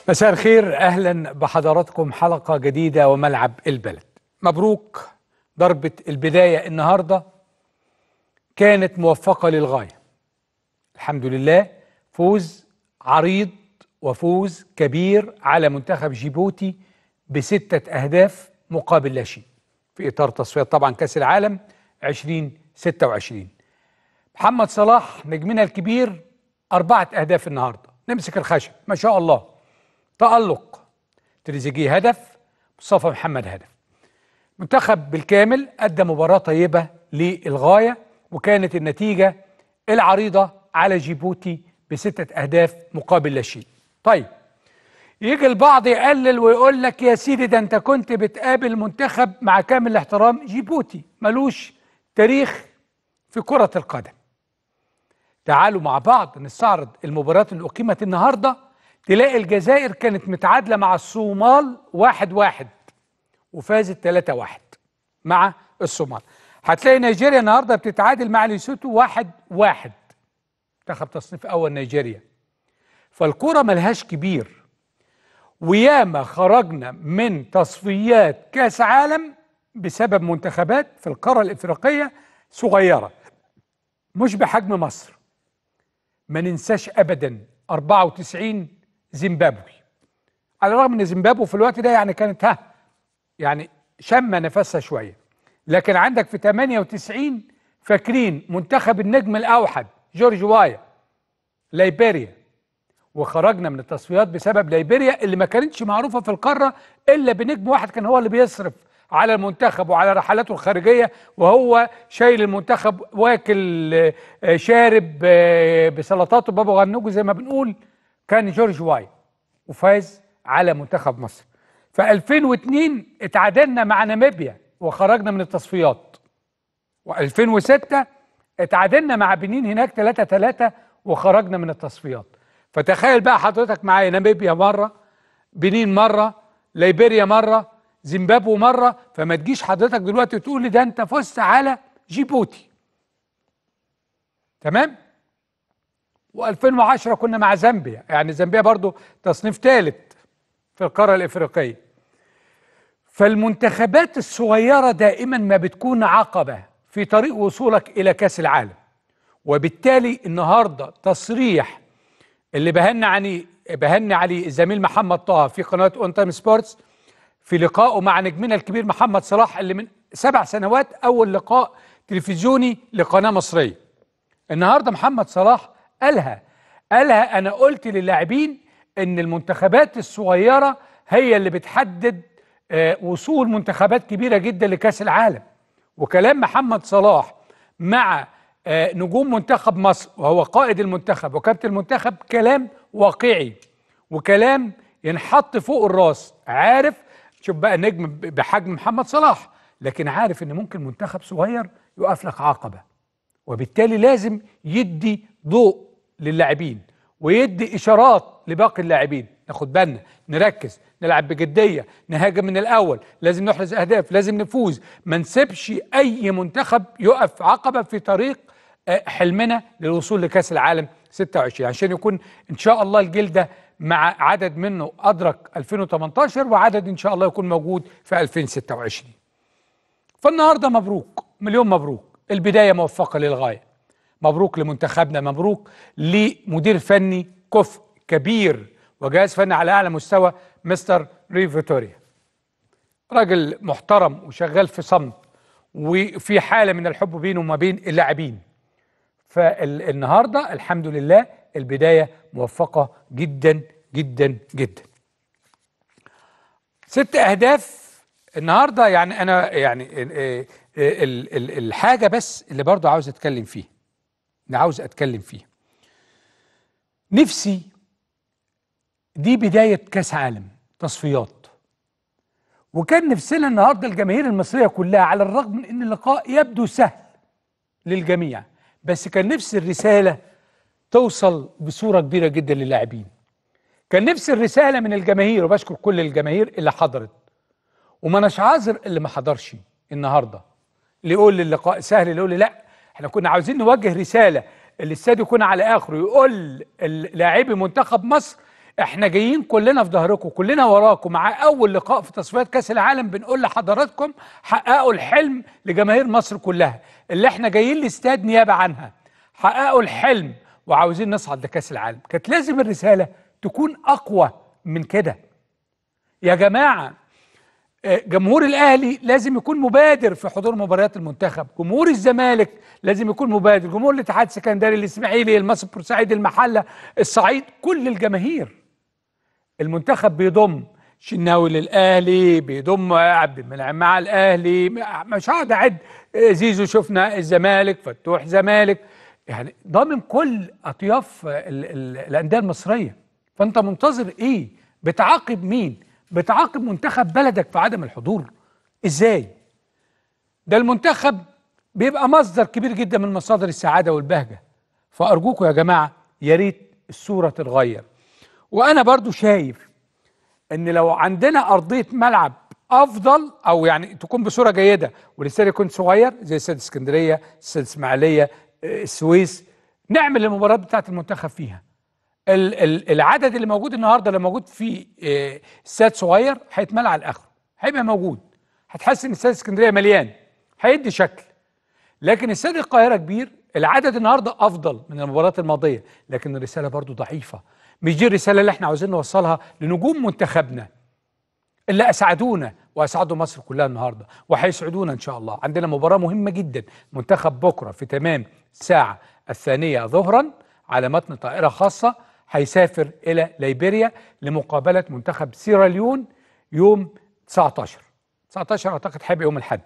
مساء الخير اهلا بحضراتكم حلقه جديده وملعب البلد مبروك ضربه البدايه النهارده كانت موفقه للغايه الحمد لله فوز عريض وفوز كبير على منتخب جيبوتي بستة أهداف مقابل لا شيء في إطار تصفيات طبعا كأس العالم 2026 محمد صلاح نجمنا الكبير أربعة أهداف النهاردة نمسك الخشب ما شاء الله تألق تريزيجيه هدف مصطفى محمد هدف منتخب بالكامل أدى مباراة طيبة للغاية وكانت النتيجة العريضة على جيبوتي بستة أهداف مقابل لا شيء طيب يجي البعض يقلل ويقول لك يا سيدي ده انت كنت بتقابل منتخب مع كامل الاحترام جيبوتي ملوش تاريخ في كرة القدم تعالوا مع بعض نستعرض المباريات اللي أقيمت النهاردة تلاقي الجزائر كانت متعادلة مع الصومال واحد واحد وفازت ثلاثة واحد مع الصومال هتلاقي نيجيريا النهاردة بتتعادل مع ليسوتو واحد واحد منتخب تصنيف أول نيجيريا فالكرة ملهاش كبير وياما خرجنا من تصفيات كاس عالم بسبب منتخبات في القارة الإفريقية صغيرة مش بحجم مصر ما ننساش أبدا 94 زيمبابوي على الرغم ان زيمبابوي في الوقت ده يعني كانت ها يعني شم نفسها شويه لكن عندك في 98 فاكرين منتخب النجم الاوحد جورج وايا ليبيريا وخرجنا من التصفيات بسبب ليبيريا اللي ما كانتش معروفه في القاره الا بنجم واحد كان هو اللي بيصرف على المنتخب وعلى رحلاته الخارجيه وهو شايل المنتخب واكل شارب بسلطاته بابا غنوجه زي ما بنقول كان جورج واي وفاز على منتخب مصر في 2002 اتعادلنا مع ناميبيا وخرجنا من التصفيات و2006 اتعادلنا مع بنين هناك 3 3 وخرجنا من التصفيات فتخيل بقى حضرتك معايا ناميبيا مره بنين مره ليبيريا مره زيمبابوي مره فما تجيش حضرتك دلوقتي تقول لي ده انت فزت على جيبوتي تمام و2010 كنا مع زامبيا يعني زامبيا برضو تصنيف ثالث في القاره الافريقيه فالمنتخبات الصغيره دائما ما بتكون عقبه في طريق وصولك الى كاس العالم وبالتالي النهارده تصريح اللي بهن عليه بهن عليه الزميل محمد طه في قناه اون تايم سبورتس في لقائه مع نجمنا الكبير محمد صلاح اللي من سبع سنوات اول لقاء تلفزيوني لقناه مصريه النهارده محمد صلاح قالها قالها انا قلت للاعبين ان المنتخبات الصغيره هي اللي بتحدد آه وصول منتخبات كبيره جدا لكاس العالم وكلام محمد صلاح مع آه نجوم منتخب مصر وهو قائد المنتخب وكابتن المنتخب كلام واقعي وكلام ينحط فوق الراس عارف شوف بقى نجم بحجم محمد صلاح لكن عارف ان ممكن منتخب صغير يقف لك عقبه وبالتالي لازم يدي ضوء للاعبين ويدي اشارات لباقي اللاعبين ناخد بالنا نركز نلعب بجديه نهاجم من الاول لازم نحرز اهداف لازم نفوز ما نسيبش اي منتخب يقف عقبه في طريق حلمنا للوصول لكاس العالم 26 عشان يكون ان شاء الله الجيل ده مع عدد منه ادرك 2018 وعدد ان شاء الله يكون موجود في 2026 فالنهارده مبروك مليون مبروك البدايه موفقه للغايه مبروك لمنتخبنا مبروك لمدير فني كفء كبير وجهاز فني على اعلى مستوى مستر ري فيتوريا راجل محترم وشغال في صمت وفي حاله من الحب بينه وما بين اللاعبين فالنهارده الحمد لله البدايه موفقه جدا جدا جدا ست اهداف النهارده يعني انا يعني الحاجه بس اللي برضو عاوز اتكلم فيها اللي عاوز اتكلم فيها نفسي دي بدايه كاس عالم تصفيات وكان نفسنا النهارده الجماهير المصريه كلها على الرغم من ان اللقاء يبدو سهل للجميع بس كان نفس الرساله توصل بصوره كبيره جدا للاعبين كان نفس الرساله من الجماهير وبشكر كل الجماهير اللي حضرت وما اناش عاذر اللي ما حضرش النهارده اللي يقول لي اللقاء سهل اللي يقول لي لا احنا كنا عاوزين نوجه رساله الاستاد يكون على اخره يقول لاعبي منتخب مصر احنا جايين كلنا في ظهركم كلنا وراكم مع اول لقاء في تصفيات كاس العالم بنقول لحضراتكم حققوا الحلم لجماهير مصر كلها اللي احنا جايين لاستاد نيابه عنها حققوا الحلم وعاوزين نصعد لكاس العالم كانت لازم الرساله تكون اقوى من كده يا جماعه جمهور الاهلي لازم يكون مبادر في حضور مباريات المنتخب جمهور الزمالك لازم يكون مبادر جمهور الاتحاد السكندري الاسماعيلي المصري بورسعيد المحله الصعيد كل الجماهير المنتخب بيضم شناوي للاهلي بيضم عبد المنعم مع الاهلي مش هقعد اعد زيزو شفنا الزمالك فتوح زمالك يعني ضامن كل اطياف الانديه المصريه فانت منتظر ايه بتعاقب مين بتعاقب منتخب بلدك في عدم الحضور ازاي ده المنتخب بيبقى مصدر كبير جدا من مصادر السعاده والبهجه فارجوكم يا جماعه يا ريت الصوره تتغير وانا برضو شايف ان لو عندنا ارضيه ملعب افضل او يعني تكون بصوره جيده والاستاد يكون صغير زي استاد اسكندريه استاد اسماعيليه السويس نعمل المباريات بتاعه المنتخب فيها العدد اللي موجود النهارده اللي موجود في استاد صغير هيتملى على الاخر هيبقى موجود هتحس ان استاد اسكندريه مليان هيدي شكل لكن استاد القاهره كبير العدد النهارده افضل من المباريات الماضيه لكن الرساله برضو ضعيفه مش دي الرساله اللي احنا عاوزين نوصلها لنجوم منتخبنا اللي اسعدونا واسعدوا مصر كلها النهارده وهيسعدونا ان شاء الله عندنا مباراه مهمه جدا منتخب بكره في تمام الساعه الثانيه ظهرا على متن طائره خاصه هيسافر الى ليبيريا لمقابله منتخب سيراليون يوم 19 19 اعتقد هيبقى يوم الاحد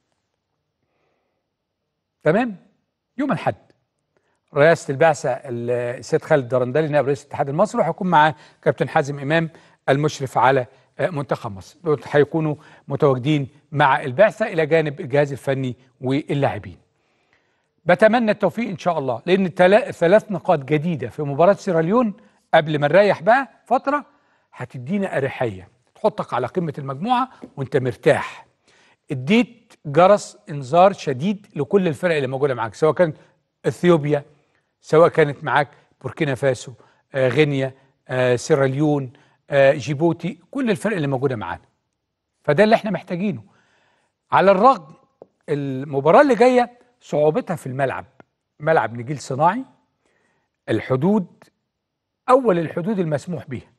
تمام يوم الاحد رئاسه البعثه السيد خالد درندلي نائب رئيس الاتحاد المصري وهيكون معاه كابتن حازم امام المشرف على منتخب مصر هيكونوا متواجدين مع البعثه الى جانب الجهاز الفني واللاعبين بتمنى التوفيق ان شاء الله لان ثلاث نقاط جديده في مباراه سيراليون قبل ما نريح بقى فتره هتدينا اريحيه تحطك على قمه المجموعه وانت مرتاح اديت جرس انذار شديد لكل الفرق اللي موجوده معاك سواء كانت اثيوبيا سواء كانت معاك بوركينا فاسو آه غينيا آه سيراليون آه جيبوتي كل الفرق اللي موجوده معانا فده اللي احنا محتاجينه على الرغم المباراه اللي جايه صعوبتها في الملعب ملعب نجيل صناعي الحدود اول الحدود المسموح بيها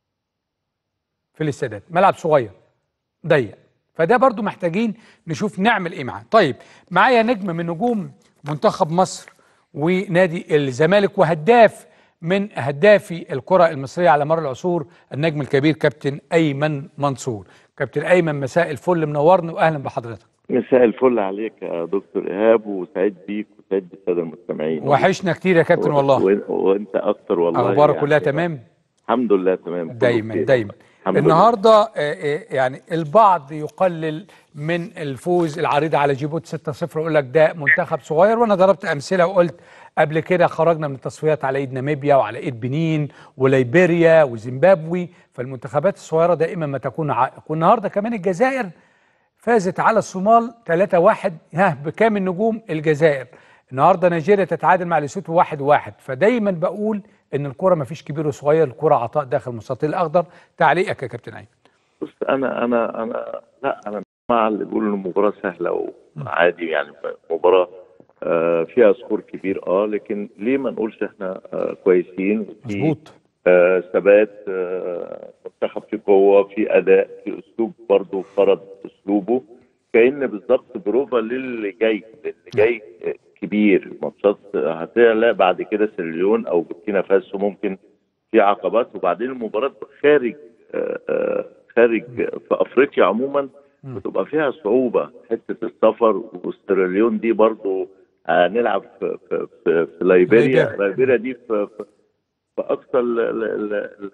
في الاستادات ملعب صغير ضيق فده برضو محتاجين نشوف نعمل ايه معاه طيب معايا نجم من نجوم منتخب مصر ونادي الزمالك وهداف من هدافي الكرة المصرية على مر العصور النجم الكبير كابتن أيمن منصور كابتن أيمن مساء الفل منورني وأهلا بحضرتك مساء الفل عليك يا دكتور ايهاب وسعيد بيك وسعيد بالساده المستمعين وحشنا كتير يا كابتن والله و... وانت اكتر والله اخبارك يعني كلها تمام الحمد لله تمام دايما دايما النهارده يعني البعض يقلل من الفوز العريض على جيبوتي 6-0 ويقول لك ده منتخب صغير وانا ضربت امثله وقلت قبل كده خرجنا من التصفيات على ايد ناميبيا وعلى ايد بنين وليبيريا وزيمبابوي فالمنتخبات الصغيره دائما ما تكون عائق والنهارده كمان الجزائر فازت على الصومال 3-1 ها بكام النجوم الجزائر النهارده نيجيريا تتعادل مع ليسوتو 1-1 فدايما بقول ان الكره ما فيش كبير وصغير الكره عطاء داخل المستطيل الاخضر تعليقك يا كابتن ايمن بص انا انا انا لا انا مع اللي بيقولوا ان المباراه سهله وعادي يعني مباراه آه فيها سكور كبير اه لكن ليه ما نقولش احنا آه كويسين مظبوط آه ثبات آه منتخب في قوه في اداء في اسلوب برضه فرض اسلوبه كان بالظبط بروفا للي جاي اللي جاي كبير ماتشات هتلاقي بعد كده سيرليون او بوركينا فاسو ممكن في عقبات وبعدين المباراه خارج آه آه خارج في افريقيا عموما بتبقى فيها صعوبه حته السفر والسيرليون دي برضه هنلعب في في في, في ليبيريا ليبيريا دي في, في في اقصى ال ال ال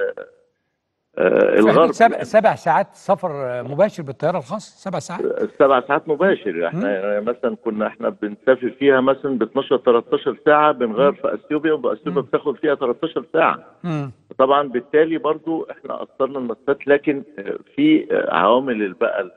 آه الغرب سبع, يعني. سبع ساعات سفر مباشر بالطياره الخاص سبع ساعات سبع ساعات مباشر احنا مم. مثلا كنا احنا بنسافر فيها مثلا ب 12 13 ساعه بنغير في اثيوبيا واثيوبيا بتاخد فيها 13 ساعه مم. طبعا بالتالي برضو احنا اثرنا المسافات لكن في عوامل بقى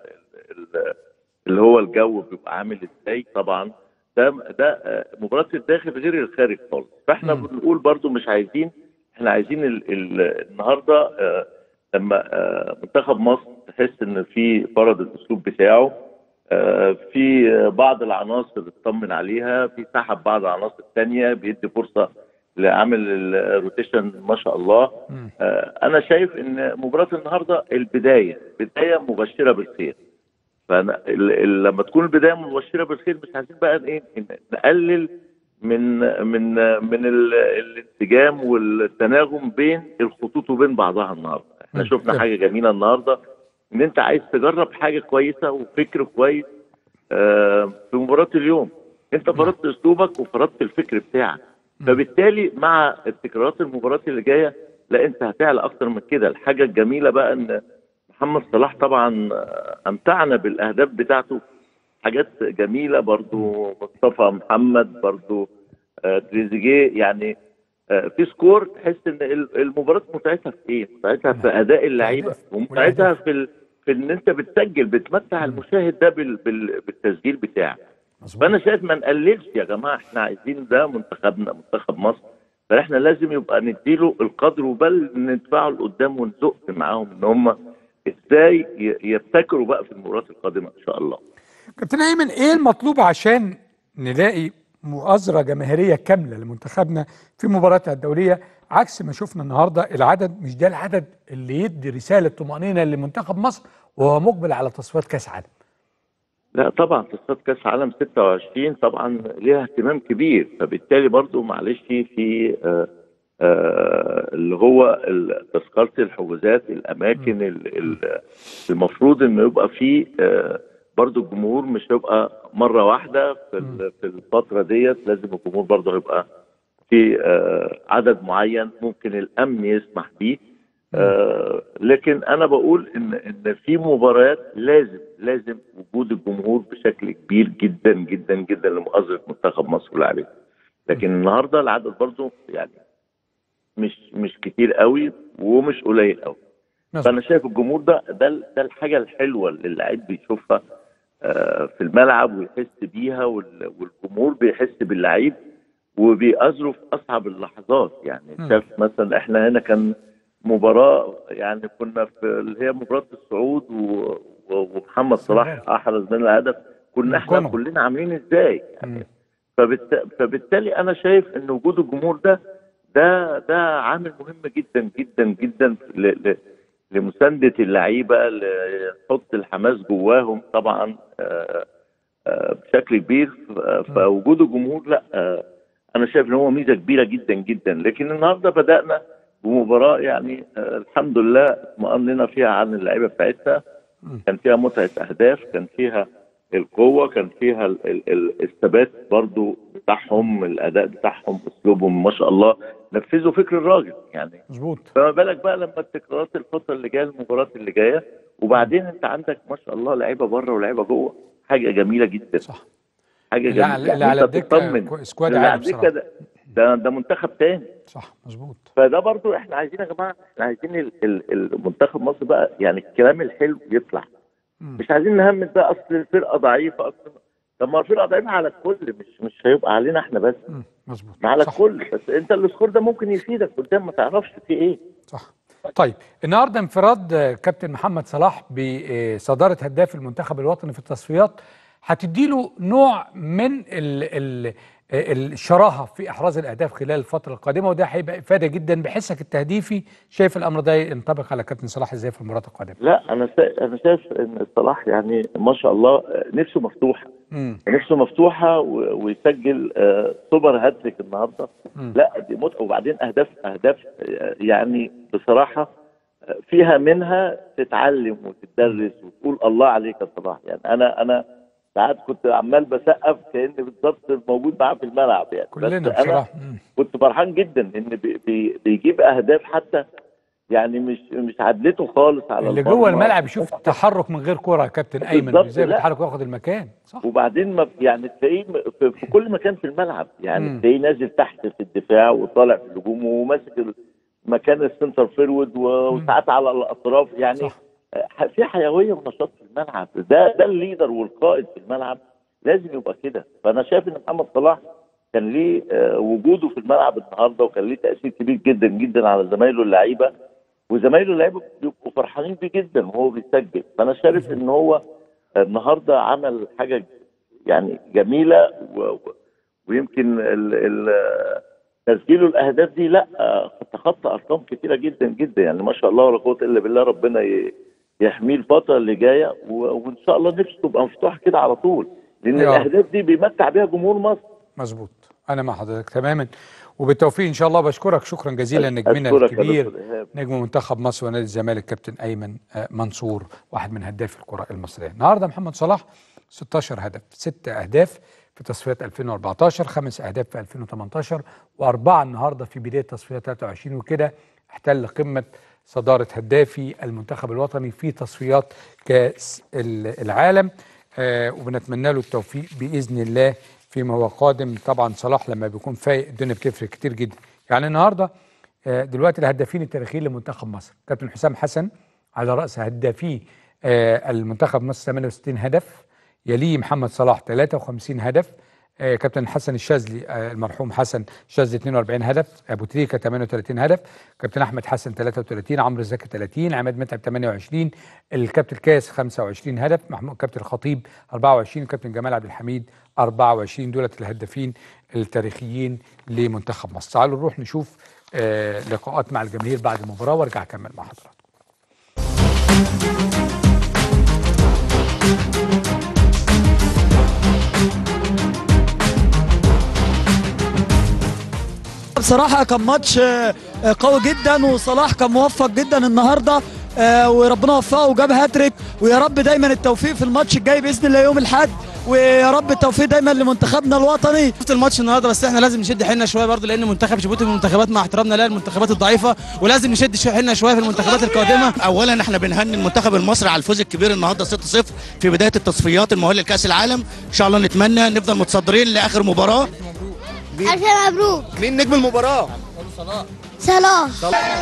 اللي هو الجو بيبقى عامل ازاي طبعا ده ده مباراه الداخل غير الخارج خالص فاحنا مم. بنقول برضو مش عايزين احنا عايزين ال ال النهارده آه لما آه منتخب مصر تحس ان في فرض الاسلوب بتاعه آه في بعض العناصر اطمن عليها في سحب بعض العناصر الثانيه بيدي فرصه لعمل الروتيشن ما شاء الله مم. آه انا شايف ان مباراه النهارده البدايه بدايه مبشره بالخير فانا ال- ال- لما تكون البدايه مبشره بالخير مش عايزين بقى ايه نقلل من من من ال- الانسجام والتناغم بين الخطوط وبين بعضها النهارده احنا مم. شفنا حاجه جميله النهارده ان انت عايز تجرب حاجه كويسه وفكر كويس آه، في مباراه اليوم انت فرضت اسلوبك وفرضت الفكر بتاعك فبالتالي مع التكرارات المباراه اللي جايه لا انت هتعلى اكتر من كده الحاجه الجميله بقى ان محمد صلاح طبعا آه، امتعنا بالاهداف بتاعته حاجات جميله برضو مصطفى محمد برضو آه، تريزيجيه يعني آه، في سكور تحس ان ال- المباراه متعتها في ايه؟ متعتها في اداء اللعيبه والأهداف. ومتعتها والأهداف. في ال... في ان انت بتسجل بتمتع المشاهد ده بال... بال... بالتسجيل بتاعك مظبوط فانا شايف ما نقللش يا جماعه احنا عايزين ده منتخبنا منتخب مصر فاحنا لازم يبقى نديله القدر وبل ندفعه لقدام ونزق معاهم ان هم ازاي ي- يبتكروا بقى في المباريات القادمه ان شاء الله كابتن ايمن ايه المطلوب عشان نلاقي مؤازره جماهيريه كامله لمنتخبنا في مباراتها الدوليه عكس ما شفنا النهارده العدد مش ده العدد اللي يدي رساله طمانينه لمنتخب مصر وهو مقبل على تصفيات كاس عالم لا طبعا تصفيات كاس عالم 26 طبعا ليها اهتمام كبير فبالتالي برضو معلش في آه آه اللي هو ال- تذكره الحجوزات الاماكن ال- ال- المفروض انه يبقى في آه برضو الجمهور مش هيبقى مره واحده في ال- في الفتره ديت لازم الجمهور برضو هيبقى في آه عدد معين ممكن الامن يسمح بيه آه لكن انا بقول ان ان في مباريات لازم لازم وجود الجمهور بشكل كبير جدا جدا جدا لمؤازره منتخب مصر ولاعبيه لكن النهارده العدد برضو يعني مش مش كتير قوي ومش قليل قوي مظبوط. فانا شايف الجمهور ده ده ده الحاجه الحلوه اللي اللعيب بيشوفها آه، في الملعب ويحس بيها وال- والجمهور بيحس باللعيب وبيأزره في اصعب اللحظات يعني مم. شاف مثلا احنا هنا كان مباراه يعني كنا في اللي هي مباراه الصعود و- و- ومحمد صلاح احرز من الهدف كنا احنا كونغو. كلنا عاملين ازاي مم. يعني فبالت... فبالتالي انا شايف ان وجود الجمهور ده ده ده عامل مهم جدا جدا جدا ل... ل... لمسانده اللعيبه لحط الحماس جواهم طبعا آه، آه، بشكل كبير ف- فوجود الجمهور لا آه، انا شايف ان هو ميزه كبيره جدا جدا لكن النهارده بدانا بمباراه يعني آه، الحمد لله اطمأننا فيها عن اللعيبه بتاعتها كان فيها متعه اهداف كان فيها القوه كان فيها ال- ال- ال- الثبات برضو بتاعهم الاداء بتاعهم اسلوبهم ما شاء الله نفذوا فكر الراجل يعني مظبوط فما بالك بقى لما التكرارات الفتره اللي جايه المباريات اللي جايه وبعدين انت عندك ما شاء الله لعيبه بره ولعيبه جوه حاجه جميله جدا صح حاجه اللي جميله على- اللي على أنت الدكة تطمن. كو- سكواد اللي على عالي الدكه بصراحة. ده ده, ده منتخب تاني صح مظبوط فده برضو احنا عايزين يا جماعه احنا عايزين ال- ال- المنتخب مصر بقى يعني الكلام الحلو يطلع مم. مش عايزين نهمل بقى اصل الفرقه ضعيفه اصل طب ما الفرقه ضعيفه على الكل مش مش هيبقى علينا احنا بس مم. مظبوط ما على صح. الكل بس انت السكور ده ممكن يفيدك قدام ما تعرفش في ايه صح طيب النهارده انفراد آه، كابتن محمد صلاح بصداره هداف المنتخب الوطني في التصفيات هتديله نوع من ال ال الشراهه في احراز الاهداف خلال الفتره القادمه وده هيبقى افاده جدا بحسك التهديفي شايف الامر ده ينطبق على كابتن صلاح ازاي في المباراه القادمه لا انا شا- انا شايف ان صلاح يعني ما شاء الله نفسه مفتوحه امم نفسه مفتوحه و- ويسجل آه، سوبر هاتريك النهارده مم. لا دي متعه وبعدين اهداف اهداف آه، يعني بصراحه آه، فيها منها تتعلم وتدرس وتقول الله عليك يا صلاح يعني انا انا ساعات كنت عمال بسقف كاني بالظبط موجود معاه في الملعب يعني بس كلنا انا بصراحه مم. كنت فرحان جدا ان بي بي بيجيب اهداف حتى يعني مش مش عدلته خالص على اللي المرمى. جوه الملعب يشوف تحرك من غير كره يا كابتن ايمن بالظبط، ازاي لا. بيتحرك وياخد المكان صح وبعدين ما يعني تلاقيه م- في, في كل مكان في الملعب يعني مم. تلاقيه نازل تحت في الدفاع وطالع في الهجوم وماسك ال- مكان السنتر فيرود و- وساعات على الاطراف يعني صح. آه، في حيويه ونشاط في الملعب ده ده الليدر والقائد في الملعب لازم يبقى كده فانا شايف ان محمد صلاح كان ليه آه، وجوده في الملعب النهارده وكان ليه تاثير كبير جدا جدا على زمايله اللعيبه وزمايله اللعيبه بيبقوا فرحانين بيه جدا وهو بيسجل فانا شايف ان هو النهارده عمل حاجه يعني جميله و... و- ويمكن ال... ال... تسجيله الاهداف دي لا آه، تخطى ارقام كتيره جدا جدا يعني ما شاء الله ولا قوه الا بالله ربنا ي... يحميه الفتره اللي جايه و... وان شاء الله نفسه تبقى مفتوحه كده على طول لان يا رب. الاهداف دي بيمتع بيها جمهور مصر مظبوط انا مع حضرتك تماما وبالتوفيق ان شاء الله بشكرك شكرا جزيلا نجمنا أشكرك يا الكبير دكتور إيهاب. نجم منتخب مصر ونادي الزمالك كابتن ايمن آه، منصور واحد من هداف الكره المصريه النهارده محمد صلاح 16 هدف 6 اهداف في تصفيات 2014 خمس اهداف في 2018 واربعه النهارده في بدايه تصفيات 23 وكده احتل قمه صداره هدافي المنتخب الوطني في تصفيات كاس ال- العالم آه وبنتمنى له التوفيق باذن الله فيما هو قادم طبعا صلاح لما بيكون فايق الدنيا بتفرق كتير جدا يعني النهارده آه، دلوقتي الهدافين التاريخيين لمنتخب مصر كابتن حسام حسن على راس هدافي آه، المنتخب مصر 68 هدف يليه محمد صلاح 53 هدف آه، كابتن حسن الشاذلي آه، المرحوم حسن الشاذلي 42 هدف ابو تريكه 38 هدف كابتن احمد حسن 33 عمرو زكي 30 عماد متعب 28 الكابتن كاس 25 هدف محمود كابتن الخطيب 24 كابتن جمال عبد الحميد 24 دولت الهدافين التاريخيين لمنتخب مصر تعالوا نروح نشوف آه، لقاءات مع الجماهير بعد المباراه وارجع اكمل مع حضراتكم بصراحة كان ماتش آه، آه، قوي جدا وصلاح كان موفق جدا النهارده آه، وربنا وفقه وجاب هاتريك ويا رب دايما التوفيق في الماتش الجاي باذن الله يوم الاحد ويا رب التوفيق دايما لمنتخبنا الوطني شفت الماتش النهارده بس احنا لازم نشد حيلنا شويه برضه لان منتخب جيبوتي من المنتخبات مع احترامنا لها المنتخبات الضعيفه ولازم نشد شو- حيلنا شويه في المنتخبات القادمه اولا احنا بنهني المنتخب المصري على الفوز الكبير النهارده 6-0 في بدايه التصفيات المؤهله لكاس العالم ان شاء الله نتمنى نفضل متصدرين لاخر مباراه ألف مبروك مين نجم المباراه صلاح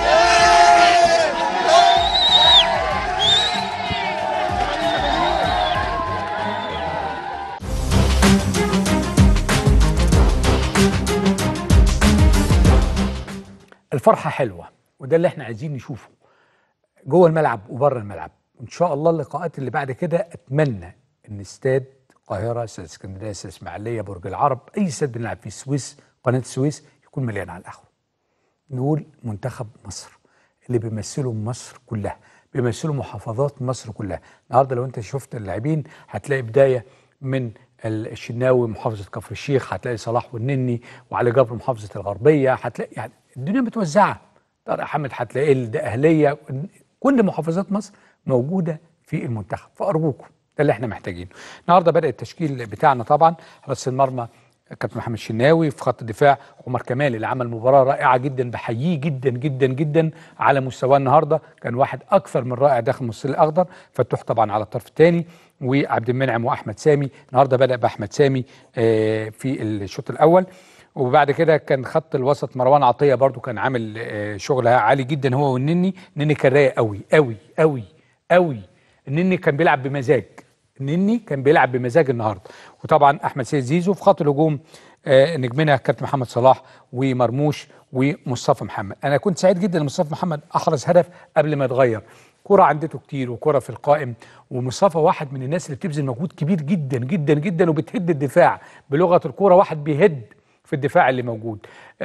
الفرحه حلوه وده اللي احنا عايزين نشوفه جوه الملعب وبره الملعب وان شاء الله اللقاءات اللي بعد كده اتمنى ان استاد القاهره استاد اسكندريه استاد اسماعيليه برج العرب اي استاد بنلعب فيه السويس قناه السويس يكون مليان على الاخر نقول منتخب مصر اللي بيمثلوا مصر كلها بيمثلوا محافظات مصر كلها النهارده لو انت شفت اللاعبين هتلاقي بدايه من الشناوي محافظه كفر الشيخ هتلاقي صلاح والنني وعلي جبر محافظه الغربيه هتلاقي يعني الدنيا متوزعه طارق حامد هتلاقي الاهليه كل محافظات مصر موجوده في المنتخب فارجوكم ده اللي احنا محتاجينه النهارده بدا التشكيل بتاعنا طبعا راس المرمى كابتن محمد شناوي في خط الدفاع عمر كمال اللي عمل مباراه رائعه جدا بحييه جدا جدا جدا على مستواه النهارده كان واحد اكثر من رائع داخل المستطيل الاخضر فتوح طبعا على الطرف الثاني وعبد المنعم واحمد سامي النهارده بدا باحمد سامي آه، في الشوط الاول وبعد كده كان خط الوسط مروان عطيه برضو كان عامل آه، شغل عالي جدا هو والنني النني كان رايق قوي قوي قوي قوي النني كان بيلعب بمزاج النني كان بيلعب بمزاج النهارده وطبعا احمد سيد زيزو في خط الهجوم آه، نجمنا كابتن محمد صلاح ومرموش ومصطفى محمد انا كنت سعيد جدا ان مصطفى محمد احرز هدف قبل ما يتغير كرة عندته كتير وكرة في القائم ومصطفى واحد من الناس اللي بتبذل مجهود كبير جدا جدا جدا وبتهد الدفاع بلغة الكرة واحد بيهد في الدفاع اللي موجود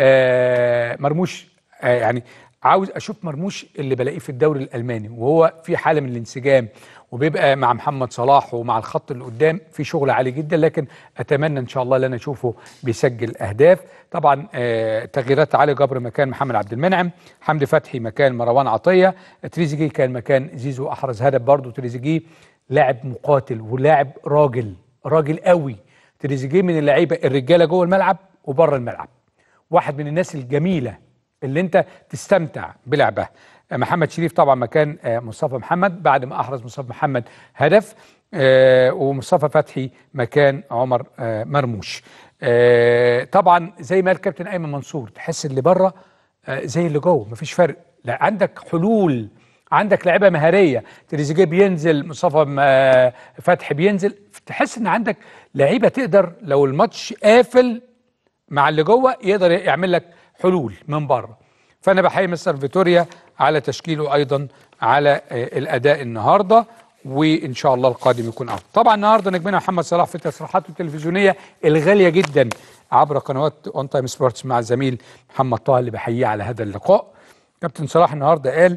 آه مرموش آه يعني عاوز اشوف مرموش اللي بلاقيه في الدوري الالماني وهو في حاله من الانسجام وبيبقى مع محمد صلاح ومع الخط اللي قدام في شغل عالي جدا لكن اتمنى ان شاء الله ان انا اشوفه بيسجل اهداف طبعا آه تغييرات علي جبر مكان محمد عبد المنعم حمدي فتحي مكان مروان عطيه تريزيجيه كان مكان زيزو احرز هدف برضه تريزيجيه لاعب مقاتل ولاعب راجل راجل قوي تريزيجيه من اللعيبه الرجاله جوه الملعب وبره الملعب واحد من الناس الجميله اللي انت تستمتع بلعبها محمد شريف طبعا مكان آه، مصطفى محمد بعد ما احرز مصطفى محمد هدف آه، ومصطفى فتحي مكان عمر آه، مرموش آه، طبعا زي ما قال كابتن ايمن منصور تحس اللي بره آه، زي اللي جوه مفيش فرق لا عندك حلول عندك لعيبه مهاريه تريزيجيه بينزل مصطفى م- فتحي بينزل تحس ان عندك لعيبه تقدر لو الماتش قافل مع اللي جوه يقدر يعمل لك حلول من بره فانا بحيي مستر فيتوريا على تشكيله ايضا على آه، الاداء النهارده وان شاء الله القادم يكون افضل طبعا النهارده نجمنا محمد صلاح في تصريحاته التلفزيونيه الغاليه جدا عبر قنوات اون تايم سبورتس مع الزميل محمد طه اللي بحييه على هذا اللقاء كابتن صلاح النهارده قال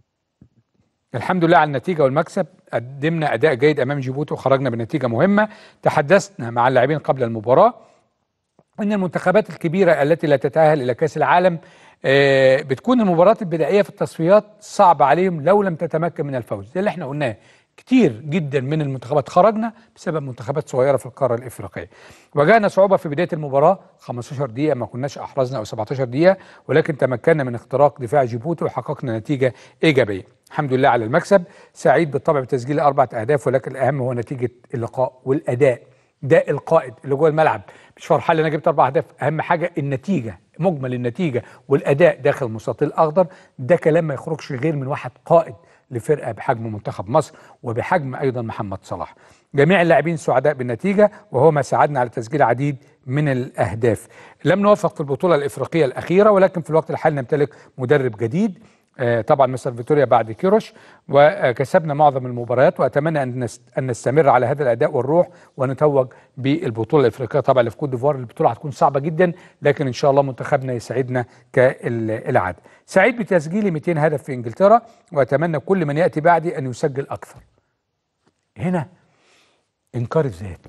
الحمد لله على النتيجه والمكسب قدمنا اداء جيد امام جيبوتي وخرجنا بنتيجه مهمه تحدثنا مع اللاعبين قبل المباراه ان المنتخبات الكبيره التي لا تتاهل الى كاس العالم آه، بتكون المباريات البدائيه في التصفيات صعبه عليهم لو لم تتمكن من الفوز ده اللي احنا قلناه كتير جدا من المنتخبات خرجنا بسبب منتخبات صغيره في القاره الافريقيه واجهنا صعوبه في بدايه المباراه 15 دقيقه ما كناش احرزنا او 17 دقيقه ولكن تمكنا من اختراق دفاع جيبوتي وحققنا نتيجه ايجابيه الحمد لله على المكسب سعيد بالطبع بتسجيل اربع اهداف ولكن الاهم هو نتيجه اللقاء والاداء ده القائد اللي جوه الملعب مش فرحان ان انا جبت اربع اهداف اهم حاجه النتيجه مجمل النتيجه والاداء داخل المستطيل الاخضر ده كلام ما يخرجش غير من واحد قائد لفرقه بحجم منتخب مصر وبحجم ايضا محمد صلاح جميع اللاعبين سعداء بالنتيجه وهو ما ساعدنا على تسجيل عديد من الاهداف لم نوفق في البطوله الافريقيه الاخيره ولكن في الوقت الحالي نمتلك مدرب جديد آه، طبعا مستر فيتوريا بعد كيروش وكسبنا معظم المباريات واتمنى ان نست- ان نستمر على هذا الاداء والروح ونتوج بالبطوله الافريقيه طبعا اللي في كوت ديفوار البطوله هتكون صعبه جدا لكن ان شاء الله منتخبنا يسعدنا كالعاده. سعيد بتسجيل 200 هدف في انجلترا واتمنى كل من ياتي بعدي ان يسجل اكثر. هنا انكار الذات.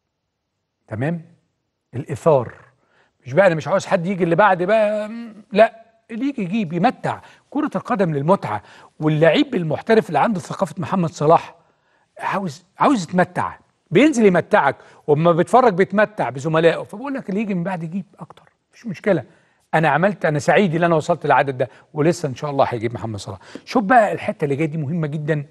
تمام؟ الاثار مش بقى انا مش عاوز حد يجي اللي بعد بقى مم، لا اللي يجي يجيب يمتع كرة القدم للمتعة واللعيب المحترف اللي عنده ثقافة محمد صلاح عاوز عاوز يتمتع بينزل يمتعك وما بيتفرج بيتمتع بزملائه فبقول لك اللي يجي من بعد يجيب اكتر مفيش مشكلة انا عملت انا سعيد ان انا وصلت للعدد ده ولسه ان شاء الله هيجيب محمد صلاح شوف بقى الحتة اللي جاية دي مهمة جدا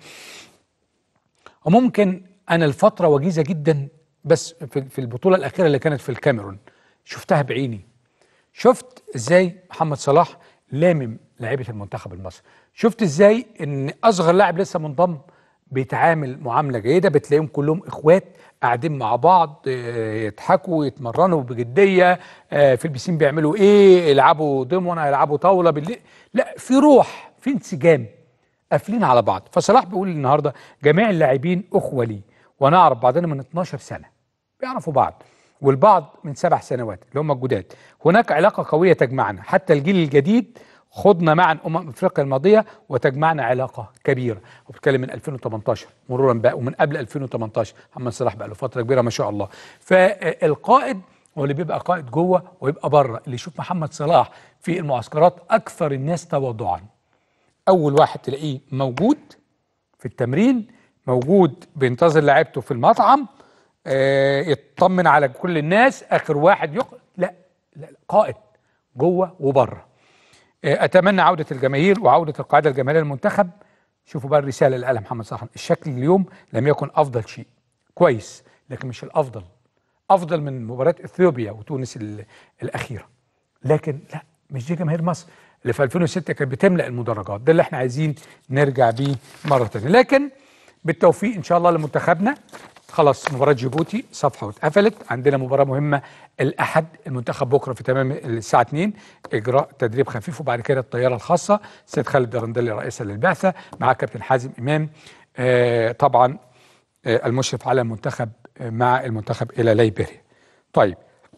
وممكن انا الفتره وجيزه جدا بس في في البطوله الاخيره اللي كانت في الكاميرون شفتها بعيني شفت ازاي محمد صلاح لامم لعيبه المنتخب المصري شفت ازاي ان اصغر لاعب لسه منضم بيتعامل معامله جيده بتلاقيهم كلهم اخوات قاعدين مع بعض آه، يضحكوا يتمرنوا بجديه آه، في البسين بيعملوا ايه يلعبوا ضمنه يلعبوا طاوله بالليل لا في روح في انسجام قافلين على بعض فصلاح بيقول النهارده جميع اللاعبين اخوه لي ونعرف بعضنا من 12 سنه بيعرفوا بعض والبعض من سبع سنوات اللي هم الجداد هناك علاقه قويه تجمعنا حتى الجيل الجديد خضنا معا امم افريقيا الماضيه وتجمعنا علاقه كبيره وبتكلم من 2018 مرورا بقى ومن قبل 2018 محمد صلاح بقى له فتره كبيره ما شاء الله فالقائد هو اللي بيبقى قائد جوه ويبقى بره اللي يشوف محمد صلاح في المعسكرات اكثر الناس تواضعا اول واحد تلاقيه موجود في التمرين موجود بينتظر لعيبته في المطعم آه يطمن على كل الناس اخر واحد يق... لا لا لا، قائد جوه وبره آه اتمنى عوده الجماهير وعوده القاعده الجماهيريه للمنتخب شوفوا بقى الرساله اللي قالها محمد صلاح الشكل اليوم لم يكن افضل شيء كويس لكن مش الافضل افضل من مباراه اثيوبيا وتونس ال- الاخيره لكن لا مش دي جماهير مصر اللي في 2006 كانت بتملا المدرجات ده اللي احنا عايزين نرجع بيه مره ثانيه لكن بالتوفيق ان شاء الله لمنتخبنا خلاص مباراه جيبوتي صفحه واتقفلت عندنا مباراه مهمه الاحد المنتخب بكره في تمام الساعه 2 اجراء تدريب خفيف وبعد كده الطياره الخاصه سيد خالد درندلي رئيسا للبعثه مع كابتن حازم امام آه طبعا آه المشرف على المنتخب آه مع المنتخب الى ليبيريا طيب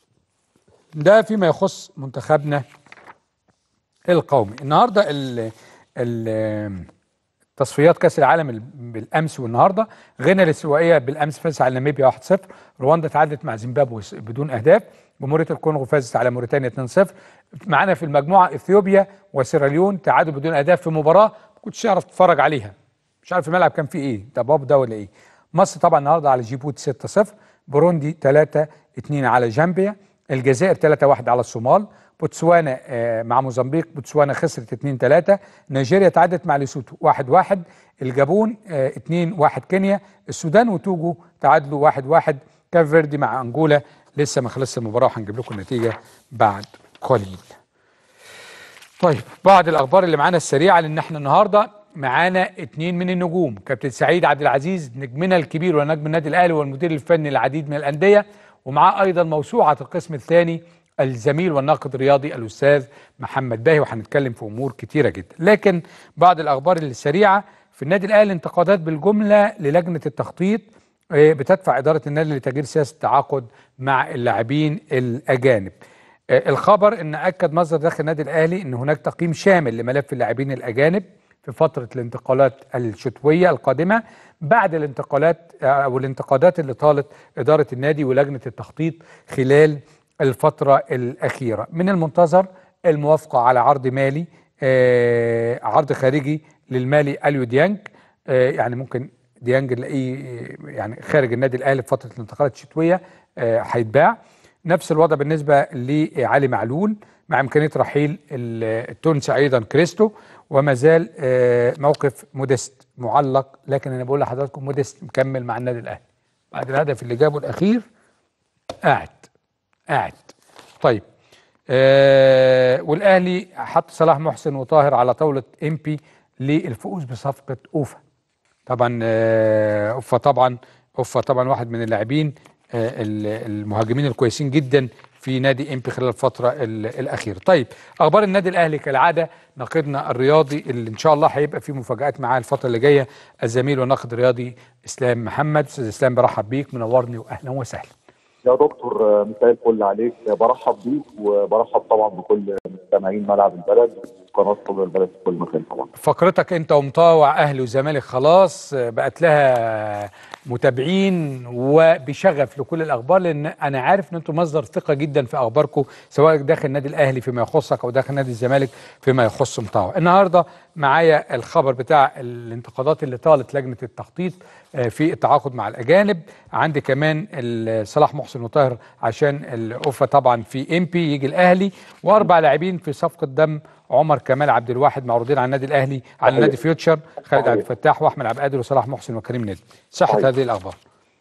ده فيما يخص منتخبنا القومي النهارده ال ال تصفيات كاس العالم ال- بالامس والنهارده غينيا الاستوائيه بالامس فازت على ناميبيا 1-0 رواندا تعادلت مع زيمبابوي س- بدون اهداف جمهوريه الكونغو فازت على موريتانيا 2-0 معانا في المجموعه اثيوبيا وسيراليون تعادل بدون اهداف في مباراه ما كنتش تعرف تتفرج عليها مش عارف الملعب كان فيه ايه ده باب ده ولا ايه مصر طبعا النهارده على جيبوتي 6-0 بوروندي 3-2 على جامبيا الجزائر 3-1 على الصومال بوتسوانا آه، مع موزمبيق بوتسوانا خسرت 2-3 نيجيريا تعادلت مع ليسوتو 1-1 الجابون آه، 2-1 كينيا السودان وتوجو تعادلوا 1-1 كاب فيردي مع انجولا لسه ما خلصش المباراه وهنجيب لكم النتيجه بعد قليل طيب بعض الاخبار اللي معانا السريعه لان احنا النهارده معانا اتنين من النجوم كابتن سعيد عبد العزيز نجمنا الكبير ونجم النادي الاهلي والمدير الفني للعديد من الانديه ومعاه ايضا موسوعه القسم الثاني الزميل والناقد الرياضي الاستاذ محمد باهي وهنتكلم في امور كتيره جدا لكن بعض الاخبار السريعه في النادي الاهلي انتقادات بالجمله للجنه التخطيط آه، بتدفع اداره النادي لتغيير سياسه التعاقد مع اللاعبين الاجانب آه، الخبر ان اكد مصدر داخل النادي الاهلي ان هناك تقييم شامل لملف اللاعبين الاجانب في فتره الانتقالات الشتويه القادمه بعد الانتقالات آه، او الانتقادات اللي طالت اداره النادي ولجنه التخطيط خلال الفتره الاخيره من المنتظر الموافقه على عرض مالي آه، عرض خارجي للمالي اليو ديانج آه، يعني ممكن ديانج نلاقيه آه، يعني خارج النادي الاهلي في فتره الانتقالات الشتويه آه، هيتباع نفس الوضع بالنسبه لعلي معلول مع امكانيه رحيل ال- التونسي ايضا كريستو وما زال آه، موقف موديست معلق لكن انا بقول لحضراتكم موديست مكمل مع النادي الاهلي بعد الهدف اللي جابه الاخير قاعد قاعد طيب آه والاهلي حط صلاح محسن وطاهر على طاوله امبي للفوز بصفقه اوفا طبعا آه، اوفا طبعا اوفا طبعا واحد من اللاعبين آه، ال- المهاجمين الكويسين جدا في نادي امبي خلال الفتره ال- الاخيره. طيب اخبار النادي الاهلي كالعاده ناقدنا الرياضي اللي ان شاء الله هيبقى فيه مفاجات معاه الفتره اللي جايه الزميل والناقد الرياضي اسلام محمد استاذ اسلام برحب بيك منورني واهلا وسهلا. يا دكتور آه، مساء الفل عليك آه، برحب بيك وبرحب طبعا بكل مستمعين ملعب البلد وقناه صدر البلد في كل مكان طبعا فقرتك انت ومطاوع اهلي وزمالك خلاص آه، بقت لها متابعين وبشغف لكل الاخبار لان انا عارف ان انتم مصدر ثقه جدا في اخباركم سواء داخل النادي الاهلي فيما يخصك او داخل نادي الزمالك فيما يخص مطاوع. النهارده معايا الخبر بتاع الانتقادات اللي طالت لجنه التخطيط آه، في التعاقد مع الاجانب عندي كمان ال- صلاح محسن وطاهر عشان الاوفا طبعا في امبي يجي الاهلي واربع لاعبين في صفقه دم عمر كمال عبد الواحد معروضين على النادي الاهلي على صحيح. نادي فيوتشر خالد صحيح. عبد الفتاح واحمد عبد القادر وصلاح محسن وكريم نادي صحه صحيح. هذه الاخبار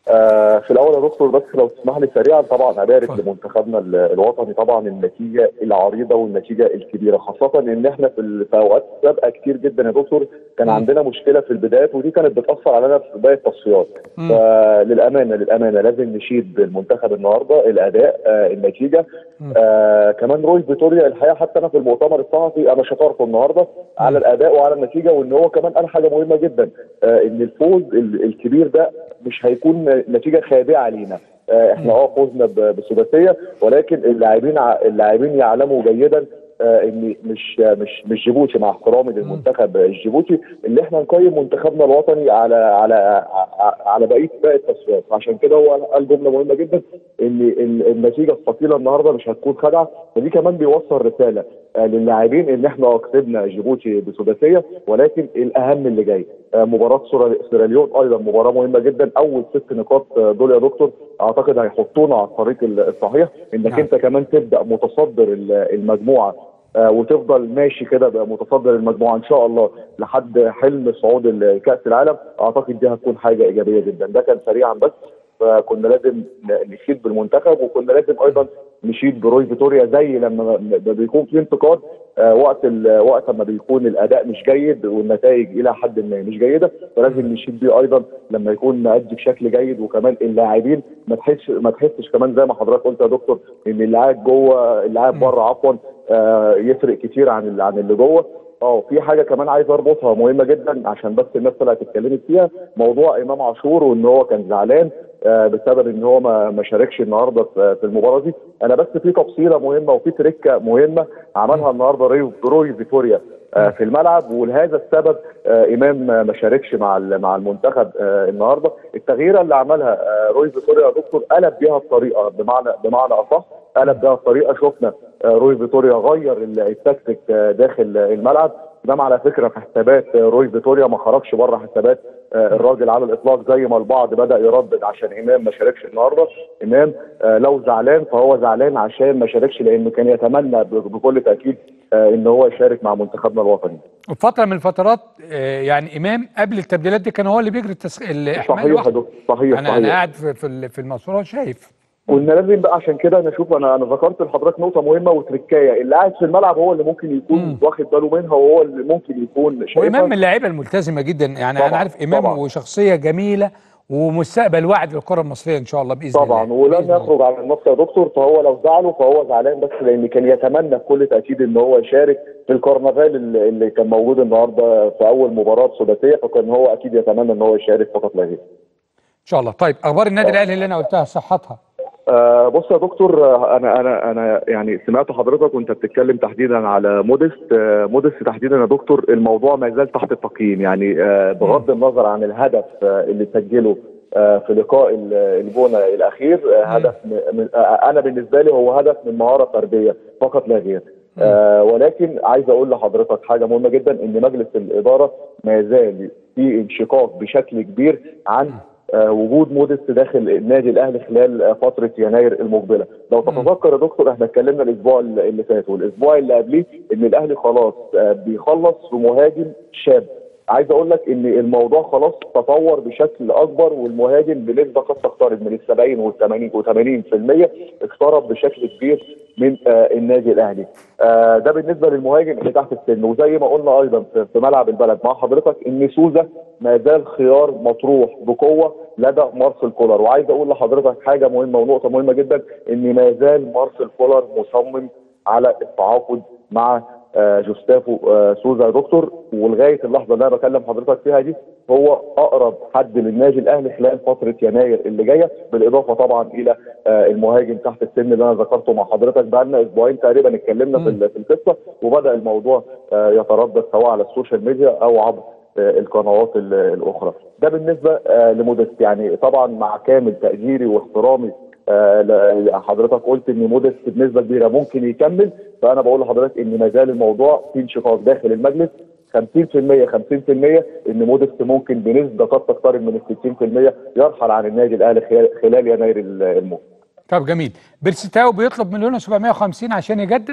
آه في الاول يا دكتور بس لو تسمح لي سريعا طبعا ابارك اتفضل. لمنتخبنا ال- الوطني طبعا النتيجه العريضه والنتيجه الكبيره خاصه ان احنا في ال- في اوقات سابقه كتير جدا يا دكتور كان مم. عندنا مشكله في البدايات ودي كانت بتاثر علينا في باقي التصفيات مم. فللامانه للامانه لازم نشيد بالمنتخب النهارده الاداء آه النتيجه مم. آه كمان روي فيتوريا الحقيقه حتى انا في المؤتمر الصحفي انا شكرته النهارده على الاداء وعلى النتيجه وان هو كمان قال حاجه مهمه جدا آه ان الفوز ال- الكبير ده مش هيكون نتيجه خادعه لينا آه احنا اه فوزنا ب- بثلاثيه ولكن اللاعبين ع- اللاعبين يعلموا جيدا آه ان مش مش مش جيبوتي مع احترامي للمنتخب الجيبوتي اللي احنا نقيم منتخبنا الوطني على على ع- على بقيه باقي التصفيات عشان كده هو قال جمله مهمه جدا ان ال- النتيجه الثقيله النهارده مش هتكون خدعه ودي كمان بيوصل رساله آه، للاعبين ان احنا كسبنا جيبوتي بثلاثيه ولكن الاهم اللي جاي آه، مباراه سورا- سيراليون ايضا مباراه مهمه جدا اول ست نقاط آه، دول يا دكتور اعتقد هيحطونا على الطريق ال- الصحيح انك نعم. انت كمان تبدا متصدر ال- المجموعه آه، وتفضل ماشي كده بقى متصدر المجموعه ان شاء الله لحد حلم صعود ال- كاس العالم اعتقد دي هتكون حاجه ايجابيه جدا ده كان سريعا بس فكنا لازم ن- نشيد بالمنتخب وكنا لازم ايضا نشيد بروي فيتوريا زي لما م- بيكون في انتقاد آه، وقت ال- وقت ما بيكون الاداء مش جيد والنتائج الى حد ما مش جيده فلازم نشيد بيه ايضا لما يكون مأدي بشكل جيد وكمان اللاعبين ما تحسش ما تحسش كمان زي ما حضرتك قلت يا دكتور ان اللاعب جوه اللاعب بره عفوا آه، يفرق كتير عن ال- عن اللي جوه اه في حاجه كمان عايز اربطها مهمه جدا عشان بس الناس طلعت اتكلمت فيها موضوع امام عاشور وان هو كان زعلان آه، بسبب ان هو ما ما شاركش النهارده في في المباراه دي انا بس في تفصيله مهمه وفي تركه مهمه عملها النهارده روي روي فيتوريا آه، في الملعب ولهذا السبب آه، امام آه، ما شاركش مع ال- مع المنتخب آه، النهارده التغييره اللي عملها آه، روي فيتوريا يا دكتور قلب بيها الطريقه بمعنى بمعنى اصح قلب بيها الطريقه شفنا آه، روي فيتوريا غير ال- التكتيك آه، داخل آه، الملعب ده على فكره في حسابات آه، روي فيتوريا ما خرجش بره حسابات آه، الراجل على الاطلاق زي ما البعض بدا يردد عشان امام ما شاركش النهارده امام آه، لو زعلان فهو زعلان عشان ما شاركش لانه كان يتمنى ب- بكل تاكيد آه، ان هو يشارك مع منتخبنا الوطني وفي فتره من الفترات آه، يعني امام قبل التبديلات دي كان هو اللي بيجري التسخ... الاحمال صحيح يا لوحده دكتور صحيح انا انا صحيح قاعد في في ال- في المنصوره وشايف كنا لازم بقى عشان كده انا اشوف انا انا ذكرت لحضرتك نقطه مهمه وتركايه اللي قاعد في الملعب هو اللي ممكن يكون مم. واخد باله منها وهو اللي ممكن يكون شايفها وامام من اللعيبه الملتزمه جدا يعني انا طبعاً، عارف امام طبعاً. وشخصيه جميله ومستقبل واعد للكره المصريه ان شاء الله باذن طبعا الله ولم بإذن الله. يخرج عن النص يا دكتور فهو لو زعله فهو زعلان بس لان كان يتمنى بكل تاكيد ان هو يشارك في الكرنفال اللي اللي كان موجود النهارده في اول مباراه سداسيه فكان هو اكيد يتمنى ان هو يشارك فقط لا غير. ان شاء الله طيب اخبار النادي الاهلي اللي انا قلتها صحتها آه بص يا دكتور آه، انا انا انا يعني سمعت حضرتك وانت بتتكلم تحديدا على موديست آه موديست تحديدا يا دكتور الموضوع ما زال تحت التقييم يعني آه بغض النظر عن الهدف آه اللي سجله آه في لقاء ال- الجونه الاخير آه هدف م- من- آه انا بالنسبه لي هو هدف من مهاره فرديه فقط لا غير آه ولكن عايز اقول لحضرتك حاجه مهمه جدا ان مجلس الاداره ما زال في انشقاق بشكل كبير عن آه، وجود موديست داخل النادي الاهلي خلال آه، فتره يناير المقبله لو تتذكر يا دكتور احنا اتكلمنا الاسبوع اللي اللي فات والاسبوع اللي قبليه ان الاهلي خلاص آه، بيخلص في مهاجم شاب عايز اقول لك ان الموضوع خلاص تطور بشكل اكبر والمهاجم بنسبه قد تقترب من ال 70 وال 80 و80% اقترب بشكل كبير من آه النادي الاهلي. آه ده بالنسبه للمهاجم اللي تحت السن وزي ما قلنا ايضا في, في ملعب البلد مع حضرتك ان سوزا ما زال خيار مطروح بقوه لدى مارسيل كولر وعايز اقول لحضرتك حاجه مهمه ونقطه مهمه جدا ان ما زال مارسيل كولر مصمم على التعاقد مع آه، جوستافو آه، سوزا يا دكتور ولغايه اللحظه اللي انا بكلم حضرتك فيها دي هو اقرب حد للنادي الاهلي خلال فتره يناير اللي جايه بالاضافه طبعا الى آه، المهاجم تحت السن اللي انا ذكرته مع حضرتك بقى لنا اسبوعين تقريبا اتكلمنا في ال- في القصه وبدا الموضوع آه، يتردد سواء على السوشيال ميديا او عبر آه، القنوات ال- الاخرى ده بالنسبه آه، لموديست يعني طبعا مع كامل تقديري واحترامي آه، ل- حضرتك قلت ان موديست بنسبه كبيره ممكن يكمل فانا بقول لحضرتك ان ما زال الموضوع في انشقاق داخل المجلس 50% 50% ان موديست ممكن بنسبه قد تقترب من ال 60% يرحل عن النادي الاهلي خلال- خلال يناير ال- المقبل طب جميل بيرستاو بيطلب مليون و750 عشان يجدد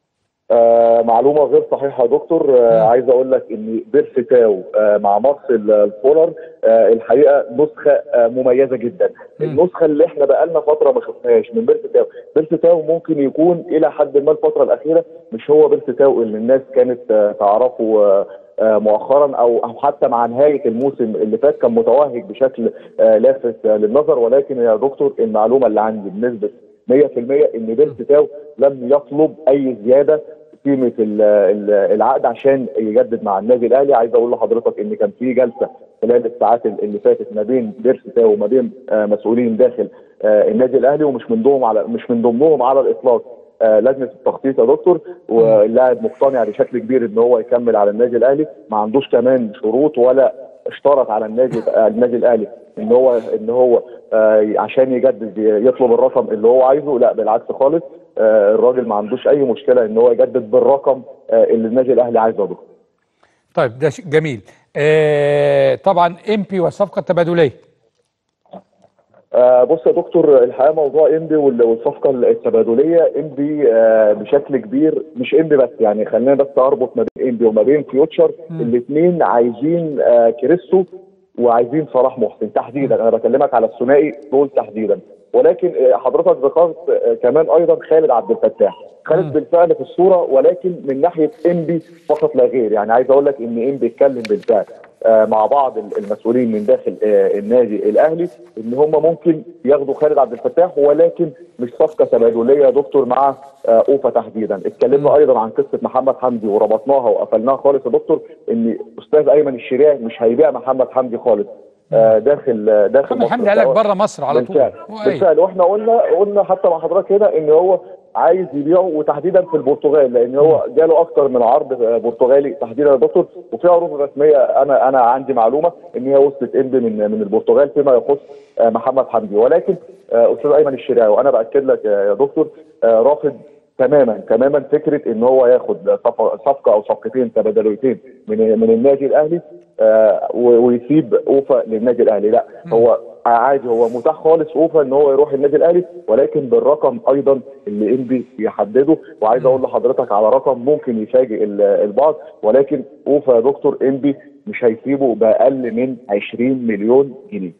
آه معلومه غير صحيحه يا دكتور آه عايز اقول لك ان بيرسي تاو آه مع مارسيل آه، الفولر آه الحقيقه نسخه آه مميزه جدا النسخه اللي احنا بقالنا فتره ما شفناهاش من بيرسي تاو بيرسي تاو ممكن يكون الى حد ما الفتره الاخيره مش هو بيرسي تاو اللي الناس كانت آه تعرفه آه آه، مؤخرا او او حتى مع نهايه الموسم اللي فات كان متوهج بشكل آه، لافت آه، للنظر ولكن يا دكتور المعلومه اللي عندي بنسبه 100% ان بيرسي تاو لم يطلب اي زياده قيمه ال- ال- العقد عشان يجدد مع النادي الاهلي عايز اقول لحضرتك ان كان في جلسه خلال الساعات اللي فاتت ما بين بيرسي تاو وما بين آه، مسؤولين داخل آه، النادي الاهلي ومش من ضمنهم على مش من ضمنهم على الاطلاق آه، لجنه التخطيط يا دكتور واللاعب مقتنع بشكل كبير ان هو يكمل على النادي الاهلي ما عندوش كمان شروط ولا اشترط على النادي آه، النادي الاهلي ان هو ان هو آه، عشان يجدد يطلب الرقم اللي هو عايزه لا بالعكس خالص آه، الراجل ما عندوش اي مشكله ان هو يجدد بالرقم آه، اللي النادي الاهلي عايزه يا دكتور طيب ده شيء جميل آه طبعا امبي والصفقه التبادليه آه بص يا دكتور الحقيقه موضوع انبي وال- والصفقه التبادليه انبي آه بشكل كبير مش انبي بس يعني خلينا بس اربط ما بين انبي وما بين فيوتشر الاثنين عايزين آه كريستو وعايزين صلاح محسن تحديدا انا بكلمك على الثنائي دول تحديدا ولكن آه، حضرتك ذكرت آه، كمان ايضا خالد عبد الفتاح خالد بالفعل في الصوره ولكن من ناحيه انبي فقط لا غير يعني عايز اقول لك ان انبي اتكلم بالفعل آه، مع بعض ال- المسؤولين من داخل آه، النادي الاهلي ان هم ممكن ياخدوا خالد عبد الفتاح ولكن مش صفقه تبادليه يا دكتور مع آه، اوفا تحديدا اتكلمنا ايضا عن قصه محمد حمدي وربطناها وقفلناها خالص يا دكتور ان استاذ ايمن الشريعي مش هيبيع محمد حمدي خالص آه، داخل آه، داخل محمد مصر. حمدي قال لك بره مصر على طول بالفعل هو أي. بالفعل واحنا قلنا قلنا حتى مع حضرتك هنا ان هو عايز يبيعه وتحديدا في البرتغال لان هو جاله اكتر من عرض آه، برتغالي تحديدا يا دكتور وفي عروض رسميه انا انا عندي معلومه ان هي وصلت انبي من من البرتغال فيما يخص آه، محمد حمدي ولكن آه، استاذ ايمن الشريعي وانا باكد لك آه، يا دكتور آه، رافض تماما تماما فكره ان هو ياخد صف- صفقه او صفقتين تبادليتين من من النادي الاهلي آه، و- ويسيب اوفا للنادي الاهلي لا هو عادي هو متاح خالص اوفا ان هو يروح النادي الاهلي ولكن بالرقم ايضا اللي انبي يحدده وعايز اقول لحضرتك على رقم ممكن يفاجئ ال- البعض ولكن اوفا يا دكتور انبي مش هيسيبه باقل من 20 مليون جنيه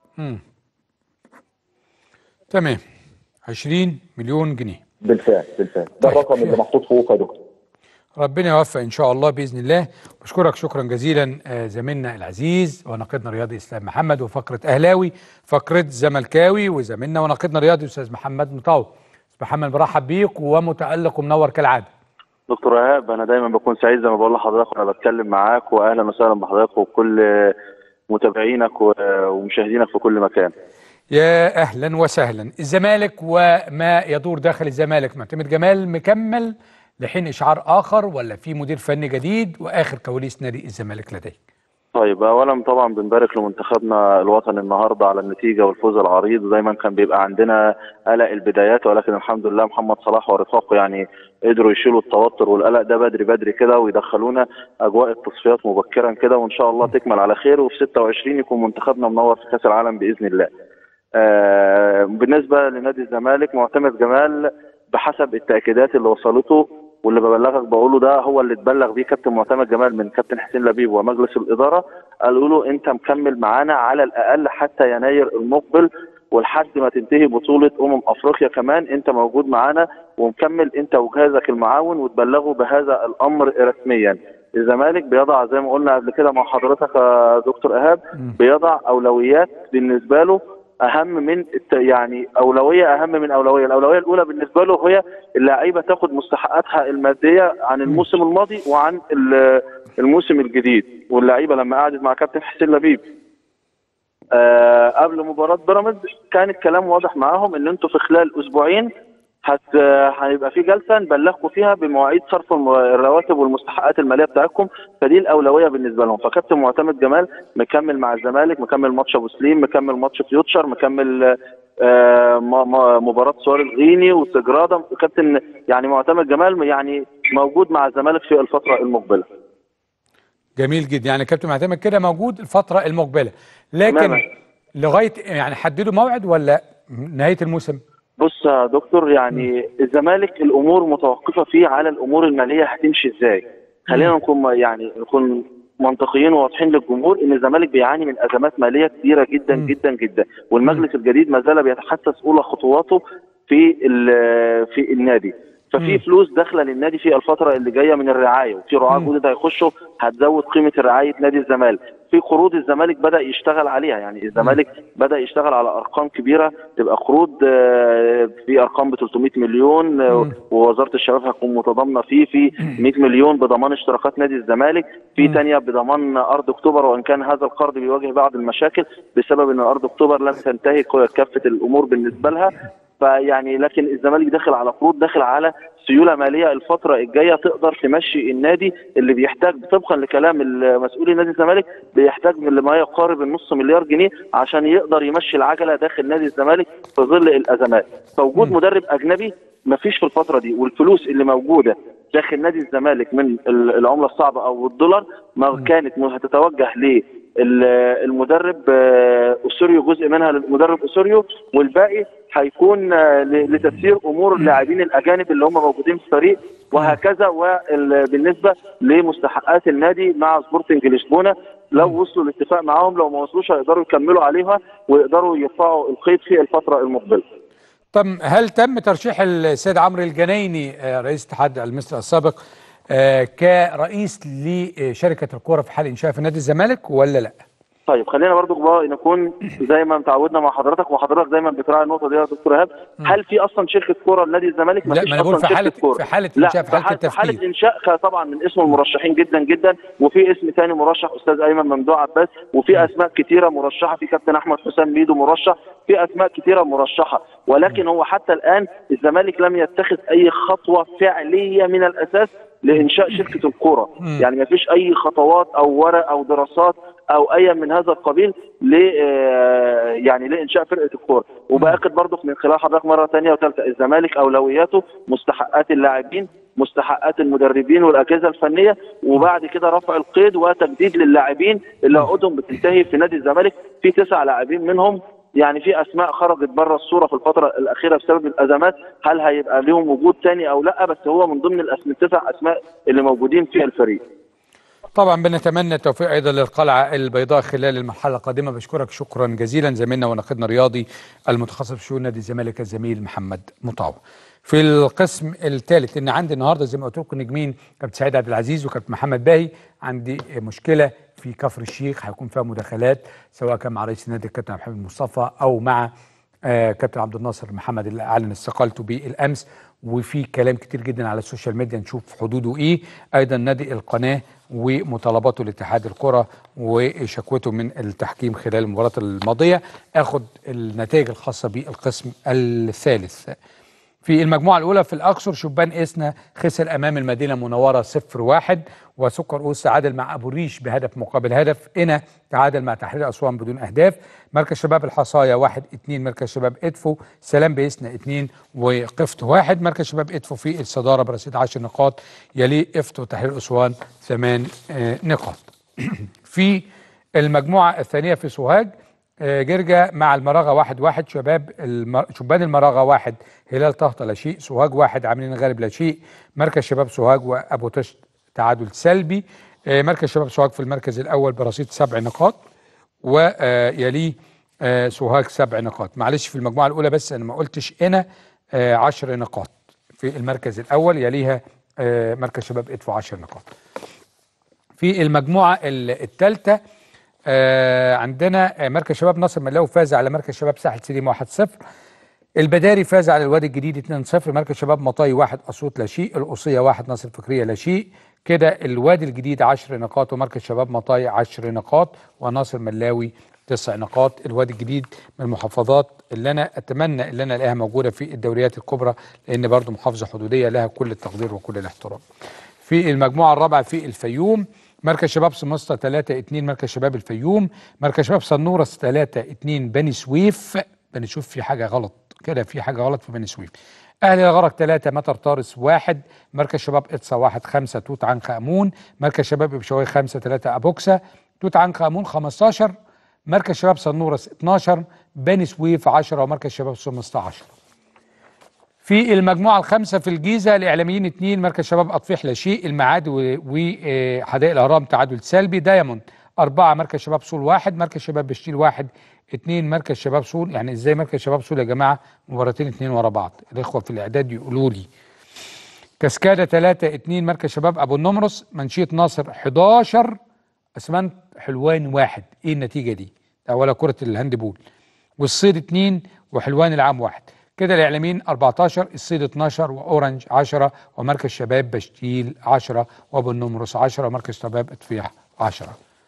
تمام 20 مليون جنيه بالفعل بالفعل ده طيب. الرقم اللي محطوط في اوفا يا دكتور ربنا يوفق ان شاء الله باذن الله بشكرك شكرا جزيلا آه، زميلنا العزيز وناقدنا الرياضي اسلام محمد وفقره اهلاوي فقره زملكاوي وزميلنا وناقدنا الرياضي استاذ محمد مطاوع استاذ محمد برحب بيك ومتالق ومنور كالعاده دكتور ايهاب انا دايما بكون سعيد زي ما بقول لحضرتك وانا بتكلم معاك واهلا وسهلا بحضرتك وكل متابعينك و- ومشاهدينك في كل مكان يا اهلا وسهلا الزمالك وما يدور داخل الزمالك معتمد جمال مكمل لحين اشعار اخر ولا في مدير فني جديد واخر كواليس نادي الزمالك لديك طيب اولا طبعا بنبارك لمنتخبنا الوطني النهارده على النتيجه والفوز العريض دايما كان بيبقى عندنا قلق البدايات ولكن الحمد لله محمد صلاح ورفاقه يعني قدروا يشيلوا التوتر والقلق ده بدري بدري كده ويدخلونا اجواء التصفيات مبكرا كده وان شاء الله تكمل على خير وفي 26 يكون منتخبنا منور في كاس العالم باذن الله. آه بالنسبه لنادي الزمالك معتمد جمال بحسب التاكيدات اللي وصلته واللي ببلغك بقوله ده هو اللي اتبلغ بيه كابتن معتمد جمال من كابتن حسين لبيب ومجلس الاداره قالوا له انت مكمل معانا على الاقل حتى يناير المقبل ولحد ما تنتهي بطوله امم افريقيا كمان انت موجود معانا ومكمل انت وجهازك المعاون وتبلغوا بهذا الامر رسميا. الزمالك بيضع زي ما قلنا قبل كده مع حضرتك يا دكتور ايهاب بيضع اولويات بالنسبه له اهم من الت... يعني اولويه اهم من اولويه، الاولويه الاولى بالنسبه له هي اللعيبه تاخد مستحقاتها الماديه عن الموسم الماضي وعن ال- الموسم الجديد، واللعيبه لما قعدت مع كابتن حسين لبيب آه قبل مباراه بيراميدز كان الكلام واضح معاهم ان انتوا في خلال اسبوعين هت هيبقى في جلسه نبلغكم فيها بمواعيد صرف الم- الرواتب والمستحقات الماليه بتاعتكم فدي الاولويه بالنسبه لهم فكابتن معتمد جمال مكمل مع الزمالك مكمل ماتش ابو سليم مكمل ماتش فيوتشر مكمل آه، م- م- مباراه سواريز غيني وسجراده كابتن يعني معتمد جمال يعني موجود مع الزمالك في الفتره المقبله جميل جدا يعني كابتن معتمد كده موجود الفتره المقبله لكن تماما. لغايه يعني حددوا موعد ولا نهايه الموسم بص يا دكتور يعني الزمالك الامور متوقفه فيه على الامور الماليه هتمشي ازاي خلينا نكون يعني نكون منطقيين وواضحين للجمهور ان الزمالك بيعاني من ازمات ماليه كبيره جدا جدا جدا والمجلس الجديد ما زال بيتحسس اولى خطواته في ال- في النادي ففي فلوس داخله للنادي في الفتره اللي جايه من الرعايه وفي رعاه جدد هيخشوا هتزود قيمه رعايه نادي الزمالك في قروض الزمالك بدا يشتغل عليها يعني الزمالك بدا يشتغل على ارقام كبيره تبقى قروض آه، في ارقام ب 300 مليون آه، ووزاره الشباب هتكون متضامنه فيه في 100 مليون بضمان اشتراكات نادي الزمالك في تانية بضمان ارض اكتوبر وان كان هذا القرض بيواجه بعض المشاكل بسبب ان ارض اكتوبر لم تنتهي كافه الامور بالنسبه لها فيعني لكن الزمالك داخل على قروض داخل على سيوله ماليه الفتره الجايه تقدر تمشي النادي اللي بيحتاج طبقا لكلام مسؤولي نادي الزمالك بيحتاج من ما يقارب النص مليار جنيه عشان يقدر يمشي العجله داخل نادي الزمالك في ظل الازمات فوجود مدرب اجنبي مفيش في الفتره دي والفلوس اللي موجوده داخل نادي الزمالك من ال- العمله الصعبه او الدولار ما كانت هتتوجه ل المدرب آه، اسوريو جزء منها للمدرب اسوريو والباقي هيكون آه، ل- لتسيير امور اللاعبين الاجانب اللي هم موجودين في الفريق وهكذا وبالنسبه لمستحقات النادي مع سبورتنج لشبونه لو وصلوا لاتفاق معاهم لو ما وصلوش هيقدروا يكملوا عليها ويقدروا يرفعوا القيد في الفتره المقبله. طب هل تم ترشيح السيد عمرو الجنايني آه، رئيس اتحاد المصري السابق آه، كرئيس لشركه الكوره في حال انشاء في نادي الزمالك ولا لا؟ طيب خلينا برضو بقى نكون زي ما تعودنا مع حضرتك وحضرتك دايما بتراعي النقطه دي يا دكتور ايهاب هل في اصلا شركه كوره لنادي الزمالك؟ لا، مفيش ما أنا بقول أصلاً في شركة حالة- كورة. في حالة لا إنشاء، في حالة في حاله التفكير. انشاء خ- طبعا من اسم المرشحين جدا جدا وفي اسم ثاني مرشح استاذ ايمن ممدوح عباس وفي اسماء كثيره مرشحه في كابتن احمد حسام ميدو مرشح في اسماء كثيره مرشحه ولكن هو حتى الان الزمالك لم يتخذ اي خطوه فعليه من الاساس لانشاء شركه الكوره يعني ما فيش اي خطوات او ورق او دراسات او اي من هذا القبيل ل آه، يعني لانشاء فرقه الكوره وباكد برضه من خلال حضرتك مره ثانيه وثالثه الزمالك اولوياته مستحقات اللاعبين مستحقات المدربين والاجهزه الفنيه وبعد كده رفع القيد وتجديد للاعبين اللي عقودهم بتنتهي في نادي الزمالك في تسع لاعبين منهم يعني في اسماء خرجت بره الصوره في الفتره الاخيره بسبب الازمات هل هيبقى لهم وجود تاني او لا بس هو من ضمن الأسماء التسع اسماء اللي موجودين في الفريق طبعا بنتمنى التوفيق ايضا للقلعه البيضاء خلال المرحله القادمه بشكرك شكرا جزيلا زميلنا وناقدنا الرياضي المتخصص في شؤون نادي الزمالك الزميل محمد مطاوع. في القسم الثالث ان عندي النهارده زي ما قلت لكم نجمين كابتن سعيد عبد العزيز وكابتن محمد باهي عندي مشكله في كفر الشيخ هيكون فيها مداخلات سواء كان مع رئيس النادي الكابتن محمد مصطفى او مع آه كابتن عبد الناصر محمد اللي اعلن استقالته بالامس وفي كلام كتير جدا على السوشيال ميديا نشوف حدوده ايه ايضا نادي القناه ومطالباته لاتحاد الكره وشكوته من التحكيم خلال المباراه الماضيه اخد النتائج الخاصه بالقسم الثالث في المجموعة الأولى في الأقصر شبان إسنا خسر أمام المدينة المنورة 0-1 وسكر أوس تعادل مع أبو الريش بهدف مقابل هدف إنا تعادل مع تحرير أسوان بدون أهداف مركز شباب الحصاية 1-2 مركز شباب إدفو سلام بإسنا 2 وقفت 1 مركز شباب إدفو في الصدارة برصيد 10 نقاط يليه إفت وتحرير أسوان 8 نقاط في المجموعة الثانية في سوهاج جرجا مع المراغة واحد واحد شباب المر... شبان المراغة واحد هلال طهطة لا شيء سوهاج واحد عاملين غالب لا شيء مركز شباب سوهاج وأبو طشت تعادل سلبي مركز شباب سوهاج في المركز الأول برصيد سبع نقاط ويليه سوهاج سبع نقاط معلش في المجموعة الأولى بس أنا ما قلتش أنا عشر نقاط في المركز الأول يليها مركز شباب إدفو عشر نقاط في المجموعة الثالثة آه عندنا آه مركز شباب ناصر ملاوي فاز على مركز شباب ساحل سليم 1-0 البداري فاز على الوادي الجديد 2-0 مركز شباب مطاي 1 اسيوط لا شيء القصيه 1 ناصر فكريه لا شيء كده الوادي الجديد 10 نقاط ومركز شباب مطاي 10 نقاط وناصر ملاوي 9 نقاط الوادي الجديد من المحافظات اللي انا اتمنى اللي انا الاقيها موجوده في الدوريات الكبرى لان برضو محافظه حدوديه لها كل التقدير وكل الاحترام في المجموعه الرابعه في الفيوم مركز شباب سمسطة 3 2 مركز شباب الفيوم مركز شباب صنورس 3 2 بني سويف بني سويف في حاجه غلط كده في حاجه غلط في بني سويف اهلي الغرق 3 مطر طارس 1 مركز شباب اقصى 1 5 توت عنخ امون مركز شباب بشوي 5 3 ابوكسا توت عنخ امون 15 مركز شباب صنورس 12 بني سويف 10 ومركز شباب سمسطة 10 في المجموعة الخامسة في الجيزة الإعلاميين اثنين مركز شباب أطفيح لا شيء المعاد وحدائق الأهرام تعادل سلبي دايموند أربعة مركز شباب صول واحد مركز شباب بشتيل واحد اثنين مركز شباب صول يعني إزاي مركز شباب صول يا جماعة مباراتين اثنين ورا بعض الإخوة في الإعداد يقولوا لي كاسكادا ثلاثة اثنين مركز شباب أبو النمرس منشية ناصر 11 أسمنت حلوان واحد إيه النتيجة دي؟ ده ولا كرة الهاندبول والصيد اثنين وحلوان العام واحد كده الاعلاميين 14 الصيد 12 واورنج 10 ومركز شباب بشتيل 10 وابو النمرس 10 ومركز شباب اطفيح 10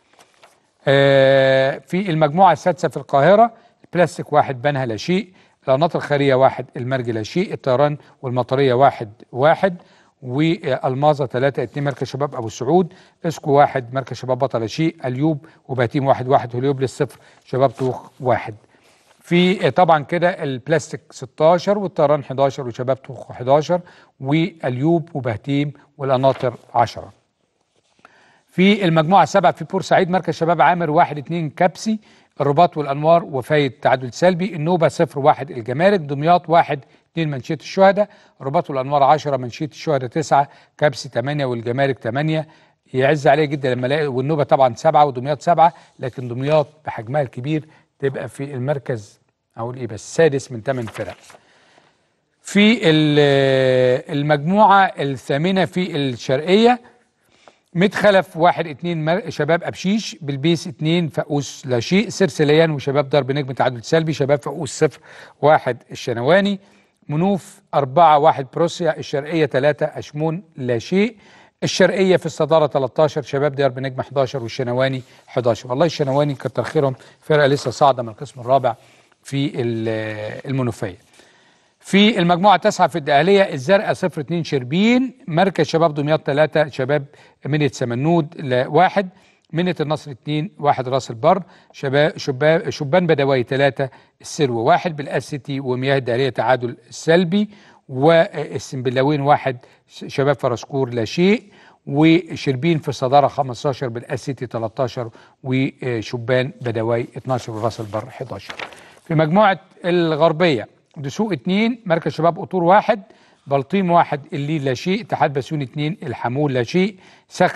آه في المجموعه السادسه في القاهره البلاستيك واحد بنها لا شيء القناطر الخيريه واحد المرج لا شيء الطيران والمطريه واحد واحد والماظه 3 2 مركز شباب ابو سعود اسكو واحد مركز شباب بطل لا شيء اليوب وباتيم واحد واحد هليوبلس صفر شباب طوخ واحد في طبعا كده البلاستيك 16 والطيران 11 وشباب طوخ 11 واليوب وبهتيم والقناطر 10 في المجموعه السابعه في بورسعيد مركز شباب عامر 1 2 كبسي الرباط والانوار وفايد تعادل سلبي النوبه 0 1 الجمارك دمياط 1 2 منشيه الشهداء الرباط والانوار 10 منشيه الشهداء 9 كبسي 8 والجمارك 8 يعز عليه جدا لما الاقي والنوبه طبعا 7 ودمياط 7 لكن دمياط بحجمها الكبير تبقى في المركز اقول ايه بس سادس من ثمان فرق في المجموعه الثامنه في الشرقيه مدخلف واحد اتنين شباب ابشيش بالبيس اتنين فقوس لا شيء سرسليان وشباب ضرب نجم تعادل سلبي شباب فقوس صفر واحد الشنواني منوف أربعة واحد بروسيا الشرقية ثلاثة أشمون لا شيء الشرقية في الصدارة 13 شباب ديار بنجم 11 والشنواني 11 والله الشنواني كتر خيرهم فرقة لسه صاعدة من القسم الرابع في المنوفية في المجموعة التاسعة في الدقهلية الزرقاء 0 2 شربين مركز شباب دمياط 3 شباب منية سمنود واحد منية النصر 2 واحد راس البر شباب شباب شبان بدوي 3 السرو واحد بالاسيتي ومياه الدقهلية تعادل سلبي والسنبلاوين واحد شباب فرسكور لا شيء وشربين في الصدارة 15 بالاسيتي 13 وشبان بدوي 12 وراس البر 11 في مجموعة الغربية دسوق 2 مركز شباب قطور واحد بلطيم واحد الليل لا شيء اتحاد بسيون 2 الحمول لا شيء سخا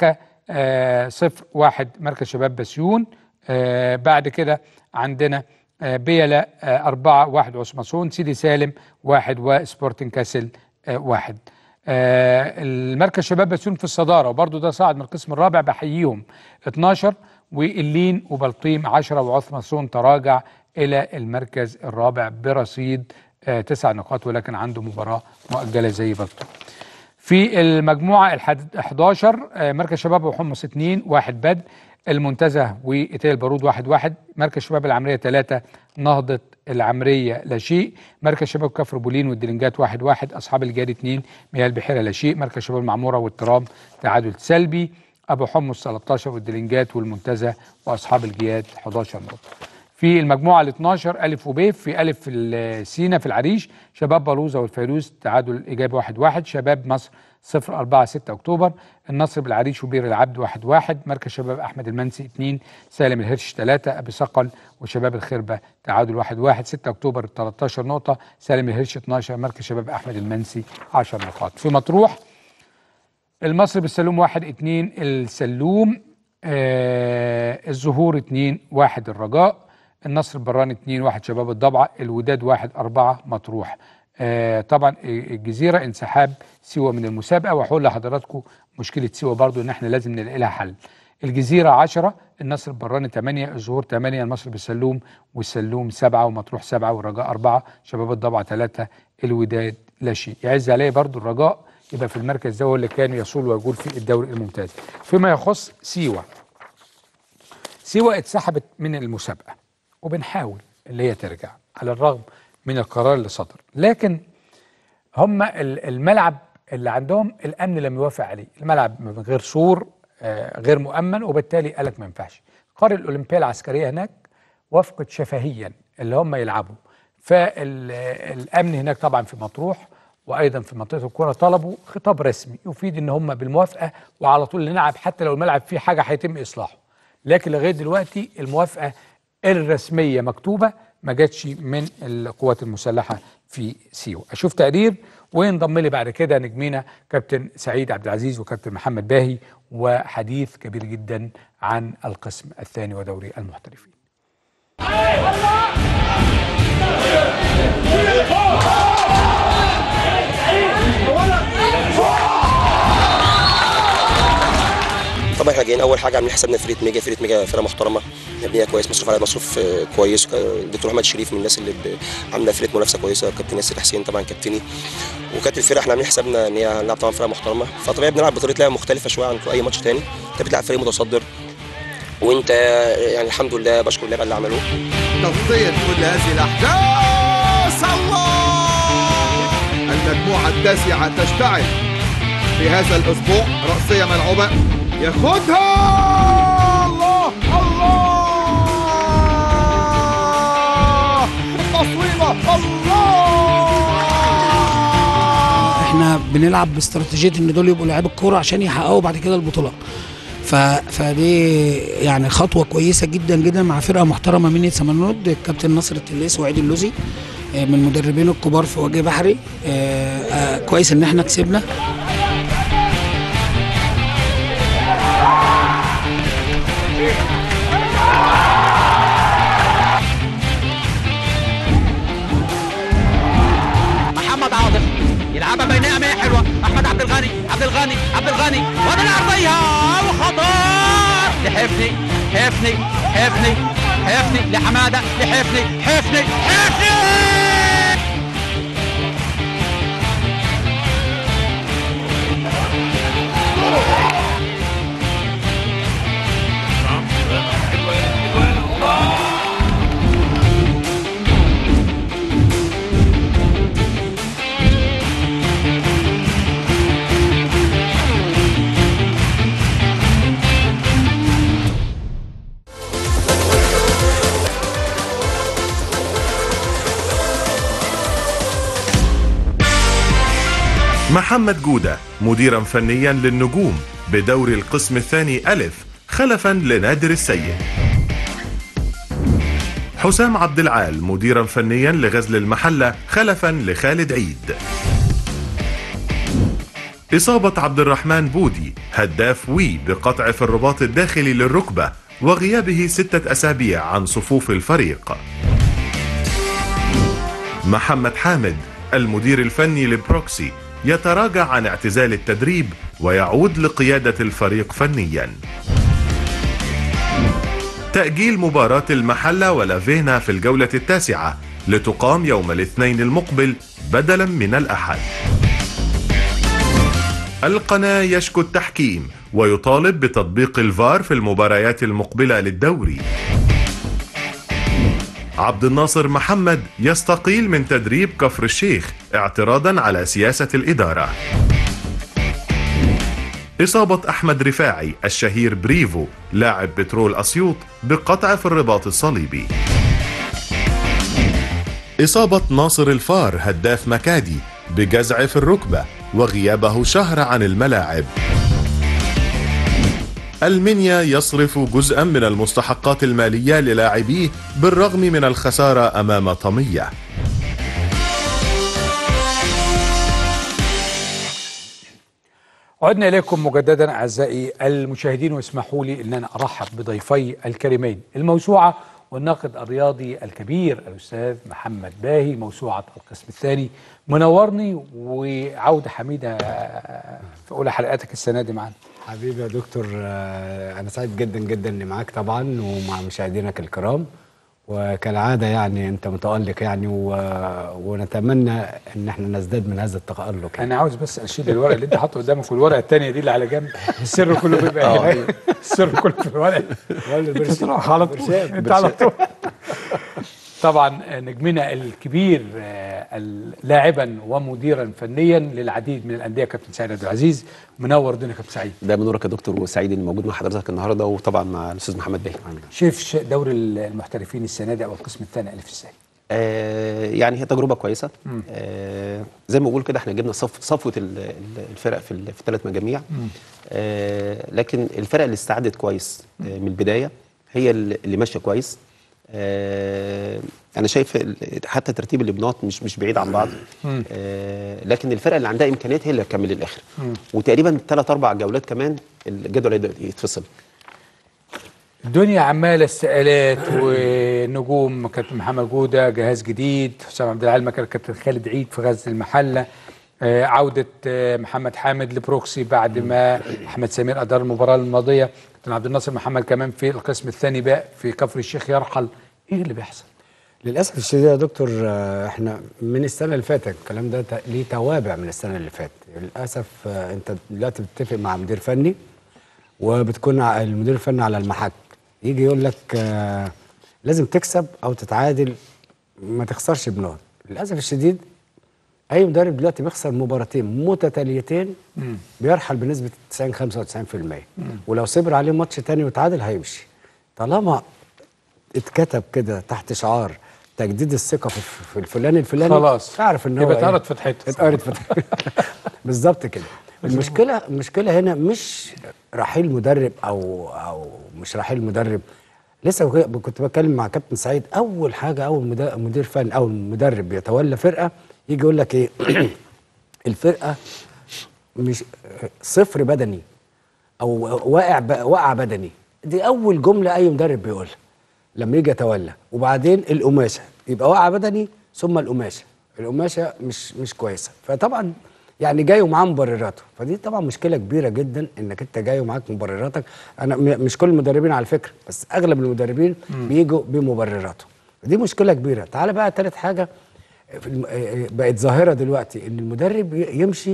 آه صفر واحد مركز شباب بسيون آه بعد كده عندنا آه بيلا آه أربعة واحد عثماسون سيدي سالم واحد وسبورتنج كاسل آه واحد آه المركز شباب بسيون في الصدارة وبرضو ده صعد من القسم الرابع بحييهم 12 واللين وبلطيم 10 وعثماسون تراجع إلى المركز الرابع برصيد آه تسع نقاط ولكن عنده مباراة مؤجلة زي بلطيم في المجموعة الحد- 11 آه، مركز شباب وحمص 2 واحد بدر المنتزه وإيتال البارود واحد واحد مركز شباب العمرية 3 نهضة العمرية لا شيء مركز شباب كفر بولين والدلنجات واحد واحد أصحاب الجاري 2 مياه البحيرة لا شيء مركز شباب المعمورة والترام تعادل سلبي أبو حمص 13 والدلنجات والمنتزه وأصحاب الجياد 11 نقطة في المجموعة ال 12 ألف وب في ألف في ال- سينا في العريش شباب بلوزة والفيروز تعادل إيجابي واحد واحد شباب مصر 0 4 6 أكتوبر النصر بالعريش وبير العبد واحد واحد مركز شباب أحمد المنسي 2 سالم الهرش 3 أبي صقل وشباب الخربة تعادل واحد واحد 6 أكتوبر 13 نقطة سالم الهرش 12 مركز شباب أحمد المنسي 10 نقاط في مطروح المصري بالسلوم واحد اتنين السلوم آه الزهور اتنين واحد الرجاء النصر البراني اتنين واحد شباب الضبعة الوداد واحد أربعة مطروح آه طبعا الجزيرة انسحاب سيوة من المسابقة وهقول لحضراتكم مشكلة سيوة برضو ان احنا لازم نلاقي لها حل الجزيرة عشرة النصر البراني ثمانية الزهور ثمانية المصري بالسلوم والسلوم سبعة ومطروح سبعة والرجاء أربعة شباب الضبعة ثلاثة الوداد لا شيء يعز عليه برضو الرجاء يبقى في المركز ده هو اللي كان يصول ويقول في الدوري الممتاز فيما يخص سيوة سيوة اتسحبت من المسابقة وبنحاول اللي هي ترجع على الرغم من القرار اللي صدر لكن هم ال- الملعب اللي عندهم الامن لم يوافق عليه الملعب من غير سور آه، غير مؤمن وبالتالي قال لك ما ينفعش قرية الأولمبية العسكرية هناك وافقت شفهيا اللي هم يلعبوا فالأمن هناك طبعا في مطروح وأيضا في منطقة الكرة طلبوا خطاب رسمي يفيد إن هم بالموافقة وعلى طول نلعب حتى لو الملعب فيه حاجة هيتم إصلاحه لكن لغاية دلوقتي الموافقة الرسمية مكتوبة ما جاتش من القوات المسلحة في سيوة أشوف تقرير وينضم لي بعد كده نجمينا كابتن سعيد عبد العزيز وكابتن محمد باهي وحديث كبير جدا عن القسم الثاني ودوري المحترفين طبعا احنا جايين اول حاجه عاملين حسابنا فرقه ميجا فرقه ميجا فرقه محترمه مبنيه كويس مصروف عليها مصروف آه، كويس وك- الدكتور احمد شريف من الناس اللي ب- عامله فرقه منافسه كويسه كابتن ياسر حسين طبعا كابتني وكانت الفرقه احنا عاملين حسابنا ان هي هنلعب طبعا فرقه محترمه فطبيعي بنلعب بطريقه لعب مختلفه شويه عن اي ماتش تاني انت بتلعب فريق متصدر وانت يعني الحمد لله بشكر اللعيبه اللي عملوه تغطية كل هذه الأحداث الله المجموعة التاسعة تشتعل في هذا الأسبوع رأسية ملعوبة ياخدها الله الله تصويبة الله احنا بنلعب باستراتيجيه ان دول يبقوا لعيبه الكوره عشان يحققوا بعد كده البطولات ف... فدي يعني خطوه كويسه جدا جدا مع فرقه محترمه مني سمنود الكابتن نصر التليس وعيد اللوزي آه، من المدربين الكبار في وجه بحري آه، آه، كويس ان احنا كسبنا محمد عاطف يلعبها بينيه اماميه حلوه احمد عبد الغني عبد الغني عبد الغني وادي العرضيه وخطر لحفني حفني حفني حفني لحماده لحفني حفني حفني محمد جودة مديرا فنيا للنجوم بدوري القسم الثاني ألف خلفا لنادر السيد حسام عبد العال مديرا فنيا لغزل المحلة خلفا لخالد عيد إصابة عبد الرحمن بودي هداف وي بقطع في الرباط الداخلي للركبة وغيابه ستة أسابيع عن صفوف الفريق محمد حامد المدير الفني لبروكسي يتراجع عن اعتزال التدريب ويعود لقيادة الفريق فنيا تأجيل مباراة المحلة ولافينا في الجولة التاسعة لتقام يوم الاثنين المقبل بدلا من الأحد القناة يشكو التحكيم ويطالب بتطبيق الفار في المباريات المقبلة للدوري عبد الناصر محمد يستقيل من تدريب كفر الشيخ اعتراضا على سياسة الإدارة إصابة أحمد رفاعي الشهير بريفو لاعب بترول أسيوط بقطع في الرباط الصليبي إصابة ناصر الفار هداف مكادي بجزع في الركبة وغيابه شهر عن الملاعب المنيا يصرف جزءا من المستحقات المالية للاعبيه بالرغم من الخسارة أمام طمية عدنا إليكم مجددا أعزائي المشاهدين واسمحوا لي أن أنا أرحب بضيفي الكريمين الموسوعة والناقد الرياضي الكبير الأستاذ محمد باهي موسوعة القسم الثاني منورني وعودة حميدة في أولى حلقاتك السنة دي معانا حبيبي يا دكتور آه، انا سعيد جدا جدا اني معاك طبعا ومع مشاهدينك الكرام وكالعاده يعني انت متالق يعني و... ونتمنى ان احنا نزداد من هذا التالق يعني. أنا عاوز بس أشيل الورق اللي أنت حاطه قدامك والورقة الثانية دي اللي على جنب السر كله بيبقى آه. هنا السر كله في الورق البرشام. تروح على طول برشام. أنت على طول طبعا نجمنا الكبير آه، لاعبا ومديرا فنيا للعديد من الانديه كابتن سعيد عبد العزيز منور الدنيا كابتن سعيد ده منورك يا دكتور وسعيد اني موجود مع حضرتك النهارده وطبعا مع الاستاذ محمد باهي شايف ش- دوري المحترفين السنه دي او القسم الثاني الف ازاي آه يعني هي تجربه كويسه مم. آه زي ما بقول كده احنا جبنا صف صفوه ال- ال- الفرق في ال- في الثلاث مجاميع آه لكن الفرق اللي استعدت كويس آه من البدايه هي اللي اللي ماشيه كويس آه انا شايف ال- حتى ترتيب الابنات مش مش بعيد عن بعض مم. آه لكن الفرق اللي عندها امكانيات هي اللي هتكمل للاخر مم. وتقريبا ثلاث اربع جولات كمان الجدول هيبدا يتفصل الدنيا عماله استقالات ونجوم كابتن محمد جوده جهاز جديد حسام عبد العال مكان كابتن خالد عيد في غزه المحله آه، عوده آه، محمد حامد لبروكسي بعد ما احمد سمير ادار المباراه الماضيه كابتن عبد الناصر محمد كمان في القسم الثاني بقى في كفر الشيخ يرحل ايه اللي بيحصل؟ للاسف الشديد يا دكتور آه، احنا من السنه اللي فاتت الكلام ده ت- ليه توابع من السنه اللي فاتت للاسف آه، انت دلوقتي بتتفق مع مدير فني وبتكون ع- المدير الفني على المحك يجي يقول لك آه، لازم تكسب او تتعادل ما تخسرش بنقط للاسف الشديد اي مدرب دلوقتي بيخسر مباراتين متتاليتين بيرحل بنسبه 90 95% ولو صبر عليه ماتش تاني وتعادل هيمشي طالما اتكتب كده تحت شعار تجديد الثقه في في الفلان الفلاني خلاص. اعرف ان هو يبقى إيه؟ اتقرت فتحته. اتقرت فتحته بالظبط كده المشكله المشكله هنا مش رحيل مدرب او او مش رحيل مدرب لسه كنت- كنت بتكلم مع كابتن سعيد اول حاجه اول مدا- مدير فني او مدرب يتولى فرقه يجي يقول لك ايه الفرقه مش صفر بدني او واقع ب- واقع بدني دي اول جمله اي مدرب بيقولها لما يجي يتولى وبعدين القماشه يبقى واقع بدني ثم القماشه القماشه مش مش كويسه فطبعا يعني جاي ومعاه مبرراته فدي طبعا مشكله كبيره جدا انك انت جاي ومعاك مبرراتك انا م- مش كل المدربين على فكره بس اغلب المدربين مم. بيجوا بمبرراتهم دي مشكله كبيره تعال بقى تالت حاجه في الم- آه، بقت ظاهره دلوقتي ان المدرب ي- يمشي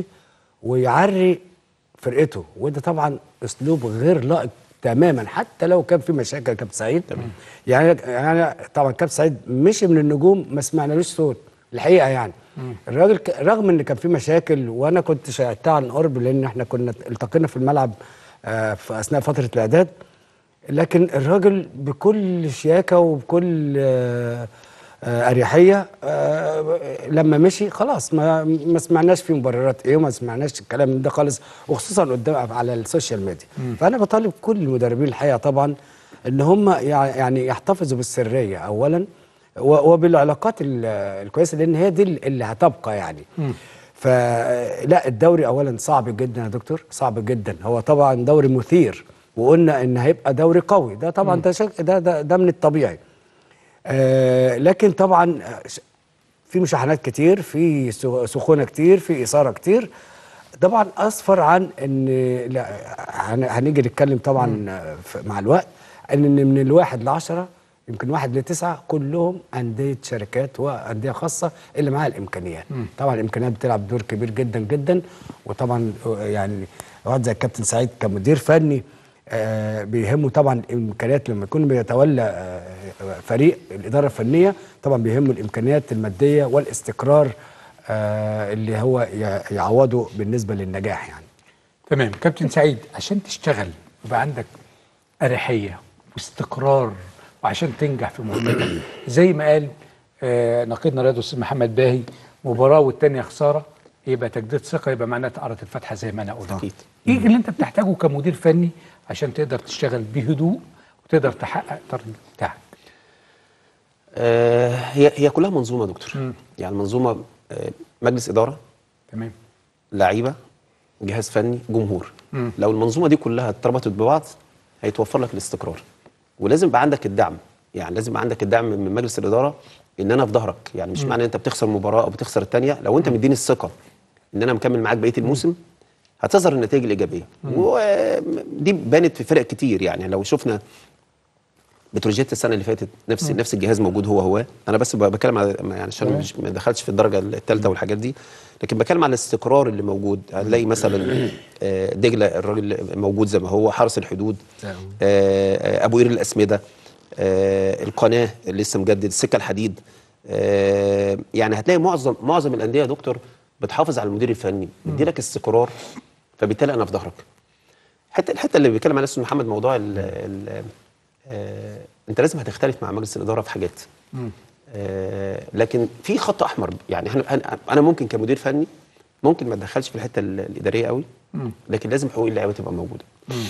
ويعري فرقته وده طبعا اسلوب غير لائق تماما حتى لو كان في مشاكل يا كابتن سعيد يعني يعني طبعا كابتن سعيد مشي من النجوم ما سمعنالوش صوت الحقيقه يعني الراجل ك- رغم ان كان في مشاكل وانا كنت شاهدتها عن قرب لان احنا كنا التقينا في الملعب آه، في اثناء فتره الاعداد لكن الراجل بكل شياكه وبكل آه، آه، اريحيه آه، لما مشي خلاص ما ما سمعناش فيه مبررات ايه وما سمعناش الكلام من ده خالص وخصوصا قدام على السوشيال ميديا مم. فانا بطالب كل المدربين الحقيقه طبعا ان هم يع- يعني يحتفظوا بالسريه اولا و- وبالعلاقات ال- الكويسه لان هي دي اللي هتبقى يعني فلا الدوري اولا صعب جدا يا دكتور صعب جدا هو طبعا دوري مثير وقلنا ان هيبقى دوري قوي ده طبعا ده شك ده ده, ده من الطبيعي آه لكن طبعا آه، ش- في مشاحنات كتير في سخ- سخونه كتير في اثاره كتير طبعا اسفر عن ان لا هن- هنيجي نتكلم طبعا آه، ف- مع الوقت ان إن من الواحد لعشرة يمكن واحد لتسعة كلهم أندية شركات وأندية خاصة اللي معاها الإمكانيات مم. طبعا الإمكانيات بتلعب دور كبير جدا جدا وطبعا آه، يعني واحد زي الكابتن سعيد كمدير فني آه، بيهمه طبعا الامكانيات لما يكون بيتولى آه، فريق الاداره الفنيه طبعا بيهمه الامكانيات الماديه والاستقرار آه، اللي هو يع- يعوضه بالنسبه للنجاح يعني تمام كابتن سعيد عشان تشتغل يبقى عندك أريحية واستقرار وعشان تنجح في مهمتك زي ما قال آه نقيدنا رياض الأستاذ محمد باهي مباراة والتانية خسارة يبقى تجديد ثقة يبقى معناها اتقرت الفتحة زي ما أنا قلت أكيد. إيه اللي أنت بتحتاجه كمدير فني عشان تقدر تشتغل بهدوء وتقدر تحقق التارجت بتاعك آه، هي هي كلها منظومه يا دكتور يعني منظومه آه، مجلس اداره تمام لعيبه جهاز فني جمهور مم. لو المنظومه دي كلها اتربطت ببعض هيتوفر لك الاستقرار ولازم يبقى عندك الدعم يعني لازم يبقى عندك الدعم من مجلس الاداره ان انا في ظهرك يعني مش مم. معنى ان انت بتخسر مباراه او بتخسر الثانيه لو انت مديني الثقه ان انا مكمل معاك بقيه الموسم هتظهر النتائج الايجابيه ودي بانت في فرق كتير يعني لو شفنا بتروجيت السنه اللي فاتت نفس مم. نفس الجهاز موجود هو هو انا بس ب- بتكلم على يعني عشان تمام. مش ما دخلتش في الدرجه الثالثه والحاجات دي لكن بتكلم على الاستقرار اللي موجود هنلاقي مثلا آه، دجله الراجل موجود زي ما هو حرس الحدود آه، آه، ابو قير الاسمده آه، القناه اللي لسه مجدد السكه الحديد آه، يعني هتلاقي معظم معظم الانديه يا دكتور بتحافظ على المدير الفني بيدي لك استقرار فبالتالي انا في ظهرك حتى الحته اللي بيتكلم عليها الاستاذ محمد موضوع ال ال آه انت لازم هتختلف مع مجلس الاداره في حاجات آه لكن في خط احمر يعني احنا أنا- انا ممكن كمدير فني ممكن ما اتدخلش في الحته ال- الاداريه قوي لكن لازم حقوق اللعيبه تبقى موجوده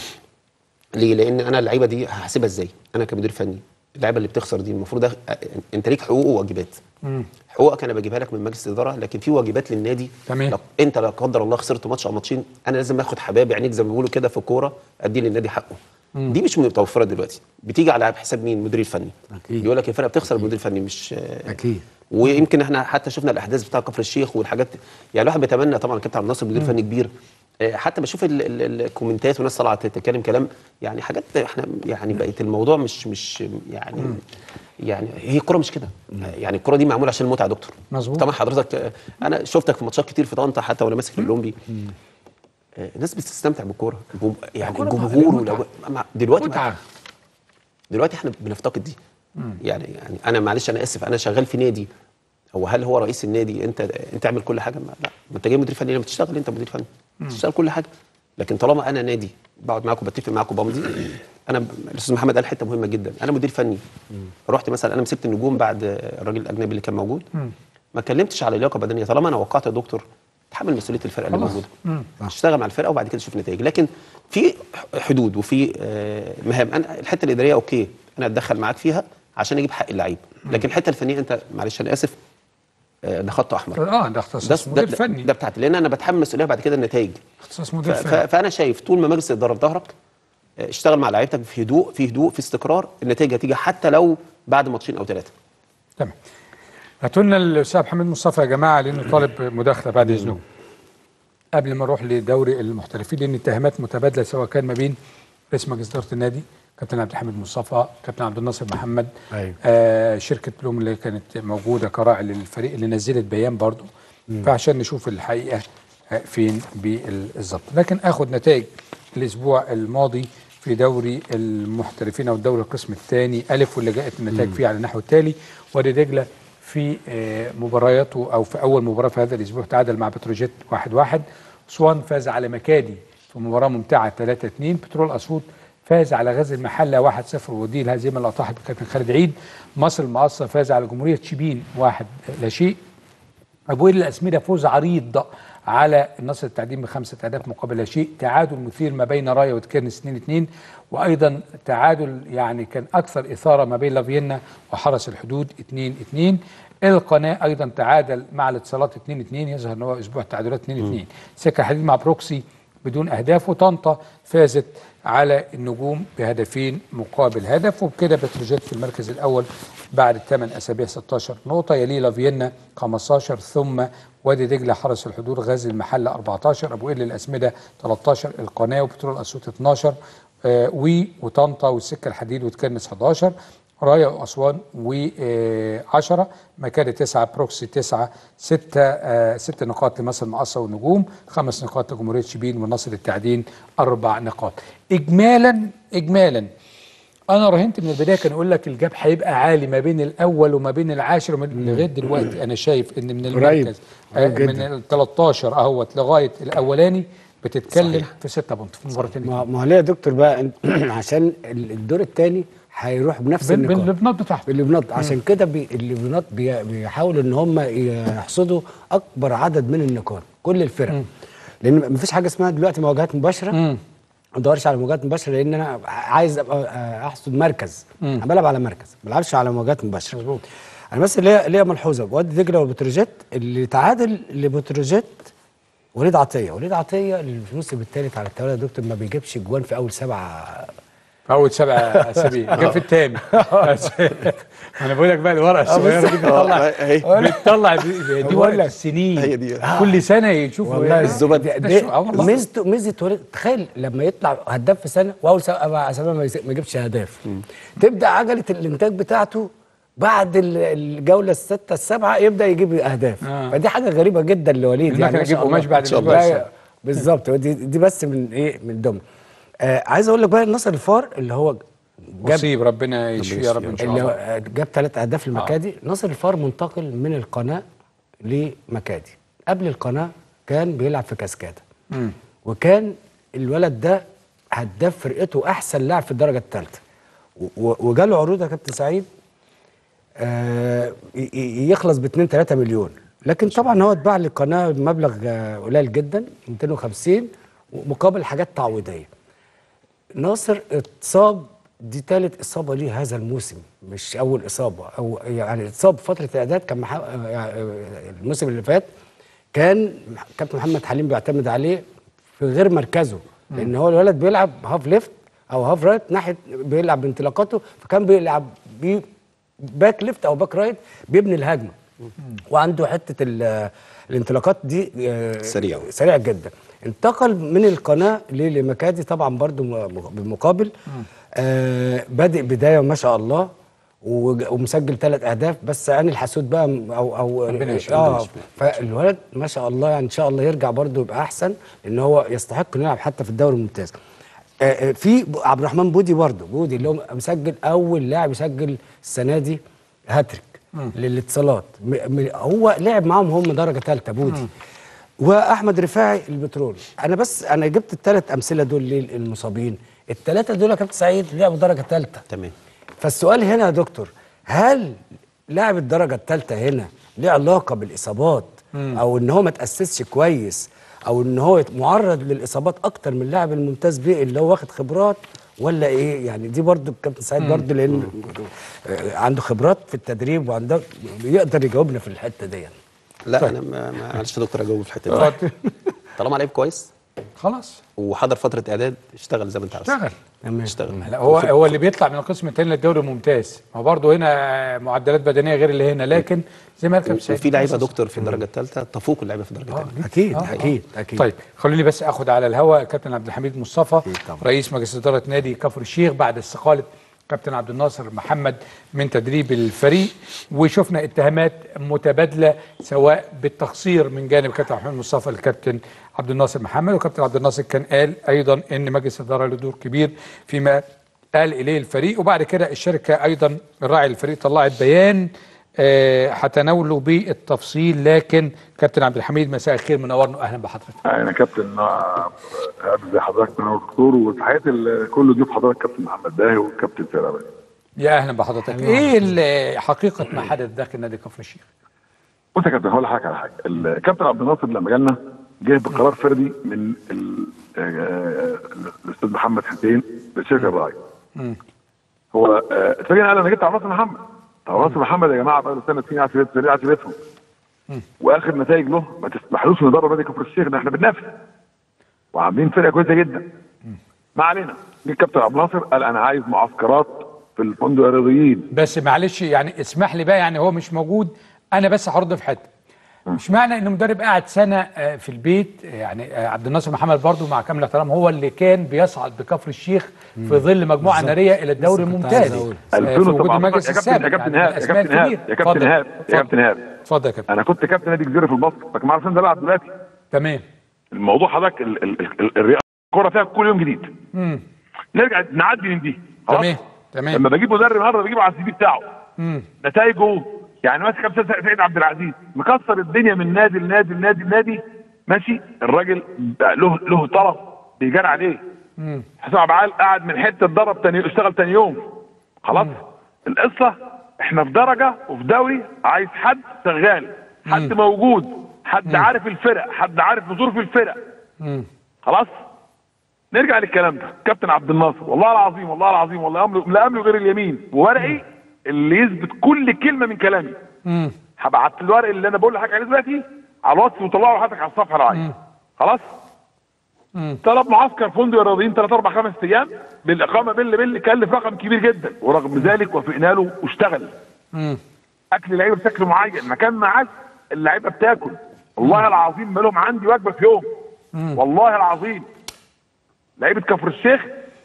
ليه لان انا اللعيبه دي هحاسبها ازاي انا كمدير فني اللعيبه اللي بتخسر دي المفروض ده انت ليك حقوق وواجبات حقوقك انا بجيبها لك من مجلس الاداره لكن في واجبات للنادي تمام. لو انت لا قدر الله خسرت ماتش او ماتشين انا لازم اخد حباب عينيك زي ما بيقولوا كده في الكوره ادي للنادي حقه مم. دي مش متوفره دلوقتي بتيجي على حساب مين المدير الفني اكيد يقول لك الفرقه بتخسر المدير الفني مش اكيد ويمكن احنا حتى شفنا الاحداث بتاع كفر الشيخ والحاجات يعني الواحد بيتمنى طبعا كابتن عبد الناصر مدير مم. فني كبير آه، حتى بشوف ال- ال- الكومنتات وناس طالعه تتكلم كلام يعني حاجات احنا يعني بقت الموضوع مش مش يعني يعني هي الكوره مش كده يعني الكوره دي معموله عشان المتعه يا دكتور مظبوط طبعا حضرتك آه، انا شفتك في ماتشات كتير في طنطا حتى وانا ماسك الاولمبي آه، الناس بتستمتع بالكوره الجم- يعني الكورة الجمهور متعة. ولو- مع- دلوقتي متعة. دلوقتي احنا بنفتقد دي مم. يعني يعني انا معلش انا اسف انا شغال في نادي هو هل هو رئيس النادي انت انت تعمل كل حاجه ما لا ما انت جاي مدير فني لما بتشتغل انت مدير فني مم. تشتغل كل حاجه لكن طالما انا نادي بقعد معاكم بتفق معاكم بمضي انا ب- الاستاذ محمد قال حته مهمه جدا انا مدير فني رحت مثلا انا مسكت النجوم بعد الراجل الاجنبي اللي كان موجود مم. ما اتكلمتش على لياقه بدنيه طالما انا وقعت يا دكتور تحمل مسؤوليه الفرقه اللي خلاص. موجوده مم. اشتغل مع الفرقه وبعد كده شوف نتائج لكن في حدود وفي آه، مهام انا الحته الاداريه اوكي انا اتدخل معاك فيها عشان اجيب حق اللعيب لكن الحته الفنيه انت معلش انا اسف آه، ده خط احمر اه ده اختصاص مدير ده, فني ده بتاعتي لان انا بتحمل مسؤوليه بعد كده النتائج اختصاص ف- مدير ف- فني فانا شايف طول ما مجلس الاداره في ظهرك آه، اشتغل مع لعيبتك في هدوء في هدوء في استقرار النتائج هتيجي حتى لو بعد ماتشين او ثلاثه تمام هاتوا لنا الاستاذ محمد مصطفى يا جماعه لانه طالب مداخله بعد اذنكم قبل ما نروح لدوري المحترفين لان اتهامات متبادله سواء كان ما بين رئيس مجلس اداره النادي كابتن عبد الحميد مصطفى كابتن عبد الناصر محمد ايوه آه شركه بلوم اللي كانت موجوده كراعي للفريق اللي نزلت بيان برضو مم. فعشان نشوف الحقيقه آه فين بالظبط لكن اخد نتائج الاسبوع الماضي في دوري المحترفين او دوري القسم الثاني الف واللي جاءت النتائج مم. فيه على النحو التالي وادي دجله في آه، مبارياته او في اول مباراه في هذا الاسبوع تعادل مع بتروجيت 1-1 اسوان فاز على مكادي في مباراه ممتعه 3-2 بترول اسيوط فاز على غزل المحله 1-0 ودي الهزيمه اللي اطاحت بكابتن خالد عيد مصر المقاصه فاز على جمهوريه شبين 1 لا شيء ابو قير الاسمده فوز عريض على النصر التعدين بخمسه اهداف مقابل لا شيء تعادل مثير ما بين رايا وتكرنس 2 2 وايضا تعادل يعني كان اكثر اثاره ما بين لافينا وحرس الحدود 2 2 القناه ايضا تعادل مع الاتصالات 2 2 يظهر ان هو اسبوع تعادلات 2 2 سكه حديد مع بروكسي بدون اهداف وطنطا فازت على النجوم بهدفين مقابل هدف وبكده بتروجيت في المركز الاول بعد 8 اسابيع 16 نقطه يليه لافينا 15 ثم وادي دجله حرس الحدود غزل المحله 14 ابو قير الاسمده 13 القناه وبترول اسيوط 12 آه وي وطنطا والسكه الحديد وتكنس 11 رايا واسوان و10 مكاري 9 بروكسي 9 6 آه 6 نقاط لمصر المقصه والنجوم خمس نقاط لجمهوريه شبين والنصر التعدين اربع نقاط اجمالا اجمالا انا راهنت من البدايه كان اقول لك الجاب هيبقى عالي ما بين الاول وما بين العاشر ومن لغايه دلوقتي انا شايف ان من قريب. المركز آه قريب من جدا. ال 13 اهوت لغايه الاولاني بتتكلم صحيح. في 6 بونت في مباراتين ما ما هو ليه يا دكتور بقى عشان ال- الدور الثاني هيروح بنفس بال- النقاط بالبنط بتاعهم بالبنط عشان كده بي اللي بنط بي بيحاولوا ان هم يحصدوا اكبر عدد من النقاط كل الفرق لان مفيش حاجه اسمها دلوقتي مواجهات مباشره ما ادورش على مواجهات مباشره لان انا عايز ابقى آه، احصد مركز مم. انا بلعب على مركز ما بلعبش على مواجهات مباشره مظبوط انا بس ليا ليا ملحوظه وادي دجله وبتروجيت اللي تعادل لبتروجيت وليد عطيه وليد عطيه الموسم الثالث على التوالي يا دكتور ما بيجيبش جوان في اول سبعه في اول سبع اسابيع جاب في الثاني انا بقول لك بقى الورقه الصغيره دي بتطلع بتطلع دي, دي بقول ورقه لك. السنين هي دي. كل سنه يشوفوا والله إيه. الزبد ده دي شو- آه والله. ميزته ميزه وليد تخيل لما يطلع هداف في سنه واول سبع اسابيع ما يس- ما يجيبش اهداف تبدا عجله الانتاج بتاعته بعد ال- الجوله السته السابعه يبدا يجيب اهداف آه. فدي حاجه غريبه جدا لوليد المكنة ما تجيب شاء قماش الله. بعد إن شاء الأسبوع الله. السابع. بالظبط دي, دي بس من ايه من ضمن آه عايز اقول لك بقى النصر الفار اللي هو مصيب ربنا يشفيه يا رب ان شاء اللي الله هو جاب ثلاث اهداف لمكادي ناصر الفار منتقل من القناه لمكادي قبل القناه كان بيلعب في كاسكادا مم. وكان الولد ده هداف فرقته احسن لاعب في الدرجه الثالثه وجاله عروض يا كابتن سعيد آه ي- ي- يخلص ب 2 3 مليون لكن طبعا هو اتباع للقناه بمبلغ آه، قليل جدا 250 مقابل حاجات تعويضيه ناصر اتصاب دي ثالث اصابه ليه هذا الموسم مش اول اصابه او يعني اتصاب فتره اعداد كان محا... يعني الموسم اللي فات كان كابتن محمد حليم بيعتمد عليه في غير مركزه لان هو الولد بيلعب هاف ليفت او هاف رايت ناحيه بيلعب بانطلاقاته فكان بيلعب بي باك ليفت او باك رايت بيبني الهجمه وعنده حته ال- الانطلاقات دي آه، سريعة. سريع جدا انتقل من القناه ل- لمكادي طبعا برضو م- بالمقابل آه بادئ بدايه ما شاء الله وج- ومسجل ثلاث اهداف بس عين الحسود بقى م- او او ربنا يشفيه. اه ربنا يشفيه. فالولد ما شاء الله يعني ان شاء الله يرجع برضو يبقى احسن لان هو يستحق انه يلعب حتى في الدوري الممتاز آه، آه، في ب- عبد الرحمن بودي برضه بودي اللي هو مسجل اول لاعب يسجل السنه دي هاتريك للاتصالات م- م- هو لعب معاهم هم درجه ثالثه بودي واحمد رفاعي البترول انا بس انا جبت الثلاث امثله دول للمصابين الثلاثه دول يا كابتن سعيد لعبوا درجه ثالثه تمام فالسؤال هنا يا دكتور هل لاعب الدرجه الثالثه هنا ليه علاقه بالاصابات مم. او ان هو ما تاسسش كويس او ان هو يت- معرض للاصابات اكتر من اللاعب الممتاز بيه اللي هو واخد خبرات ولا ايه يعني دي برضو الكابتن سعيد مم. برضو لان آه، عنده خبرات في التدريب وعنده يقدر يجاوبنا في الحته دي يعني. لا طيب. انا ما ما- معلش يا دكتور اجاوب في الحته دي اتفضل. طالما لعيب كويس خلاص وحضر فتره اعداد اشتغل زي ما انت عاوز اشتغل اشتغل لا هو هو اللي بيطلع من القسم الثاني للدوري الممتاز ما هو برضه هنا معدلات بدنيه غير اللي هنا لكن زي ما الكابتن سعيد وفي لعيبه بيقول. دكتور في الدرجه الثالثه تفوق اللعيبه في الدرجه الثانيه اكيد آه، اكيد آه. اكيد طيب خلوني بس اخد على الهواء كابتن عبد الحميد مصطفى رئيس مجلس اداره نادي كفر الشيخ بعد استقاله كابتن عبد الناصر محمد من تدريب الفريق وشفنا اتهامات متبادله سواء بالتقصير من جانب كابتن محمد مصطفى الكابتن عبد الناصر محمد وكابتن عبد الناصر كان قال ايضا ان مجلس الاداره له دور كبير فيما قال اليه الفريق وبعد كده الشركه ايضا الراعي الفريق طلعت بيان آه، هتناوله بالتفصيل لكن كابتن عبد الحميد مساء الخير منورنا اهلا بحضرتك انا كابتن آه، زي حضرتك من الدكتور وتحياتي لكل ضيوف حضرتك كابتن محمد باهي والكابتن فرقه يا اهلا بحضرتك ايه ال- حقيقه ما حدث داخل نادي كفر الشيخ بص يا كابتن هقول لحضرتك على حاجه الكابتن عبد الناصر لما جالنا جه بقرار فردي من ال- آه، الاستاذ محمد حسين للشركه الراعيه هو آه، اتفاجئ قال انا جبت عباس محمد عباس محمد يا جماعه بقى له سنه سنين قاعد في بيت- قاعد في بيتهم واخر نتائج له ما تسمحلوش ندرب نادي كفر الشيخ ده احنا بننافس وعاملين فرقه كويسه جدا ما علينا جه الكابتن عبد الناصر قال انا عايز معسكرات في الفندق الرياضيين بس معلش يعني اسمح لي بقى يعني هو مش موجود انا بس هرد في حته مش معنى ان مدرب قاعد سنه آه، في البيت آه، يعني آه، عبد الناصر محمد برضو مع كامل الاحترام هو اللي كان بيصعد بكفر الشيخ في ظل مجموعه بالظبط. ناريه الى الدوري لسه كنت عايز الممتاز أقول. آه، في وجود 2017 المجلس يا كابتن السابق يا كابتن يعني ايهاب يا الأسماء كابتن ايهاب الكبيرة. يا كابتن اتفضل. ايهاب يا كابتن ايهاب اتفضل يا كابتن انا كنت كابتن نادي الجزيره في الباسكت لكن ما اعرفش انت بلعب دلوقتي تمام الموضوع حضرتك ال- ال- ال- الرياضه الكوره فيها كل يوم جديد امم نرجع نعدي من دي خلاص؟ تمام تمام لما بجيب مدرب النهارده بجيبه على السي في بتاعه امم نتائجه يعني ماسك كابتن سعيد عبد العزيز مكسر الدنيا من نادي لنادي لنادي لنادي ماشي الراجل بقى له له طلب بيجار عليه امم حسام عبد العال قعد من حته اتدرب تاني اشتغل تاني يوم خلاص القصه احنا في درجه وفي دوري عايز حد شغال حد موجود حد عارف الفرق حد عارف ظروف الفرق امم خلاص نرجع للكلام ده كابتن عبد الناصر والله العظيم والله العظيم والله امله لا امله غير اليمين وورقي اللي يثبت كل كلمه من كلامي امم هبعت الورق اللي انا بقول لحضرتك عليه دلوقتي على الواتس وطلعه لحضرتك على الصفحه الرعايه خلاص طلب معسكر فندق الرياضيين ثلاث اربع خمس ايام بالاقامه بل بل كلف رقم كبير جدا ورغم ذلك وافقنا له واشتغل امم اكل اللعيبه بشكل معين مكان معاك اللعيبه بتاكل والله العظيم ما لهم عندي وجبه في يوم والله العظيم لعيبه كفر الشيخ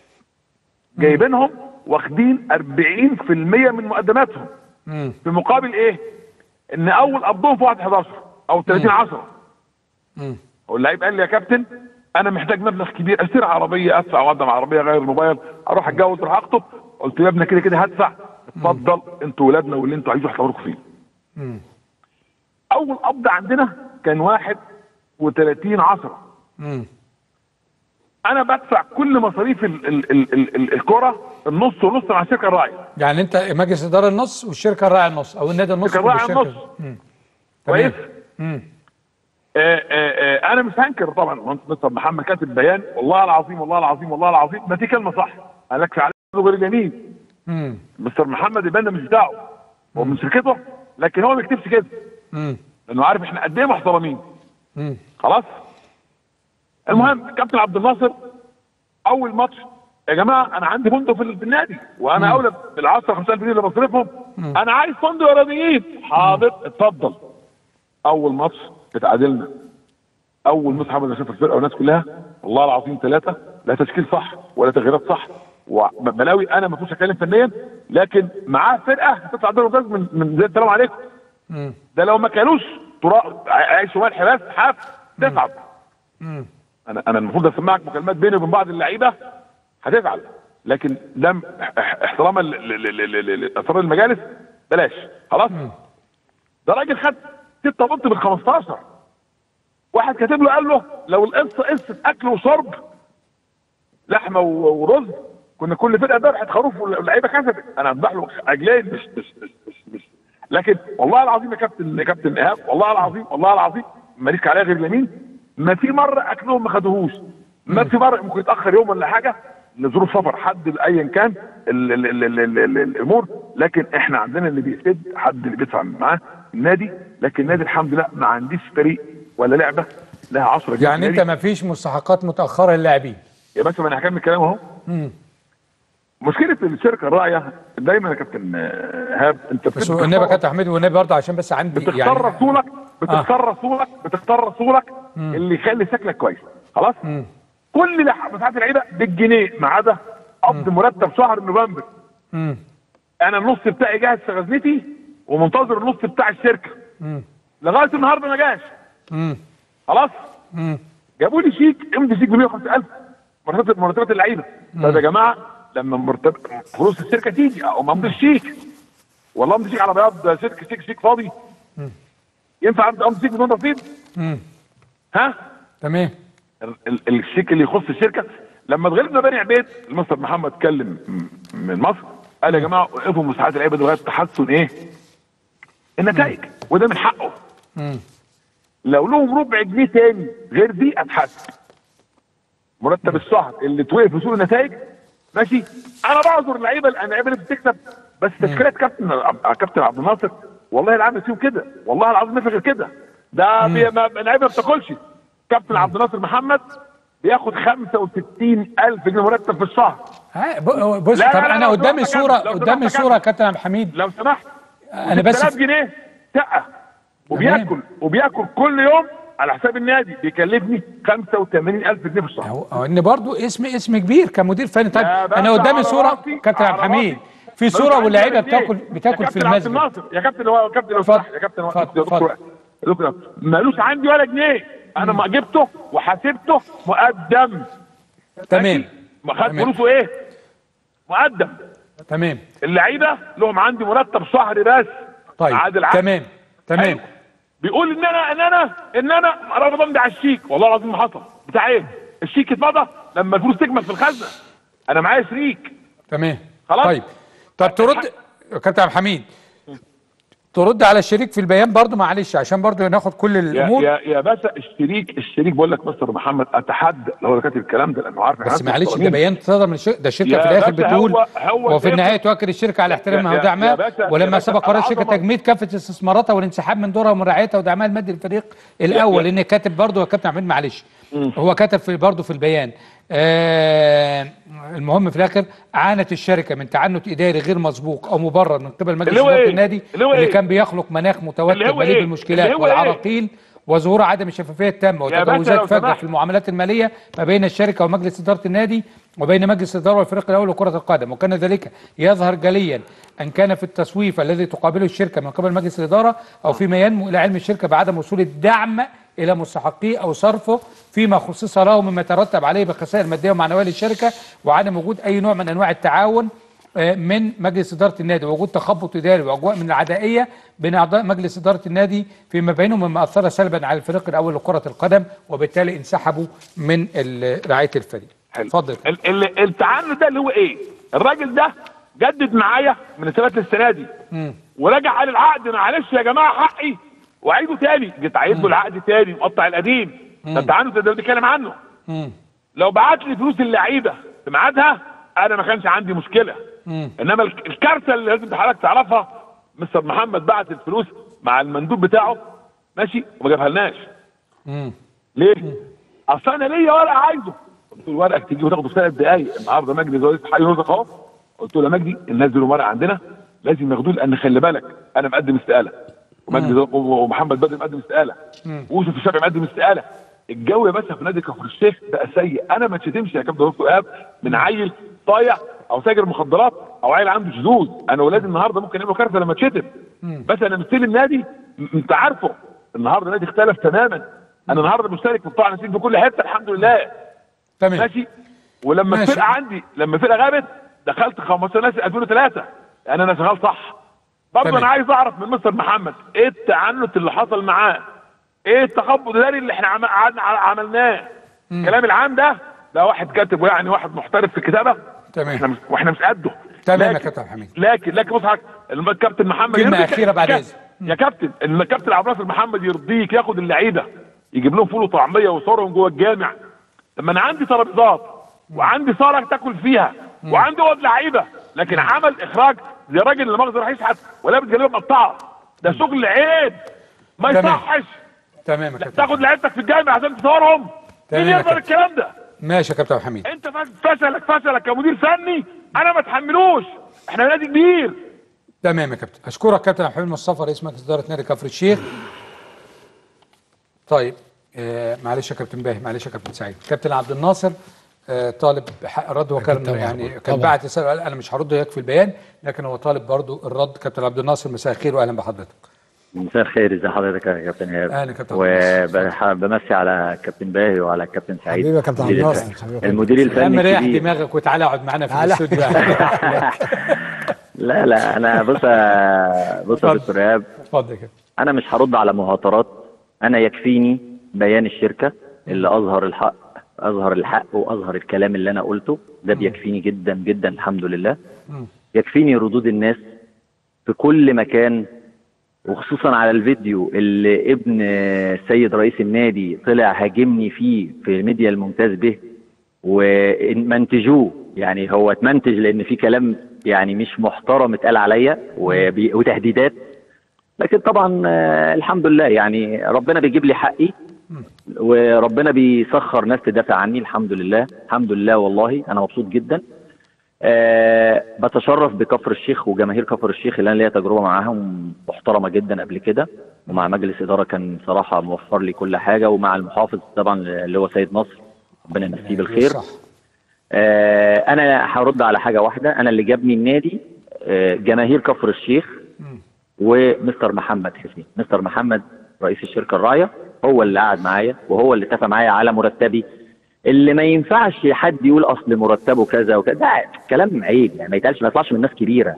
جايبينهم واخدين 40% من مقدماتهم امم في مقابل ايه؟ ان اول قبضهم في 1 11 او 30 10 امم واللعيب قال لي يا كابتن انا محتاج مبلغ كبير اشتري عربيه ادفع واقدم عربيه غير الموبايل اروح اتجوز اروح اخطب قلت له يا ابني كده كده هدفع اتفضل انتوا ولادنا واللي انتوا عايزينه هتلاقوا فيه امم اول قبض عندنا كان 31 10 امم انا بدفع كل مصاريف ال- ال- ال- ال- ال- الكره النص ونص مع الشركه الراعيه يعني انت مجلس اداره النص والشركه الراعي النص او النادي النص الشركة الراعي والشركة- النص. مم. كويس امم آه، آه، آه، انا مش هنكر طبعا مهندس مستر محمد كاتب بيان والله العظيم والله العظيم والله العظيم ما في كلمه صح قال لك عليه غير اليمين امم مستر محمد البيان ده مش بتاعه هو من شركته لكن هو ما بيكتبش كده امم لانه عارف احنا قد ايه محترمين امم خلاص المهم كابتن عبد الناصر اول ماتش يا جماعه انا عندي فندق في في النادي وانا مم. اولى بال 10 5000 جنيه اللي بصرفهم مم. انا عايز فندق رياضيين حاضر اتفضل اول ماتش اتعادلنا اول ماتش محمد شاف الفرقه والناس كلها والله العظيم ثلاثه لا تشكيل صح ولا تغييرات صح وبلاوي انا ما كنتش اتكلم فنيا لكن معاه فرقه هتطلع دوري ممتاز من من زي السلام عليكم امم ده لو ما كانوش تراب عيش وملح بس حاف تتعب امم انا انا المفروض اسمعك مكالمات بيني وبين بعض اللعيبه هتزعل لكن ده م- اح- احتراما ل- ل- ل- ل- ل- لاسرار المجالس بلاش خلاص ده راجل خد 6 بنط من 15 واحد كاتب له قال له لو القصه قصه اكل وشرب لحمه و- ورز كنا كل فرقه ذبحت خروف واللعيبه كسبت انا اذبح له عجلين مش مش مش مش, مش. لكن والله العظيم يا كابتن يا كابتن ايهاب والله العظيم والله العظيم ماليش عليها غير اليمين ما في مره اكلهم ما خدوهوش ما في مره ممكن يتاخر يوم ولا حاجه لظروف سفر حد ايا كان ال ال ال ال ال ال الامور لكن احنا عندنا اللي بيسد حد اللي بيدفع معاه النادي لكن النادي الحمد لله ما عنديش فريق ولا لعبه لها 10 جنيه يعني انت ما فيش مستحقات متاخره للاعبين يا باشا ما انا هكمل كلام اهو امم مشكله الشركه الراعيه دايما يا كابتن آه، ايهاب انت بس النبي يا كابتن حميد والنبي برضه عشان بس عندي بتختار يعني رسولك بتختار رسولك بتختار رسولك مم. اللي يخلي شكلك كويس خلاص مم. كل لح- مساحات اللعيبه بالجنيه ما عدا قبض مرتب شهر نوفمبر امم انا النص بتاعي جاهز في غزنتي ومنتظر النص بتاع الشركه امم لغايه النهارده ما جاش امم خلاص امم جابوا لي شيك امضي شيك ب 150000 مرتبات مرتبات اللعيبه طب يا جماعه لما مرتب فلوس الشركه تيجي او ما امضي الشيك والله امضي شيك على بياض شيك شيك شيك فاضي مم. ينفع امضي امضي شيك بدون رصيد امم ها تمام ال- ال- الشيك اللي يخص الشركه لما اتغلبنا بني عبيد المستر محمد اتكلم م- من مصر قال يا جماعه وقفوا مساحات اللعيبه دي لغايه تحسن ايه؟ النتائج وده من حقه امم لو لهم ربع جنيه تاني غير دي اتحاسب مرتب الشهر اللي توقف في سوق النتائج ماشي انا بعذر اللعيبه اللعيبه اللي بتكسب بس تشكيلات كابتن عب- كابتن عبد الناصر والله العظيم فيهم كده والله العظيم ما في غير كده ده بي- ما- اللعيبه ما بتاكلش كابتن عبد الناصر محمد بياخد 65000 جنيه مرتب في الشهر ها، ب- بص لا، لا، طب لا، انا لو قدامي سمحت يا صوره كابتن، لو قدامي سمحت يا صوره يا كابتن عبد الحميد لو سمحت انا بس 6000 جنيه شقه وبياكل وبياكل كل يوم على حساب النادي بيكلفني 85000 جنيه في الشهر أو ان برضو اسم اسم كبير كمدير فني طيب يا باشا انا قدامي على صوره راسي، كابتن عبد على الحميد راسي. في ملوش صوره عندي واللعيبه ولا اتنين. بتاكل بتاكل يا في كابتن عبد المسجد الناصر يا كابتن لو كابتن لو سمحت يا كابتن يا دكتور يا دكتور مالوش عندي ولا جنيه انا ما جبته وحاسبته مقدم تمام ما خد تمام. فلوسه ايه؟ مقدم تمام اللعيبه لهم عندي مرتب شهري بس طيب عادل عقد. تمام تمام بيقول ان انا ان انا ان انا رمضان ده على الشيك والله العظيم ما حصل بتاع ايه؟ الشيك اتمضى لما الفلوس تكمل في الخزنه انا معايا شريك تمام خلاص. طيب طب ترد يا كابتن عبد الحميد ترد على الشريك في البيان برضو معلش عشان برضو ناخد كل يا الامور يا يا باشا الشريك الشريك بقول لك مستر محمد اتحدى لو هو كاتب الكلام ده لانه عارف إحنا بس عندنا معلش ده قوانين. بيان صدر من الشركه ده الشركه يا في الاخر باشا بتقول هو- هو وفي شايف- النهايه تؤكد الشركه على احترامها يا- يا- ودعمها يا باشا- يا ولما باشا سبق قرار الشركه العظمة- تجميد كافه استثماراتها والانسحاب من دورها ومن رعايتها ودعمها المادي للفريق الاول يا- لان كاتب برضه يا كابتن عبد معلش هو كتب في برضه في البيان آه المهم في الاخر عانت الشركه من تعنت اداري غير مسبوق او مبرر من قبل مجلس اللي هو اداره إيه؟ النادي اللي هو اللي إيه؟ كان بيخلق مناخ اللي متوتر هو مليء إيه؟ بالمشكلات اللي هو إيه؟ والعراقيل وظهور عدم الشفافيه التامه يا باشا وتجاوزات لو فجه سمحت. في المعاملات الماليه ما بين الشركه ومجلس اداره النادي وبين مجلس الاداره والفريق الاول لكره القدم وكان ذلك يظهر جليا ان كان في التصويف الذي تقابله الشركه من قبل مجلس الاداره او فيما ينمو الى علم الشركه بعدم وصول الدعم الى مستحقيه او صرفه فيما خصص له مما يترتب عليه بخسائر ماديه ومعنويه للشركه وعدم وجود اي نوع من انواع التعاون آه، من مجلس اداره النادي ووجود تخبط اداري واجواء من العدائيه بين اعضاء مجلس اداره النادي فيما بينهم مما اثر سلبا على الفريق الاول لكره القدم وبالتالي انسحبوا من ال- رعايه الفريق. اتفضل ال- ال- التعنت ده اللي هو ايه؟ الراجل ده جدد معايا من السنه السنه دي ورجع قال العقد معلش يا جماعه حقي واعيده تاني جيت عيد له العقد تاني مقطع القديم ده التعنت ده اللي بنتكلم عنه لو بعت لي فلوس اللعيبه في ميعادها انا ما كانش عندي مشكله انما الك- الكارثه اللي لازم حضرتك تعرفها مستر محمد بعت الفلوس مع المندوب بتاعه ماشي وما جابها لناش ليه؟ اصل انا ليا ورقه عايزه قلت له ورقك تيجي وتاخده في ثلاث دقايق النهارده مجدي زويد حي رزق اهو قلت له يا مجدي الناس دول ورقه عندنا لازم ياخدوه لان خلي بالك انا مقدم استقاله ومجدي زويد ومحمد بدر مقدم استقاله ويوسف الشافعي مقدم استقاله الجو يا باشا في نادي كفر الشيخ بقى سيء انا ما تشتمش يا كابتن دكتور ايهاب من عيل طايع او تاجر مخدرات او عيل عنده شذوذ انا ولادي النهارده ممكن يعملوا كارثه لما تشتم بس انا مستلم نادي م- انت عارفه النهارده النادي اختلف تماما انا النهارده مشترك في قطاع نسيج في كل حته الحمد لله تمام ماشي ولما ماشي. الفرقه عندي لما الفرقه غابت دخلت 15 ناس 2003 انا انا شغال صح برضه تمام. انا عايز اعرف من مستر محمد ايه التعنت اللي حصل معاه ايه التخبط الاداري اللي احنا عم- قعدنا ع- عملناه الكلام العام ده ده واحد كاتب يعني واحد محترف في الكتابه تمام احنا مش واحنا مش قده تمام يا لكن- كابتن عبد الحميد لكن لكن بص حضرتك الم- الكابتن محمد كلمة يرضيك- أخيرة بعد يا- إذنك. يا كابتن ان الكابتن عبد الناصر محمد يرضيك ياخد اللعيبه يجيب لهم فول وطعميه ويصورهم جوه الجامع لما انا عندي ترابيزات وعندي صاله تاكل فيها وعندي اوض لعيبه لكن عمل اخراج زي الراجل اللي مؤاخذه راح يشحت ولابس جلابيه مقطعه ده شغل عيب ما تمام. يصحش تمام يا كابتن تاخد لعيبتك في الجامع عشان تصورهم تمام مين يا يقدر كابتن. الكلام ده ماشي يا كابتن عبد الحميد انت فشلك فشلك كمدير فني انا ما اتحملوش احنا نادي كبير تمام يا كابتن اشكرك كابتن عبد الحميد مصطفى رئيس مجلس اداره نادي كفر الشيخ طيب آه معلش يا كابتن باهي معلش يا كابتن سعيد كابتن عبد الناصر آه طالب حق الرد وكان طبعاً، يعني كان طبعاً. بعت رساله قال انا مش هرد هيك في البيان لكن هو طالب برضو الرد كابتن عبد الناصر مساء الخير واهلا بحضرتك مساء الخير ازي حضرتك يا كابتن ايهاب اهلا كابتن عبد وبمسي على كابتن باهي وعلى كابتن سعيد حبيبي يا كابتن عبد المدير الناصر، الفني. حبيبي يا المدير يا عم الفني ريح الكبير دماغك وتعالى اقعد معانا في تعالى. الاستوديو لا لا انا بص يا- بص يا دكتور ايهاب اتفضل يا كابتن انا مش هرد على مهاترات انا يكفيني بيان الشركه اللي اظهر الحق اظهر الحق واظهر الكلام اللي انا قلته ده بيكفيني جدا جدا الحمد لله يكفيني ردود الناس في كل مكان وخصوصا على الفيديو اللي ابن السيد رئيس النادي طلع هاجمني فيه في الميديا الممتاز به ومنتجوه يعني هو اتمنتج لان في كلام يعني مش محترم اتقال عليا وبي- وتهديدات لكن طبعا آه، الحمد لله يعني ربنا بيجيب لي حقي وربنا بيسخر ناس تدافع عني الحمد لله الحمد لله والله انا مبسوط جدا أه بتشرف بكفر الشيخ وجماهير كفر الشيخ اللي انا ليا تجربه معاهم محترمه جدا قبل كده ومع مجلس اداره كان صراحه موفر لي كل حاجه ومع المحافظ طبعا اللي هو سيد نصر ربنا يمسيه بالخير صح. آه انا هرد على حاجه واحده انا اللي جابني النادي آه جماهير كفر الشيخ ومستر محمد حسين مستر محمد رئيس الشركه الراعيه هو اللي قعد معايا وهو اللي اتفق معايا على مرتبي اللي ما ينفعش حد يقول اصل مرتبه كذا وكذا ده كلام عيب يعني ما يتقالش ما يطلعش من ناس كبيره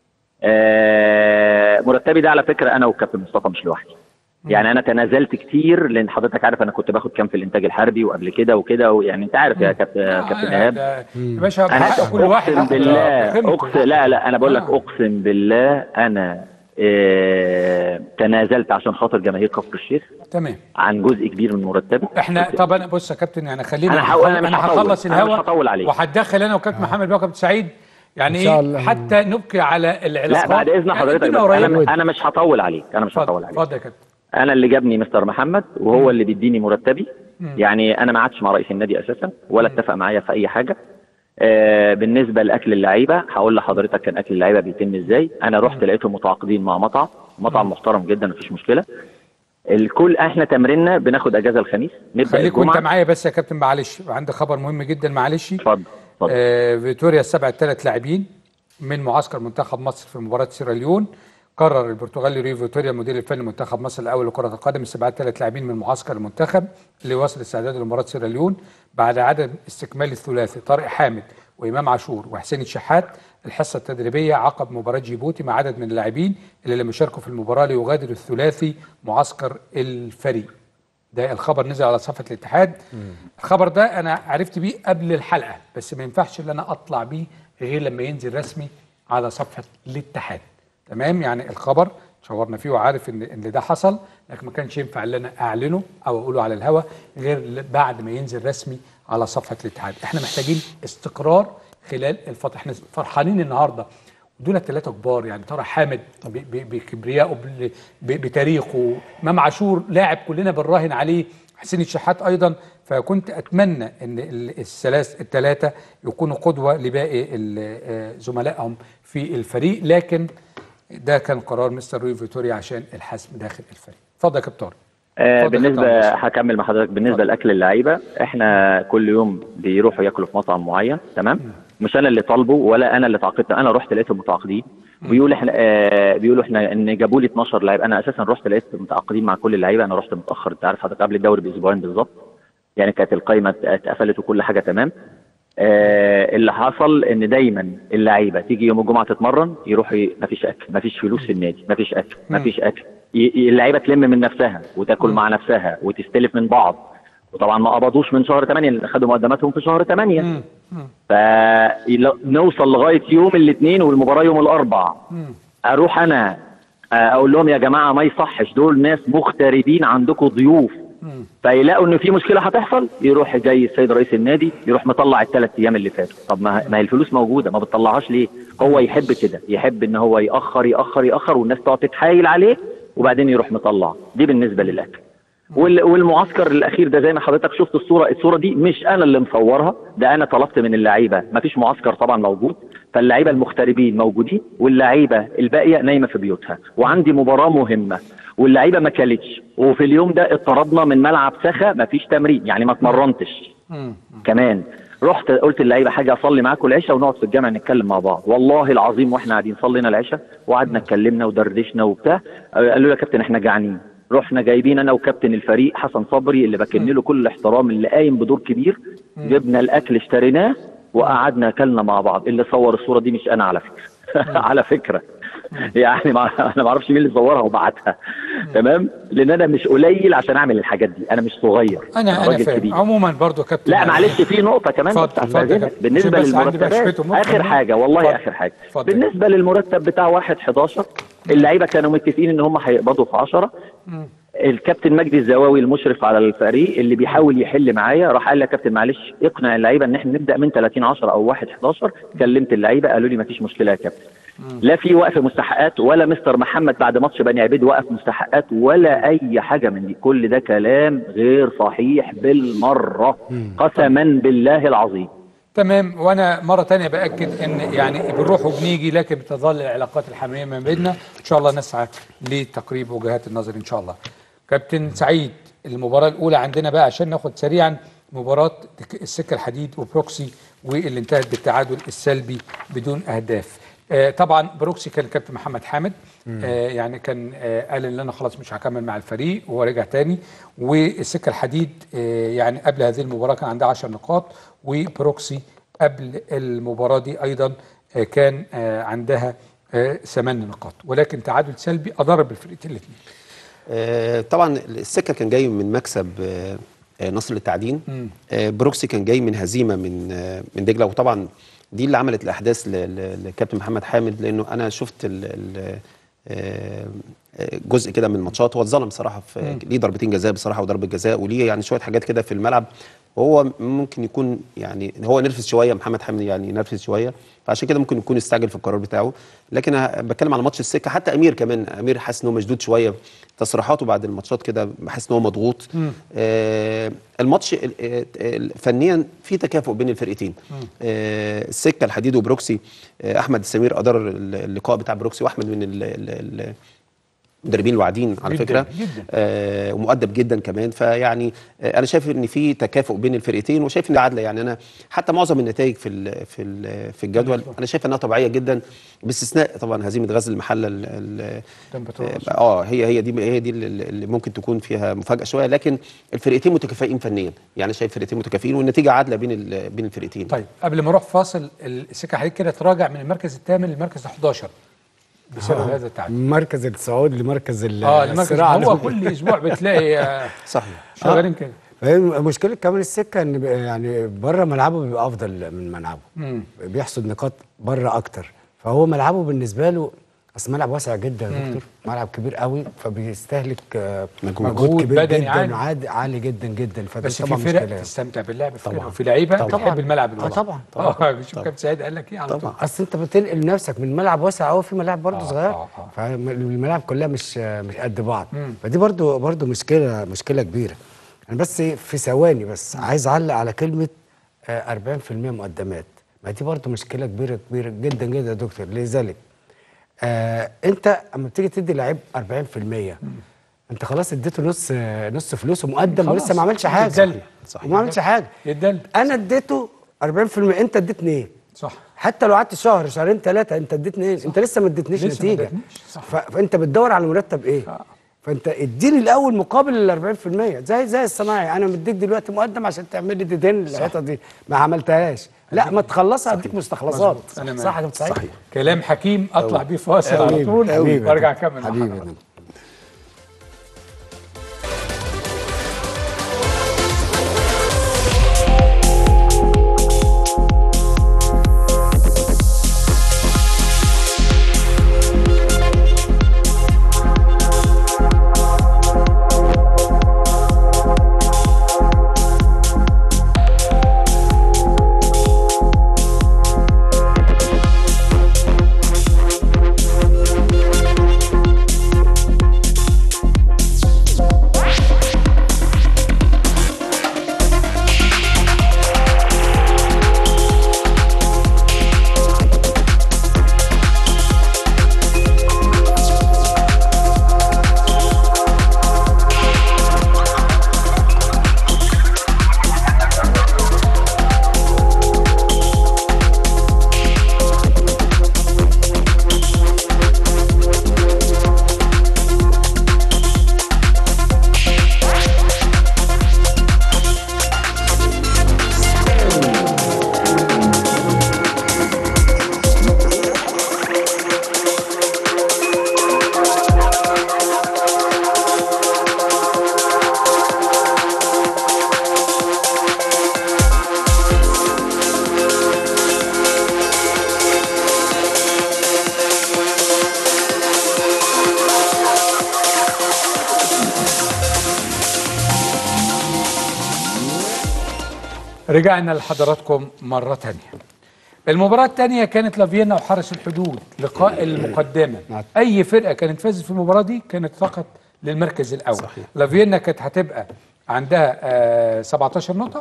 آه مرتبي ده على فكره انا والكابتن مصطفى مش لوحدي يعني انا تنازلت كتير لان حضرتك عارف انا كنت باخد كام في الانتاج الحربي وقبل كده وكده ويعني انت عارف يا كابتن كابتن ايهاب ده- يا باشا انا بحق كل واحد اقسم ياخد بالله قيمته. اقسم لا لا انا بقول لك اقسم بالله انا آه تنازلت عشان خاطر جماهير كفر الشيخ تمام عن جزء كبير من مرتبي احنا طب انا بص يا كابتن يعني خلينا أنا هحاول- أنا مش انا هطول. هخلص أنا مش الهوا هطول عليك. وهتدخل انا وكابتن محمد بقى وكابتن سعيد يعني إن شاء ايه الله. حتى نبقي على العلاقات لا بعد اذن يعني حضرتك ادينا بس قريب. انا انا مش هطول عليك انا مش هطول عليك اتفضل يا كابتن انا اللي جابني مستر محمد وهو اللي بيديني مرتبي مم. يعني انا ما قعدتش مع رئيس النادي اساسا ولا اتفق معايا في اي حاجه آه بالنسبه لاكل اللعيبه هقول لحضرتك كان اكل اللعيبه بيتم ازاي انا رحت لقيتهم متعاقدين مع مطعم مطعم محترم جدا مفيش مشكله الكل احنا تمريننا بناخد اجازه الخميس نبدا خليك وانت الجمعه معايا بس يا كابتن معلش عندي خبر مهم جدا معلش اتفضل اتفضل. آه فيتوريا استبعد ثلاث لاعبين من معسكر منتخب مصر في مباراه سيراليون قرر البرتغالي ريو فيتوريا المدير الفني لمنتخب مصر الاول لكره القدم استبعاد ثلاث لاعبين من معسكر المنتخب لوصل استعداده لمباراه سيراليون بعد عدم استكمال الثلاثي طارق حامد وامام عاشور وحسين الشحات الحصه التدريبيه عقب مباراه جيبوتي مع عدد من اللاعبين اللي لم يشاركوا في المباراه ليغادر الثلاثي معسكر الفريق ده الخبر نزل على صفحه الاتحاد الخبر ده انا عرفت بيه قبل الحلقه بس ما ينفعش ان انا اطلع بيه غير لما ينزل رسمي على صفحه الاتحاد تمام يعني الخبر شاورنا فيه وعارف ان ان ده حصل لكن ما كانش ينفع ان انا اعلنه او اقوله على الهوا غير ل- بعد ما ينزل رسمي على صفحه الاتحاد احنا محتاجين استقرار خلال الفتره احنا فرحانين النهارده دول الثلاثه كبار يعني طارق حامد ب- ب- بكبريائه بال- ب- بتاريخه امام عاشور لاعب كلنا بنراهن عليه حسين الشحات ايضا فكنت اتمنى ان ال- الثلاث الثلاثه يكونوا قدوه لباقي ال- آه، زملائهم في الفريق لكن ده كان قرار مستر روي فيتوريا عشان الحسم داخل الفريق اتفضل يا كابتن طارق آه اتفضل يا بالنسبه كابتن عباس. هكمل مع حضرتك بالنسبه لاكل اللعيبه احنا كل يوم بيروحوا ياكلوا في مطعم معين تمام مش انا اللي طالبه ولا انا اللي تعاقدت انا رحت لقيتهم متعاقدين بيقول احنا آه بيقولوا احنا ان جابوا لي 12 لعيب انا اساسا رحت لقيت متعاقدين مع كل اللعيبه انا رحت متاخر انت عارف حضرتك قبل الدوري باسبوعين بالظبط يعني كانت القايمه اتقفلت وكل حاجه تمام آه اللي حصل ان دايما اللعيبه تيجي يوم الجمعه تتمرن يروحوا ي- مفيش اكل مفيش فلوس في النادي مفيش اكل مفيش اكل ي- ي- اللعيبه تلم من نفسها وتاكل مع نفسها وتستلف من بعض وطبعا ما قبضوش من شهر 8 لان خدوا مقدماتهم في شهر 8 فنوصل لغايه يوم الاثنين والمباراه يوم الاربع اروح انا آه، اقول لهم يا جماعه ما يصحش دول ناس مغتربين عندكم ضيوف فيلاقوا ان في مشكله هتحصل يروح جاي السيد رئيس النادي يروح مطلع الثلاث ايام اللي فاتوا طب ما ما هي الفلوس موجوده ما بتطلعهاش ليه هو يحب كده يحب ان هو ياخر ياخر ياخر والناس تقعد تتحايل عليه وبعدين يروح مطلع دي بالنسبه للاكل وال- والمعسكر الاخير ده زي ما حضرتك شفت الصوره الصوره دي مش انا اللي مصورها ده انا طلبت من اللعيبه مفيش معسكر طبعا موجود فاللعيبه المغتربين موجودين واللعيبه الباقيه نايمه في بيوتها وعندي مباراه مهمه واللعيبه ما كلتش وفي اليوم ده اتطردنا من ملعب سخا مفيش تمرين يعني ما اتمرنتش كمان رحت قلت اللعيبه حاجه اصلي معاكم العشاء ونقعد في الجامع نتكلم مع بعض والله العظيم واحنا قاعدين صلينا العشاء وقعدنا اتكلمنا ودردشنا وبتاع قالوا لي يا كابتن احنا جعانين رحنا جايبين انا وكابتن الفريق حسن صبري اللي بكن له كل الاحترام اللي قايم بدور كبير جبنا الاكل اشتريناه وقعدنا اكلنا مع بعض اللي صور الصوره دي مش انا على فكره على فكره يعني ما انا ما اعرفش مين اللي صورها وبعتها تمام لان انا مش قليل عشان اعمل الحاجات دي انا مش صغير انا انا راجل فاهم كبير. عموما برضو يا كابتن لا معلش في نقطة كمان اتفضل، بس اتفضل يا هستأذنك. كابتن. بالنسبة عشان بس عندي بقى للمرتبات شوية أمور آخر تانية. حاجة والله اتفضل. آخر حاجة اتفضل. بالنسبة للمرتب بتاع واحد 11 اللعيبة كانوا متفقين إن هم هيقبضوا في 10 الكابتن مجدي الزواوي المشرف على الفريق اللي بيحاول يحل معايا راح قال لي يا كابتن معلش اقنع اللعيبه ان احنا نبدا من 30 10 او 1 11 كلمت اللعيبه قالوا لي مفيش مشكله يا كابتن لا في وقف مستحقات ولا مستر محمد بعد ماتش بني عبيد وقف مستحقات ولا اي حاجه من دي كل ده كلام غير صحيح بالمره قسما بالله العظيم تمام وانا مره تانية باكد ان يعني بنروح وبنيجي لكن بتظل العلاقات الحميميه ما بيننا ان شاء الله نسعى لتقريب وجهات النظر ان شاء الله كابتن سعيد المباراه الاولى عندنا بقى عشان ناخد سريعا مباراه السكه الحديد وبروكسي واللي انتهت بالتعادل السلبي بدون اهداف آه طبعا بروكسي كان الكابتن محمد حامد آه يعني كان آه قال ان انا خلاص مش هكمل مع الفريق وهو رجع تاني والسكه الحديد آه يعني قبل هذه المباراه كان عندها 10 نقاط وبروكسي قبل المباراه دي ايضا آه كان آه عندها آه 8 نقاط ولكن تعادل سلبي اضر بالفرقتين الاثنين آه، طبعا السكه كان جاي من مكسب آه، آه، نصر للتعدين مم. آه، بروكسي كان جاي من هزيمه من آه، من دجله وطبعا دي اللي عملت الاحداث ل- ل- لكابتن محمد حامد لانه انا شفت ال- ال- آه، آه، جزء كده من الماتشات هو اتظلم صراحه في مم. ليه ضربتين جزاء بصراحه وضربه جزاء وليه يعني شويه حاجات كده في الملعب وهو ممكن يكون يعني هو نرفز شويه محمد حامد يعني نرفز شويه فعشان كده ممكن يكون استعجل في القرار بتاعه لكن أنا بتكلم على ماتش السكه حتى امير كمان امير حاسس ان هو مشدود شويه تصريحاته بعد الماتشات كده بحس ان هو مضغوط مم. آه الماتش ال- آه، آه، فنيا في تكافؤ بين الفرقتين مم. آه السكه الحديد وبروكسي آه احمد السمير ادار ال- اللقاء بتاع بروكسي واحمد من ال- ال- ال- المدربين الواعدين على جداً، فكره جداً. آه ومؤدب جدا كمان فيعني آه انا شايف ان في تكافؤ بين الفرقتين وشايف ان عادله يعني انا حتى معظم النتائج في ال في ال في الجدول انا شايف انها طبيعيه جدا باستثناء طبعا هزيمه غزل المحله ال- ال- قدام بتروس. اه هي هي دي هي دي اللي اللي ممكن تكون فيها مفاجاه شويه لكن الفرقتين متكافئين فنيا يعني شايف فرقتين متكافئين والنتيجه عادله بين ال- بين الفرقتين طيب قبل ما اروح فاصل السكه حديد كده تراجع من المركز الثامن للمركز 11 بسبب آه. هذا التعادل مركز الصعود لمركز ال- اه المركز الصراع هو على- كل اسبوع بتلاقي آه، صحيح شغالين كده فهي مشكله كمان السكه ان بقى يعني بره ملعبه بيبقى افضل من ملعبه مم. بيحصد نقاط بره اكتر فهو ملعبه بالنسبه له اصل ملعب واسع جدا يا مم. دكتور ملعب كبير قوي فبيستهلك آه، مجهود. مجهود مجهود كبير بدني جدا عالي. وعادي عالي جدا جدا فده بس في طبعا فرق مشكله تستمتع باللعب في طبعاً. كده وفي لعيبه طبعاً. بتحب الملعب آه، الواسع طبعاً. اه شوف كابتن سعيد قال لك ايه على طول اصل انت بتنقل نفسك من ملعب واسع قوي في ملاعب برضه آه، صغيره آه، آه. فالملاعب كلها مش مش قد بعض مم. فدي برضه برضه مشكله مشكله كبيره انا بس في ثواني بس عايز اعلق على كلمه آه، 40% مقدمات ما دي برضه مشكله كبيره كبيره جدا جدا يا دكتور لذلك آه انت اما بتيجي تدي لعيب 40% انت خلاص اديته نص نص فلوسه مقدم خلاص. ولسه ما عملش حاجه يتدلل. صحيح ما عملش حاجه يتدلل انا اديته 40% انت اديت اثنين صح حتى لو قعدت شهر شهرين ثلاثه انت اديت اثنين انت لسه ما اديتنيش لسه ما نتيجه اديتنيش، صح. ف... فانت بتدور على مرتب ايه فانت اديني الاول مقابل ال 40% زي زي الصناعي انا مديك دلوقتي مقدم عشان تعمل لي ديدين الحيطه دي ما عملتهاش لا ما تخلصها اديك مستخلصات مظبوط. أنا صح يا معاك. كابتن سعيد صحيح كلام حكيم اطلع بيه فاصل على حبيبي، طول حبيبي. وارجع اكمل مع حبيبي حضرتك. رجعنا لحضراتكم مرة تانية المباراة التانية كانت لافيينا وحرس الحدود لقاء المقدمة أي فرقة كانت فازت في المباراة دي كانت فقط للمركز الأول صحيح. لافيينا كانت هتبقى عندها آه 17 نقطة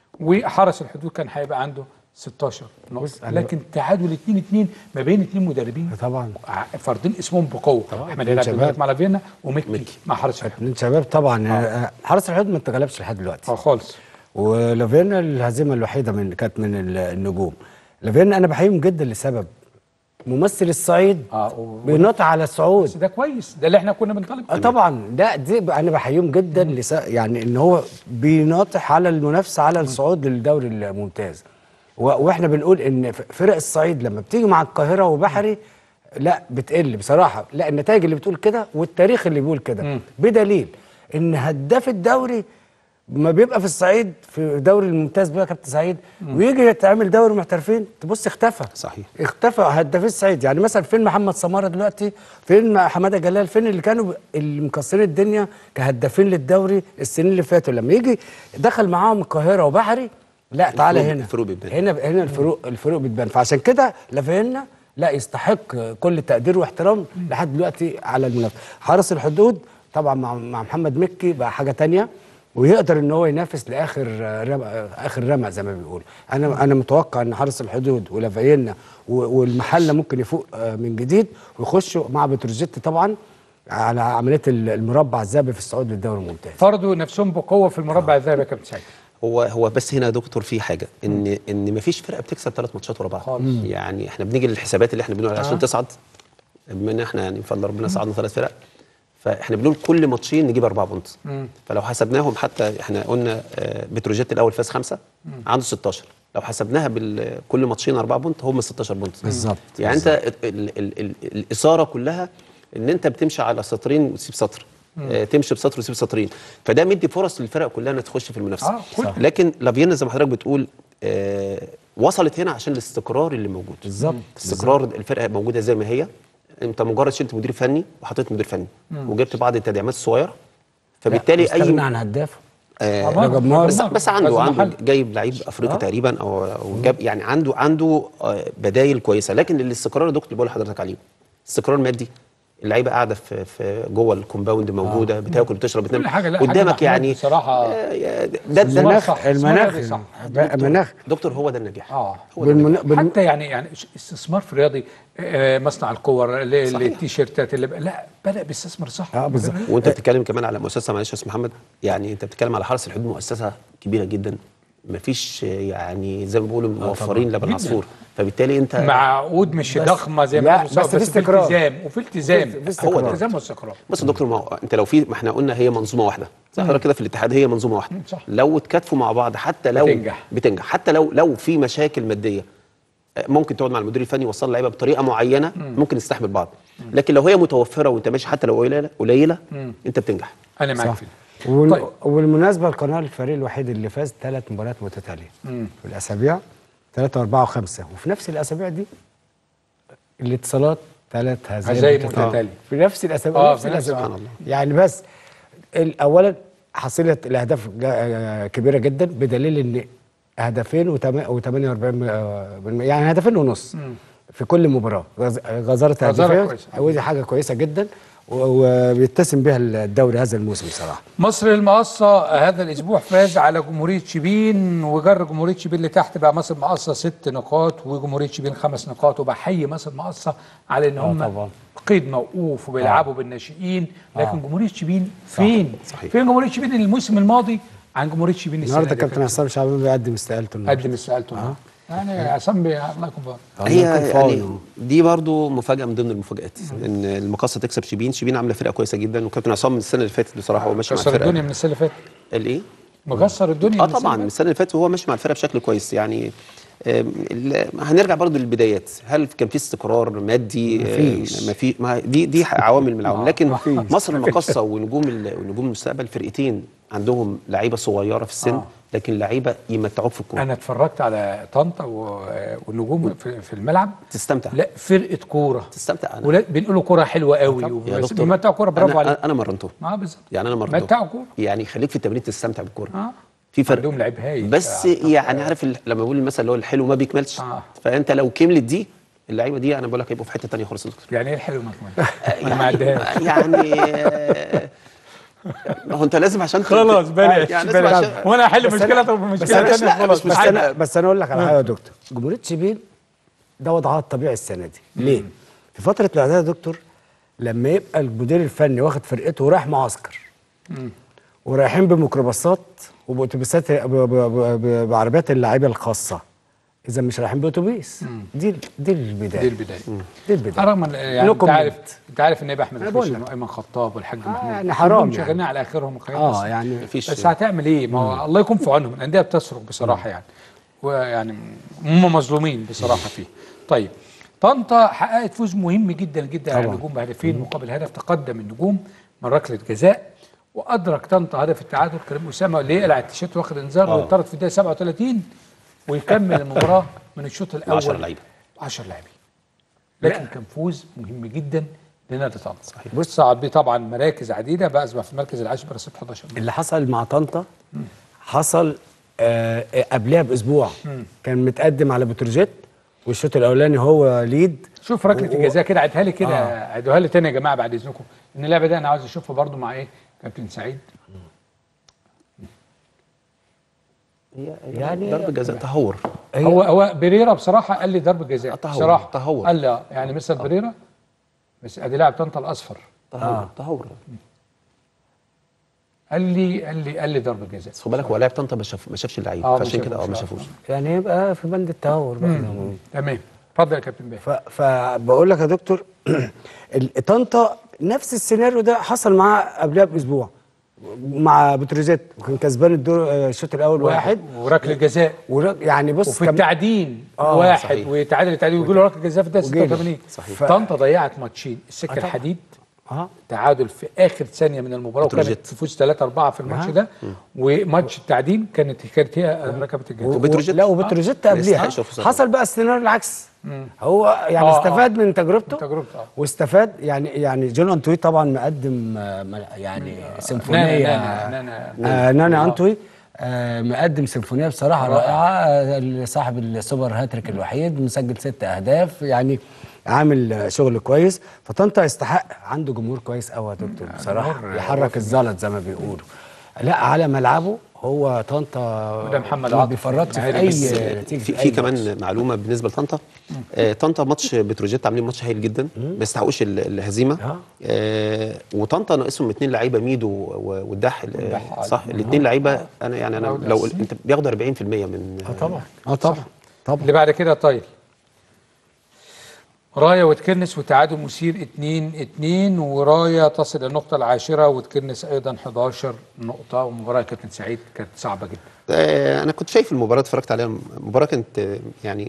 وحرس الحدود كان هيبقى عنده 16 نقطة أنا- لكن تعادل 2 2 ما بين اثنين مدربين طبعا فاردين اسمهم بقوة احمد اتنين هلال شباب. مع لافيينا ومكي مع حرس الحدود من شباب طبعا آه. حرس الحدود ما اتغلبش لحد دلوقتي اه خالص ولافينا الهزيمه الوحيده من كانت من ال- النجوم لافينا انا بحييهم جدا لسبب ممثل الصعيد اه بينط على الصعود بس ده كويس ده اللي احنا كنا بنطالب آه طبعا ده دي ب- انا بحييهم جدا لس... يعني ان هو بيناطح على المنافسه على الصعود للدوري الممتاز و... واحنا بنقول ان ف- فرق الصعيد لما بتيجي مع القاهره وبحري لا بتقل بصراحه لا النتائج اللي بتقول كده والتاريخ اللي بيقول كده بدليل ان هداف الدوري ما بيبقى في الصعيد في الدوري الممتاز بقى يا كابتن سعيد ويجي يتعمل دوري محترفين تبص اختفى صحيح اختفى هدافين الصعيد يعني مثلا فين محمد سماره دلوقتي فين حماده جلال فين اللي كانوا اللي مكسرين الدنيا كهدافين للدوري السنين اللي فاتوا لما يجي دخل معاهم القاهره وبحري لا تعالى الفروق- هنا الفروق بتبان. هنا هنا الفروق الفروق بتبان فعشان كده لافينا لا يستحق كل تقدير واحترام لحد دلوقتي على المنافسه حرس الحدود طبعا مع مع محمد مكي بقى حاجه تانية ويقدر ان هو ينافس لاخر رمى اخر رمى زي ما بيقول انا انا متوقع ان حرس الحدود ولافينا و- والمحله ممكن يفوق آه، من جديد ويخشوا مع بتروجيت طبعا على عمليه المربع الذهبي في الصعود للدوري الممتاز فرضوا نفسهم بقوه في المربع الذهبي يا كابتن سعيد هو هو بس هنا يا دكتور في حاجه ان ان مفيش فرقه بتكسب ثلاث ماتشات ورا بعض خالص. يعني احنا بنيجي للحسابات اللي احنا بنقول عليها عشان آه. تصعد بما ان احنا يعني بفضل ربنا صعدنا ثلاث فرق فاحنا بنقول كل ماتشين نجيب اربعه بونت مم. فلو حسبناهم حتى احنا قلنا آه، بتروجيت الاول فاز خمسه مم. عنده 16 لو حسبناها بكل ماتشين اربعه بونت هم 16 بونت بالظبط. يعني انت ال ال ال الاثاره كلها ان انت بتمشي على سطرين وتسيب سطر مم. آه، تمشي بسطر وتسيب سطرين فده مدي فرص للفرق كلها انها تخش في المنافسه آه، كل- صح. لكن لافينا زي ما حضرتك بتقول آه وصلت هنا عشان الاستقرار اللي موجود بالظبط استقرار الفرقه موجوده زي ما هي انت مجرد شلت مدير فني وحطيت مدير فني مم. وجبت بعض التدعيمات الصغيره فبالتالي اي استغنى عن هدافه آه طبعاً. رجب مار. بس, بس عنده كذا عنده محل. جايب لعيب افريقي آه. تقريبا او او جاب يعني عنده عنده آه بدايل كويسه لكن الاستقرار يا دكتور اللي بقول لحضرتك عليه استقرار مادي اللعيبه قاعده في في جوه الكومباوند موجوده بتاكل بتشرب بتنام كل حاجه لا حاجة قدامك محمود يعني بصراحه ده ده المناخ صح. المناخ اسمها صح. المناخ دكتور هو ده النجاح اه بالمن... بالم... حتى يعني يعني استثمار في رياضي آه، مصنع الكور ل- صحيح. للتيشيرتات اللي بقى لا بدا بيستثمر صح اه بالظبط وانت بتتكلم كمان على مؤسسه معلش يا استاذ محمد يعني انت بتتكلم على حرس الحدود مؤسسه كبيره جدا مفيش يعني زي ما بيقولوا موفرين لبن جداً. عصفور فبالتالي انت مع عقود مش بس- ضخمه زي لا، ما بيقولوا، بس في استقرار. التزام وفي التزام في هو استقرار. التزام واستقرار بص يا دكتور ما هو انت لو في ما احنا قلنا هي منظومه واحده زي مم. حضرتك كده في الاتحاد هي منظومه واحده صح. لو اتكاتفوا مع بعض حتى لو بتنجح. بتنجح حتى لو لو في مشاكل ماديه آه، ممكن تقعد مع المدير الفني يوصل اللعيبه بطريقه معينه مم. ممكن يستحمل بعض لكن لو هي متوفره وانت ماشي حتى لو قليله قليله مم. انت بتنجح انا معاك صح. في وال... طيب. وبالمناسبه القناه الفريق الوحيد اللي فاز ثلاث مباريات متتاليه مم. في الاسابيع ثلاثة وأربعة وخمسة وفي نفس الأسابيع دي الاتصالات ثلاث هزايم هزايم متتالية. في نفس الأسابيع آه، نفس في نفس- الأسابيع سبحان الله. يعني بس ال- أولا حصيلة الأهداف جا- كبيرة جدا بدليل إن هدفين و48 يعني هدفين ونص مم. في كل مباراة غز- غزارة غزارة هدفية كويسة. ودي حاجة كويسة جدا و- وبيتسم بها الدوري هذا الموسم صراحة مصر المقصة هذا الأسبوع فاز على جمهورية شبين وجر جمهورية شبين اللي تحت بقى مصر المقصة ست نقاط وجمهورية شبين خمس نقاط وبحيي مصر المقصة على إن آه هم طبعاً. قيد موقوف وبيلعبوا بالناشئين لكن جمهورية شبين فين؟ صحيح. فين جمهورية شبين الموسم الماضي عن جمهورية شبين السنة النهارده دي؟ كابتن حسام شعبان بيقدم استقالته النهارده قدم استقالته آه. يعني عصام بي- الله يكون بار هي يعني دي برضو مفاجاه من ضمن المفاجات ان المقاصه تكسب شبين شبين عامله فرقه كويسه جدا وكابتن عصام من السنه اللي فاتت بصراحه هو ماشي مع كسر الفرقه الدنيا من السنة اللي فاتت الايه مكسر الدنيا اه من السنة طبعا اللي من السنه اللي فاتت وهو ماشي مع الفرقه بشكل كويس يعني آم، ال- هنرجع برضو للبدايات هل كان في استقرار مادي مفيش. آم، ما في ما دي دي عوامل من العوامل آه، لكن مفيش. مصر المقاصه ونجوم ال- ونجوم المستقبل فرقتين عندهم لعيبه صغيره في السن آه. لكن لعيبه يمتعوك في الكوره انا اتفرجت على طنطا و- والنجوم في في الملعب تستمتع لا فرقه كوره تستمتع ولا بنقولوا كوره حلوه قوي يا بس دكتور بيمتعوا كوره برافو أنا- عليك انا مرنته اه بالظبط يعني انا مرنته متعوا كوره يعني خليك في التمرين تستمتع بالكوره اه في فرق عندهم لعيب هايل بس يعني عارف ال- لما بقول المثل اللي هو الحلو ما بيكملش فانت لو كملت دي اللعيبه دي انا بقول لك هيبقوا في حته ثانيه خالص يا دكتور يعني ايه الحلو ما كمان انا ما عدهاش يعني آه، ما هو انت لازم عشان ت- خلاص بلاش يعني لازم بلاش عشان- وانا احل بس أنا- مشكله طب بس مشكله أنا- ثانيه خلاص بس انا بس انا اقول لك على حاجه يا دكتور جمهوريه شبين ده وضعها الطبيعي السنه دي ليه؟ في فتره الاعداد يا دكتور لما يبقى المدير الفني واخد فرقته ورايح معسكر ورايحين بميكروباصات وباتوبيسات ب- ب- ب- بعربيات اللعيبه الخاصه اذا مش رايحين باتوبيس دي دي البدايه دي البدايه دي البدايه رغم إن- يعني انت No comment. عارف انت عارف ان يبقى احمد أنا بقول الخشن لك. وايمن خطاب والحاج محمود يعني حرام كلهم يعني. شغالين على اخرهم الخير آه، بس يعني مفيش مفيش- بس هتعمل ايه ما هو الله يكون في عونهم الانديه بتصرخ بصراحه يعني ويعني هم مظلومين بصراحه فيه طيب طنطا حققت فوز مهم جدا جدا على طبعاً. النجوم بهدفين مقابل هدف تقدم النجوم من ركله جزاء وادرك طنطا هدف التعادل كريم اسامه اللي يقلع التيشيرت واخد انذار آه. ويطرد في الدقيقه 37 ويكمل المباراه من الشوط الاول 10 لعيبه 10 لاعبين لكن كان فوز مهم جدا لنادي طنطا صحيح بص صعد بيه طبعا مراكز عديده بقى في المركز العاشر برصيد 11 اللي حصل مع طنطا حصل آه آه، قبلها باسبوع مم. كان متقدم على بتروجيت والشوط الاولاني هو ليد شوف ركله و- الجزاء كده عيدها لي كده آه. عيدوها لي تاني يا جماعه بعد اذنكم ان اللعبه دي انا عاوز اشوفها برضو مع ايه كابتن سعيد يعني ضرب جزاء تهور هو هو بريرا بصراحه قال لي ضرب جزاء تهور، بصراحه تهور. قال لي آه، يعني مثل بريرا بس ادي لاعب طنطا الاصفر تهور تهور قال لي قال لي قال لي ضرب جزاء بس خد بالك هو لاعب طنطا ما شاف ما شافش اللعيب آه، ما فعشان كده اه ما شافوش، شافوش يعني يبقى في بند التهور بقى مم. تمام اتفضل يا كابتن بيه ف- فبقول لك يا دكتور ال- طنطا نفس السيناريو ده حصل معاه قبلها باسبوع مع بتروجيت وكان كسبان الدور آه، الشوط الاول واحد وركله جزاء ورك يعني بص وفي كم- التعدين آه، واحد صحيح. ويتعادل التعدين ويجي له ركله جزاء في الدقيقه وجيله. 86 صحيح. طنطا ضيعت ماتشين السكه آه، طبعا. الحديد اه تعادل في اخر ثانيه من المباراه وكانت بتروجيت. تفوز 3 4 في الماتش آه. ده وماتش التعدين كانت كانت هي ركبت الجزاء وبتروجيت لا وبتروجيت آه. قبليها يستحق يشوف حصل بقى السيناريو العكس مم. هو يعني آه، استفاد من تجربته تجربته آه. واستفاد يعني يعني جون انتوي طبعا مقدم آه، م- يعني سيمفونيه نانا- نانا- آه، نانا انتوي آه، مقدم سيمفونيه بصراحه رائعه آه، صاحب السوبر هاتريك الوحيد مسجل ست اهداف يعني عامل آه، شغل كويس فطنطا يستحق عنده جمهور كويس قوي يا دكتور بصراحه جمهور يحرك الزلط زي ما بيقولوا لا على ملعبه هو طنطا وده محمد ما عاطف. بيفرطش في عارف اي بس نتيجه في, أي في ماتش. كمان معلومه بالنسبه لطنطا آه طنطا ماتش بتروجيت عاملين ماتش هايل جدا ما يستحقوش ال- الهزيمه آه وطنطا ناقصهم اثنين لعيبه ميدو و- والدح ال- والدح، صح آه. الاثنين لعيبه انا يعني انا لو لو ده- انت بياخدوا 40% من اه طبعا اه طبعا طبعا اللي بعد كده طايل رايا وتكنس وتعادل مثير 2 2 ورايا تصل النقطة العاشرة وتكنس أيضا 11 نقطة ومباراة كابتن سعيد كانت صعبة جدا آه انا كنت شايف المباراه اتفرجت عليها المباراه كانت آه، يعني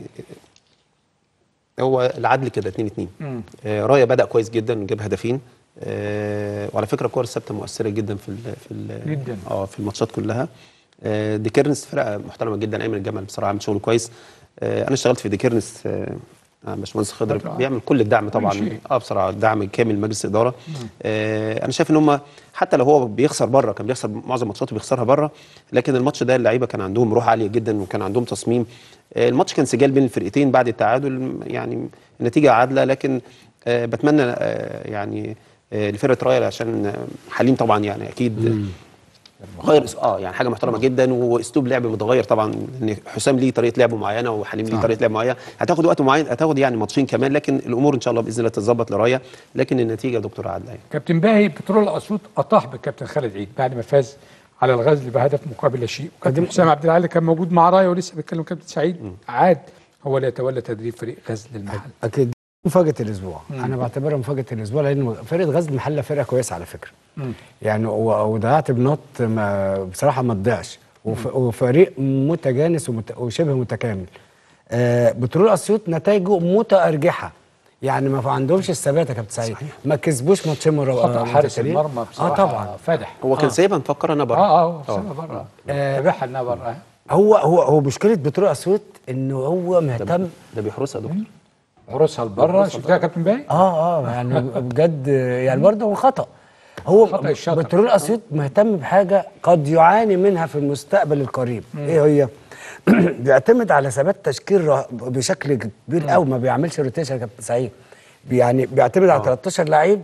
هو العدل كده 2 2 مم. آه، رايا بدا كويس جدا جاب هدفين آه، وعلى فكره الكور الثابته مؤثره جدا في ال في ال جدا. اه في الماتشات كلها آه، ديكيرنس فرقه محترمه جدا ايمن الجمل بصراحه عامل شغل كويس آه، انا اشتغلت في ديكيرنس آه، آه، باشمهندس خضر طبعاً. بيعمل كل الدعم طبعا شيء. اه بصراحه دعم كامل مجلس الاداره آه، انا شايف ان هم حتى لو هو بيخسر بره كان بيخسر معظم ماتشاته بيخسرها بره لكن الماتش ده اللعيبه كان عندهم روح عاليه جدا وكان عندهم تصميم آه، الماتش كان سجال بين الفرقتين بعد التعادل يعني النتيجه عادله لكن آه، بتمنى آه، يعني آه، لفرقه رايل عشان آه، حليم طبعا يعني اكيد غير اه يعني حاجه محترمه جدا واسلوب لعب متغير طبعا ان حسام ليه طريقه لعب معينه وحليم ليه صح. طريقه لعب معينه هتاخد وقت معين هتاخد يعني ماتشين كمان لكن الامور ان شاء الله باذن الله تتظبط لرايا لكن النتيجه يا دكتور عادله يعني كابتن باهي بترول اسيوط اطاح بالكابتن خالد عيد بعد ما فاز على الغزل بهدف مقابل لا شيء وكابتن حسام عبد العالي كان موجود مع رايا ولسه بيتكلم كابتن سعيد عاد هو اللي يتولى تدريب فريق غزل المحل اكيد دي مفاجاه الاسبوع مم. انا بعتبرها مفاجاه الاسبوع لان فرقه غزل المحله فرقه كويسه على فكره مم. يعني و- وضيعت بنط ما بصراحه ما تضيعش وف- وفريق متجانس ومت وشبه متكامل آه بترول اسيوط نتائجه متارجحه يعني ما عندهمش الثبات يا كابتن سعيد ما كسبوش ماتشين مره خطا آه، حارس متتاليين. المرمى بصراحه اه طبعا فادح هو كان آه. سايبها مفكر انا بره اه اه سيبها بره تابعها انها بره هو هو هو مشكله بترول اسيوط انه هو مهتم ده بيحرسها يا دكتور حروسها لبره شفتها يا كابتن باهي اه اه يعني بجد يعني برضه هو خطا هو خطأ الشاطر. بترول اسيوط مهتم بحاجه قد يعاني منها في المستقبل القريب ايه هي بيعتمد على ثبات تشكيل ره- بشكل كبير قوي ما بيعملش روتيشن يا كابتن سعيد يعني بيعتمد على 13 لعيب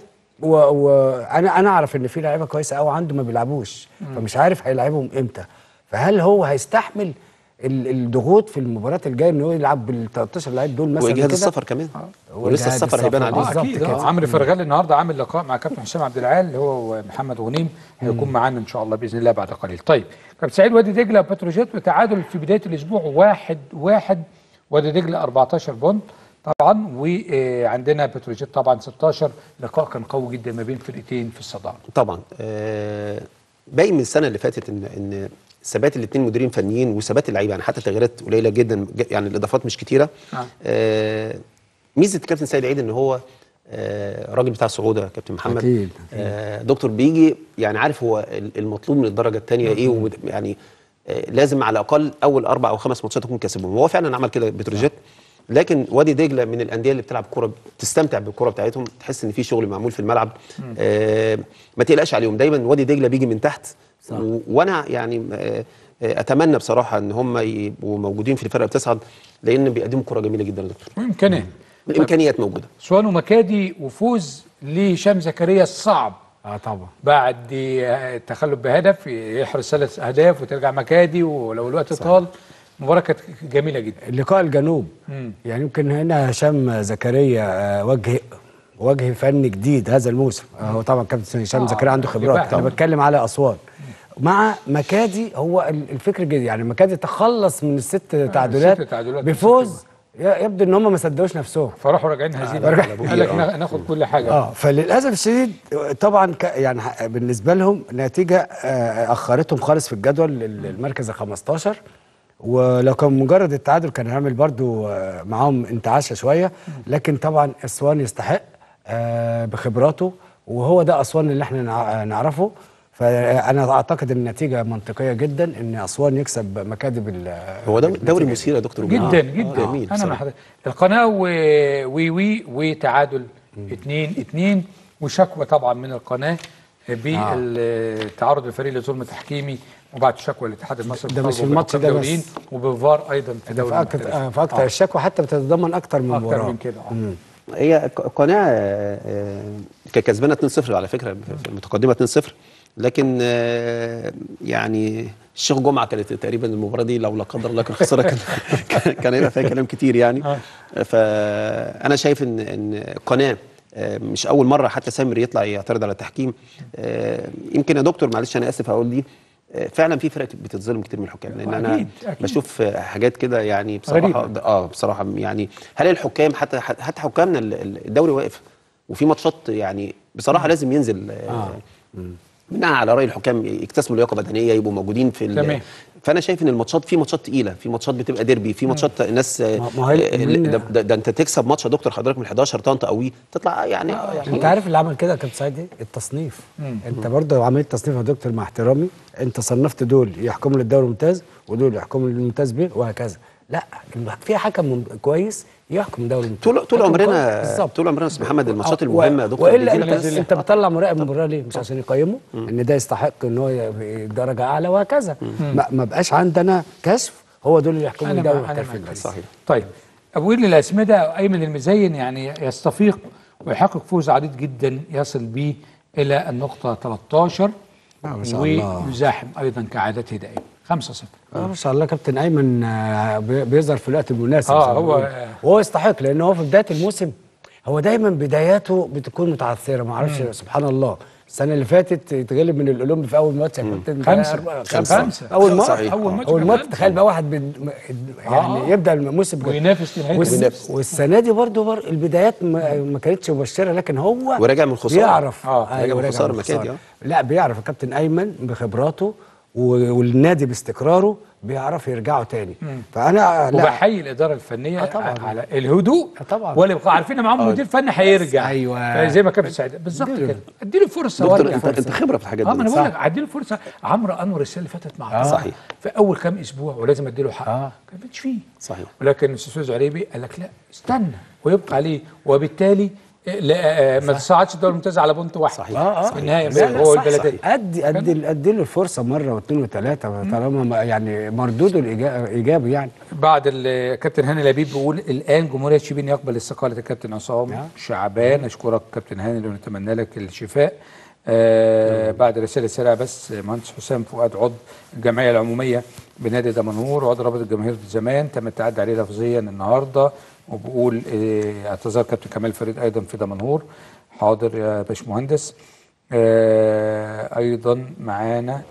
وانا انا اعرف ان في لعيبه كويسه قوي عنده ما بيلعبوش فمش عارف هيلعبهم امتى فهل هو هيستحمل ال- الضغوط في المباريات الجايه ان هو يلعب بال 13 لعيب دول مثلا واجهاد كده؟ السفر كمان ولسه وإجهاد السفر هيبان السفر. عليه اه بالظبط اكيد كده. آه. عمرو فرغال النهارده عامل لقاء مع كابتن حسام عبد العال اللي هو ومحمد غنيم هيكون معانا ان شاء الله باذن الله بعد قليل طيب كابتن سعيد وادي دجله وبتروجيت وتعادل في بدايه الاسبوع واحد واحد وادي دجله 14 بونت طبعا وعندنا بتروجيت طبعا 16 لقاء كان قوي جدا ما بين فرقتين في الصداره طبعا آه باقي من السنه اللي فاتت ان ان ثبات الاثنين مديرين فنيين وثبات اللعيبه يعني حتى تغييرات قليله جدا ج- يعني الاضافات مش كتيره آه. آه ميزه كابتن سيد عيد ان هو آه راجل بتاع صعوده كابتن محمد أكيد، آه دكتور بيجي يعني عارف هو ال- المطلوب من الدرجه الثانيه ايه ومد- يعني آه لازم على الاقل اول اربع او خمس ماتشات يكون كسبهم وهو فعلا عمل كده بتروجيت لكن وادي دجله من الانديه اللي بتلعب كوره بتستمتع بالكوره بتاعتهم تحس ان في شغل معمول في الملعب آه ما تقلقش عليهم دايما وادي دجله بيجي من تحت صح. و- وانا يعني آه، آه، اتمنى بصراحه ان هم يبقوا موجودين في الفرقه بتصعد لان بيقدموا كره جميله جدا يا دكتور وامكانيات الامكانيات موجوده سوان ومكادي وفوز لهشام زكريا الصعب اه طبعا بعد آه، التخلف بهدف يحرز ثلاث اهداف وترجع مكادي ولو الوقت طال المباراه كانت جميله جدا لقاء الجنوب مم. يعني يمكن هنا هشام زكريا آه، وجه وجه فني جديد هذا الموسم آه، هو طبعا كابتن هشام آه، زكريا عنده اللي خبرات بقى. انا بتكلم على اسوان مع مكادي هو ال- الفكر جديد يعني مكادي تخلص من الست تعادلات الست تعادلات بفوز ي- يبدو ان هم ما صدقوش نفسهم فراحوا راجعين هزيمه راجع- قال لك نا- ناخد كل حاجه اه فللاسف الشديد طبعا ك يعني ح- بالنسبه لهم نتيجه آه، اخرتهم خالص في الجدول ال- المركز ال 15 ولو كان مجرد التعادل كان هيعمل برضو آه، معاهم انتعاشه شويه لكن طبعا اسوان يستحق آه، بخبراته وهو ده اسوان اللي احنا نع- نعرفه فانا اعتقد ان النتيجه منطقيه جدا ان اسوان يكسب مكاتب ال- هو دوري, دوري مثير يا دكتور جدا آه، جدا جميل انا مع بصراحة. حضرتك القناه و- وي وي وتعادل 2 2 وشكوى طبعا من القناه بالتعرض الفريق لظلم تحكيمي وبعد شكوى الاتحاد المصري ده مش بطلبه الماتش بالحكام ده بس. الدوليين وبالفار ايضا في ده دوري في اكتر المحترفين. آه، في اكتر آه. الشكوى حتى بتتضمن اكتر من اكتر مباراه من كده آه. مم. هي ق- قناة آه، آه، كانت كسبانة 2-0 على فكرة متقدمة 2-0 لكن آه، يعني الشيخ جمعة كانت تقريبا المباراة دي لو لا قدر الله كان خسرها كان كان- كان هيبقى فيها كلام كتير يعني فأنا شايف إن إن قناة آه، مش أول مرة حتى سامر يطلع يعترض على التحكيم آه، يمكن يا دكتور معلش أنا آسف هقول دي آه، فعلا في فرق بتتظلم كتير من الحكام لان انا أكيد، أكيد. بشوف آه، حاجات كده يعني بصراحه غريبة. اه بصراحه يعني هل الحكام حتى حتى حكامنا ال- ال- الدوري واقف وفي ماتشات يعني بصراحه لازم ينزل آه بناء على راي الحكام يكتسبوا لياقه بدنيه يبقوا موجودين في ال- تمام. فانا شايف ان الماتشات في ماتشات تقيله في ماتشات بتبقى ديربي في ماتشات الناس آه، ما- ما هي- آه، من- ده, ده, ده انت تكسب ماتش يا دكتور حضرتك من 11 طنطا قوي تطلع يعني, يعني انت عارف اللي عمل كده يا كابتن سعيد ايه؟ التصنيف مم. انت برضه عمليه تصنيف يا دكتور مع احترامي انت صنفت دول يحكموا للدوري الممتاز ودول يحكموا للممتاز ب وهكذا لا في حكم مم- كويس يحكم دوري الممتاز طول طول حكم عمرنا كويس. بالظبط طول عمرنا يا استاذ محمد الماتشات و- المهمه يا دكتور والا بيجي انت لك- انت بتطلع مراقب مباراه ليه؟ مش عشان يقيمه ان ده يستحق ان هو ي- درجه اعلى وهكذا ما, ما بقاش عندنا كشف هو دول اللي يحكموا أنا الدوري مع- أنا المحترفين معاك. بس. صحيح طيب ابو ويل الاسمده ايمن المزين يعني يستفيق ويحقق فوز عديد جدا يصل به الى النقطه 13 آه، ما شاء الله. ويزاحم ايضا كعادته دائما 5-0 اه ما شاء الله كابتن ايمن آه، بي- بيظهر في الوقت المناسب آه، زي ما هو- بيقولوا. وهو يستحق لان هو في بدايه الموسم هو دايما بداياته بتكون متعثره ما اعرفش سبحان الله السنه اللي فاتت يتغلب من الاولمبي في اول ماتش يا كابتن خمسة. أربعة- خمسة. خمسه اول ماتش صحيح. أول ماتش اول كان ماتش خمسة. تخيل بقى واحد بد... يعني آه. يبدا الموسم كده. وينافس لنهايه والس... الموسم. والسنه دي برضه بر... البدايات ما... ما كانتش مبشره لكن هو وراجع من الخسارة. بيعرف آه، راجع من وراجع الخسارة من مكادي، الخسارة. آه. لا بيعرف الكابتن ايمن بخبراته و- والنادي باستقراره بيعرف يرجعوا تاني فانا لا وبحيي الاداره الفنيه آه طبعاً. على الهدوء آه طبعا. والابقاء عارفين ان معاهم مدير فني هيرجع أيوة. زي ما كابتن سعيد بالظبط اديله. كده اديله فرصه دكتور وارجع انت انت خبره في الحاجات اه ما انا دي بقول لك اديله فرصه عمرو انور السنه اللي فاتت مع آه. طه صحيح. في اول كام اسبوع ولازم اديله حقه آه. كان مش فيه صحيح ولكن الاستاذ عريبي قال لك لا استنى ويبقى عليه وبالتالي لا آه، ما تصعدش الدوري الممتاز على بونت واحد صحيح اه اه في النهايه لا، لا، هو صح، البلديه صح. ادي ادي ادي له الفرصه مره واثنين وثلاثه طالما ما- يعني مردوده الإيجا- ايجابي يعني بعد الكابتن هاني لبيب بيقول الان جمهوريه شبين يقبل استقاله الكابتن عصام شعبان اشكرك كابتن هاني ونتمنى لك الشفاء آه بعد رساله سريعه بس مهندس حسام فؤاد عضو الجمعيه العموميه بنادي دمنهور وعضو رابطه الجماهير زمان تم التعدي عليه لفظيا النهارده وبقول آه اعتذار كابتن كمال فريد ايضا في دمنهور حاضر يا باشمهندس آه ايضا معانا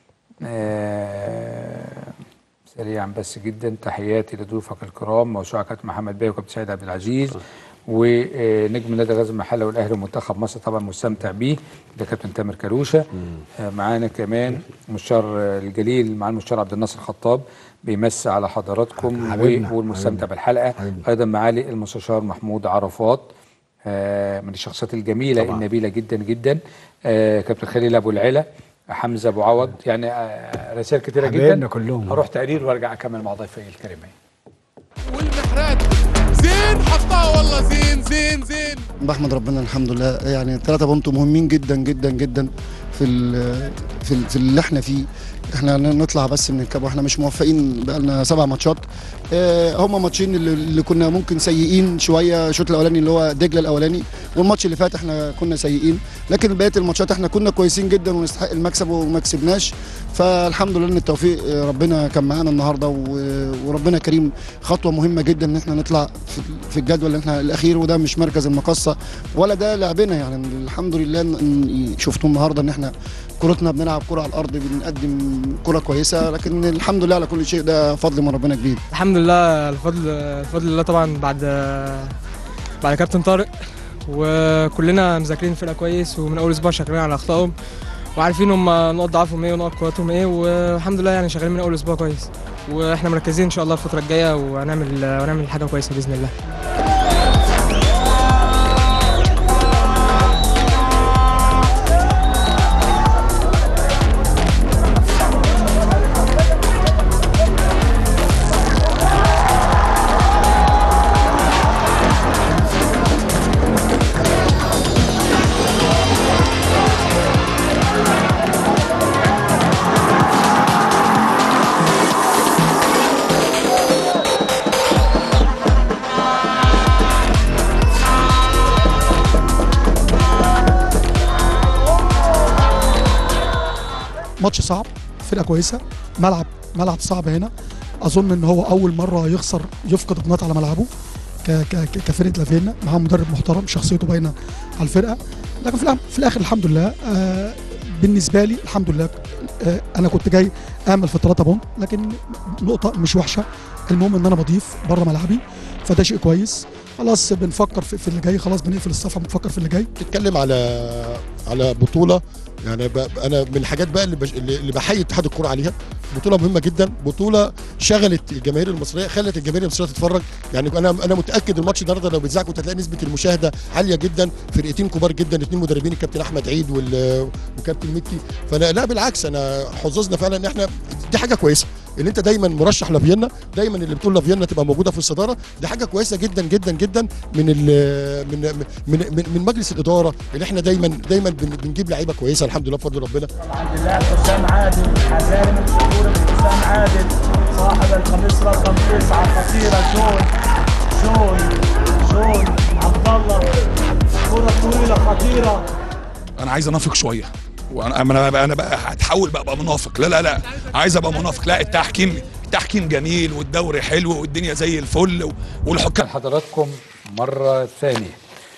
آه سريعا بس جدا تحياتي لضيوفك الكرام موسوعه كابتن محمد بيه وكابتن سيد عبد العزيز ونجم نادي غزل المحله والاهلي ومنتخب مصر طبعا مستمتع بيه ده كابتن تامر كروشه آه، معانا كمان مستشار آه، الجليل مع المستشار عبد الناصر خطاب بيمسي على حضراتكم حبيبنا، و- والمستمتع حبيبنا. بالحلقه ايضا معالي المستشار محمود عرفات آه، من الشخصيات الجميله طبعا. النبيله جدا جدا آه، كابتن خليل ابو العلا حمزه ابو عوض يعني آه، رسائل كتيره حبايبنا جدا كلهم. هروح تقرير وارجع اكمل مع ضيفي الكريمين والمحرات زين حطها والله زين زين زين بحمد ربنا الحمد لله يعني ثلاثة بونت مهمين جدا جدا جدا في ال في, ال في اللي احنا فيه احنا نطلع بس من الكاب واحنا مش موفقين بقالنا سبع ماتشات اه هم ماتشين اللي, اللي كنا ممكن سيئين شويه الشوط الاولاني اللي هو دجله الاولاني والماتش اللي فات احنا كنا سيئين لكن بقيه الماتشات احنا كنا كويسين جدا ونستحق المكسب وما كسبناش فالحمد لله ان التوفيق اه، ربنا كان معانا النهارده و- وربنا كريم خطوه مهمه جدا ان احنا نطلع في, في الجدول اللي احنا الاخير وده مش مركز المقصه ولا ده لعبنا يعني الحمد لله ان- ان شفتوا النهارده ان احنا كرتنا بنلعب كره على الارض بنقدم كره كويسه لكن الحمد لله على كل شيء ده فضل من ربنا كبير الحمد لله الفضل الفضل لله طبعا بعد بعد كابتن طارق وكلنا مذاكرين الفرقه كويس ومن اول اسبوع شغالين على اخطائهم وعارفين هم نقط ضعفهم ايه ونقط قوتهم ايه والحمد لله يعني شغالين من اول اسبوع كويس واحنا مركزين ان شاء الله الفتره الجايه وهنعمل وهنعمل حاجه كويسه باذن الله ماتش صعب فرقه كويسه ملعب ملعب صعب هنا اظن ان هو اول مره يخسر يفقد بنات على ملعبه ك ك ك- كفرقه لافينا معاه مدرب محترم شخصيته باينه على الفرقه لكن في, الأهم- في الاخر الحمد لله آه بالنسبه لي الحمد لله آه انا كنت جاي امل في 3 بونت لكن نقطه مش وحشه المهم ان انا بضيف بره ملعبي فده شيء كويس خلاص بنفكر في, في اللي جاي خلاص بنقفل الصفحه بنفكر في اللي جاي بتتكلم على على بطوله يعني ب... انا من الحاجات بقى اللي, بش... اللي بحيي اتحاد الكوره عليها بطوله مهمه جدا بطوله شغلت الجماهير المصريه خلت الجماهير المصريه تتفرج يعني انا انا متاكد الماتش النهارده لو بيتذاع كنت هتلاقي نسبه المشاهده عاليه جدا فرقتين كبار جدا اثنين مدربين الكابتن احمد عيد وال... وكابتن مكي فانا لا بالعكس انا حظوظنا فعلا ان احنا دي حاجه كويسه ان انت دايما مرشح لافيينا دايما اللي بتقول لافيينا تبقى موجوده في الصداره دي حاجه كويسه جدا جدا جدا من ال من من من, من مجلس الاداره اللي احنا دايما دايما بن- بنجيب لعيبه كويسه الحمد لله بفضل ربنا عبد الله حسام عادل حزام الشهور حسام عادل صاحب القميص رقم تسعة خطيرة جون جون جون عبد الله كرة طويلة خطيرة انا عايز انافق شويه وانا انا بقى انا بقى هتحول بقى, بقى منافق لا لا لا عايز ابقى منافق لا التحكيم التحكيم جميل والدوري حلو والدنيا زي الفل والحكام حضراتكم مرة ثانية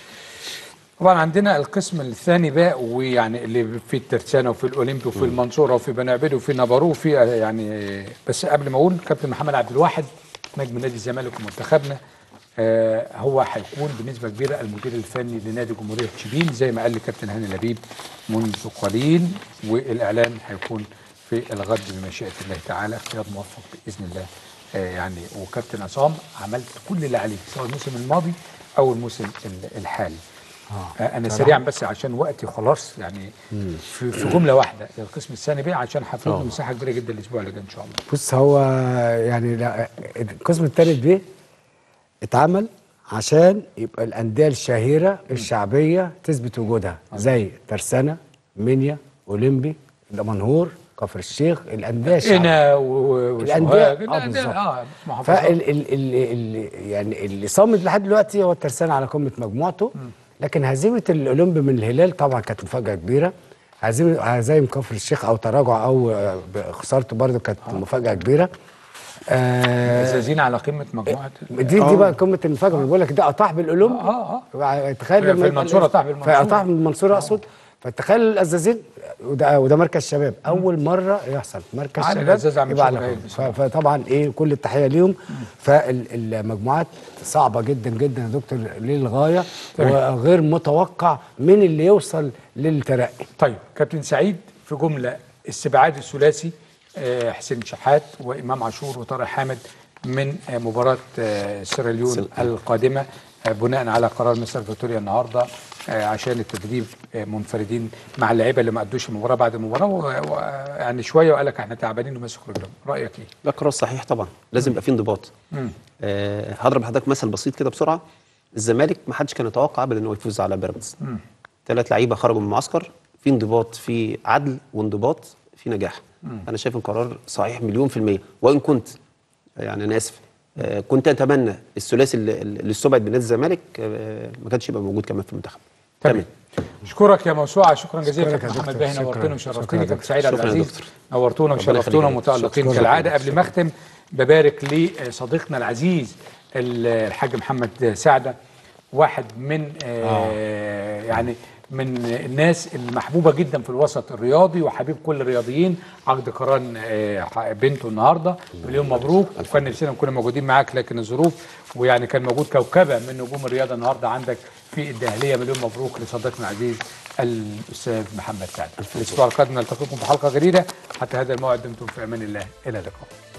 طبعا عندنا القسم الثاني بقى ويعني اللي في الترسانة وفي الأولمبي وفي المنصورة وفي بني عبيد وفي نابارو وفي يعني بس قبل ما أقول كابتن محمد عبد الواحد نجم نادي الزمالك ومنتخبنا آه هو هيكون بنسبة كبيرة المدير الفني لنادي جمهورية شبين زي ما قال لي كابتن هاني لبيب منذ قليل والإعلان هيكون في الغد بمشيئة الله تعالى اختيار موفق بإذن الله آه يعني وكابتن عصام عملت كل اللي عليك سواء الموسم الماضي أو الموسم ال- الحالي آه انا صراحة. سريعا بس عشان وقتي خلاص يعني في, في جمله واحده القسم الثاني بقى عشان هفرض آه. مساحه كبيره جدا الاسبوع اللي جاي ان شاء الله بص هو يعني لا القسم الثالث بيه اتعمل عشان يبقى الانديه الشهيره الشعبيه تثبت وجودها زي ترسانه منيا اولمبي دمنهور كفر الشيخ الانديه الشعبيه هنا و- الانديه وسوهاج اه الأندية- بالظبط اه محافظات فال ال ال ال يعني اللي صامد لحد دلوقتي هو الترسانة على قمه مجموعته لكن هزيمه الاولمبي من الهلال طبعا كانت مفاجاه كبيره هزيمه هزايم كفر الشيخ او تراجع او آه، خسارته برضه كانت مفاجاه كبيره آه الزازين على قمه مجموعه دي دي بقى قمه المفاجاه أنا بقول لك ده اطاح بالاولمبي اه اه تخيل في- لما في يبقى المنصورة الإز- أطاح بالمنصورة. في اطاح بالمنصوره اقصد فتخيل الازازين وده وده مركز شباب اول مره يحصل مركز عارف شباب الأزاز عم يبقى شغل على هايل قمة. ف- فطبعا ايه كل التحيه ليهم فالمجموعات صعبه جدا جدا يا دكتور للغايه تمام. وغير متوقع مين اللي يوصل للترقي طيب كابتن سعيد في جمله استبعاد الثلاثي آه، حسين شحات وامام عاشور وطارق حامد من آه، مباراه آه، سيراليون القادمه آه، بناء على قرار مستر فيكتوريا النهارده آه، عشان التدريب آه، منفردين مع اللعيبه اللي ما ادوش المباراه بعد المباراه و- و- يعني شويه وقال لك احنا تعبانين وماسك رجلهم رايك ايه؟ ده قرار صحيح طبعا لازم يبقى فيه انضباط مم. آه هضرب لحضرتك مثل بسيط كده بسرعه الزمالك ما حدش كان يتوقع ابدا ان هو يفوز على بيراميدز مم. ثلاث لعيبه خرجوا من المعسكر في انضباط في عدل وانضباط في نجاح مم. انا شايف القرار صحيح مليون في الميه وان كنت يعني انا اسف آه كنت اتمنى الثلاثي اللي, اللي استبعد من نادي الزمالك آه ما كانش يبقى موجود كمان في المنتخب تمام اشكرك يا موسوعه شكرا جزيلا أشكرك كابتن يا محمد دكتور. باهي شكرا. نورتنا شكرا وشرفتني يا كابتن دكتور. سعيد عبد شكرا يا العزيز دكتور. نورتونا ربنا يخليك وشرفتونا يا دكتور. متالقين شكرا كالعاده يا قبل ما اختم ببارك لصديقنا العزيز الحاج محمد سعده واحد من آه يعني من الناس المحبوبه جدا في الوسط الرياضي وحبيب كل الرياضيين عقد قران آه، بنته النهارده مليون مبروك وكان نفسنا نكون موجودين معاك لكن الظروف ويعني كان موجود كوكبه من نجوم الرياضه النهارده عندك في الدهليه مليون مبروك لصديقنا العزيز الاستاذ محمد سعد الاسبوع القادم نلتقيكم في حلقه جديده حتى هذا الموعد دمتم في امان الله الى اللقاء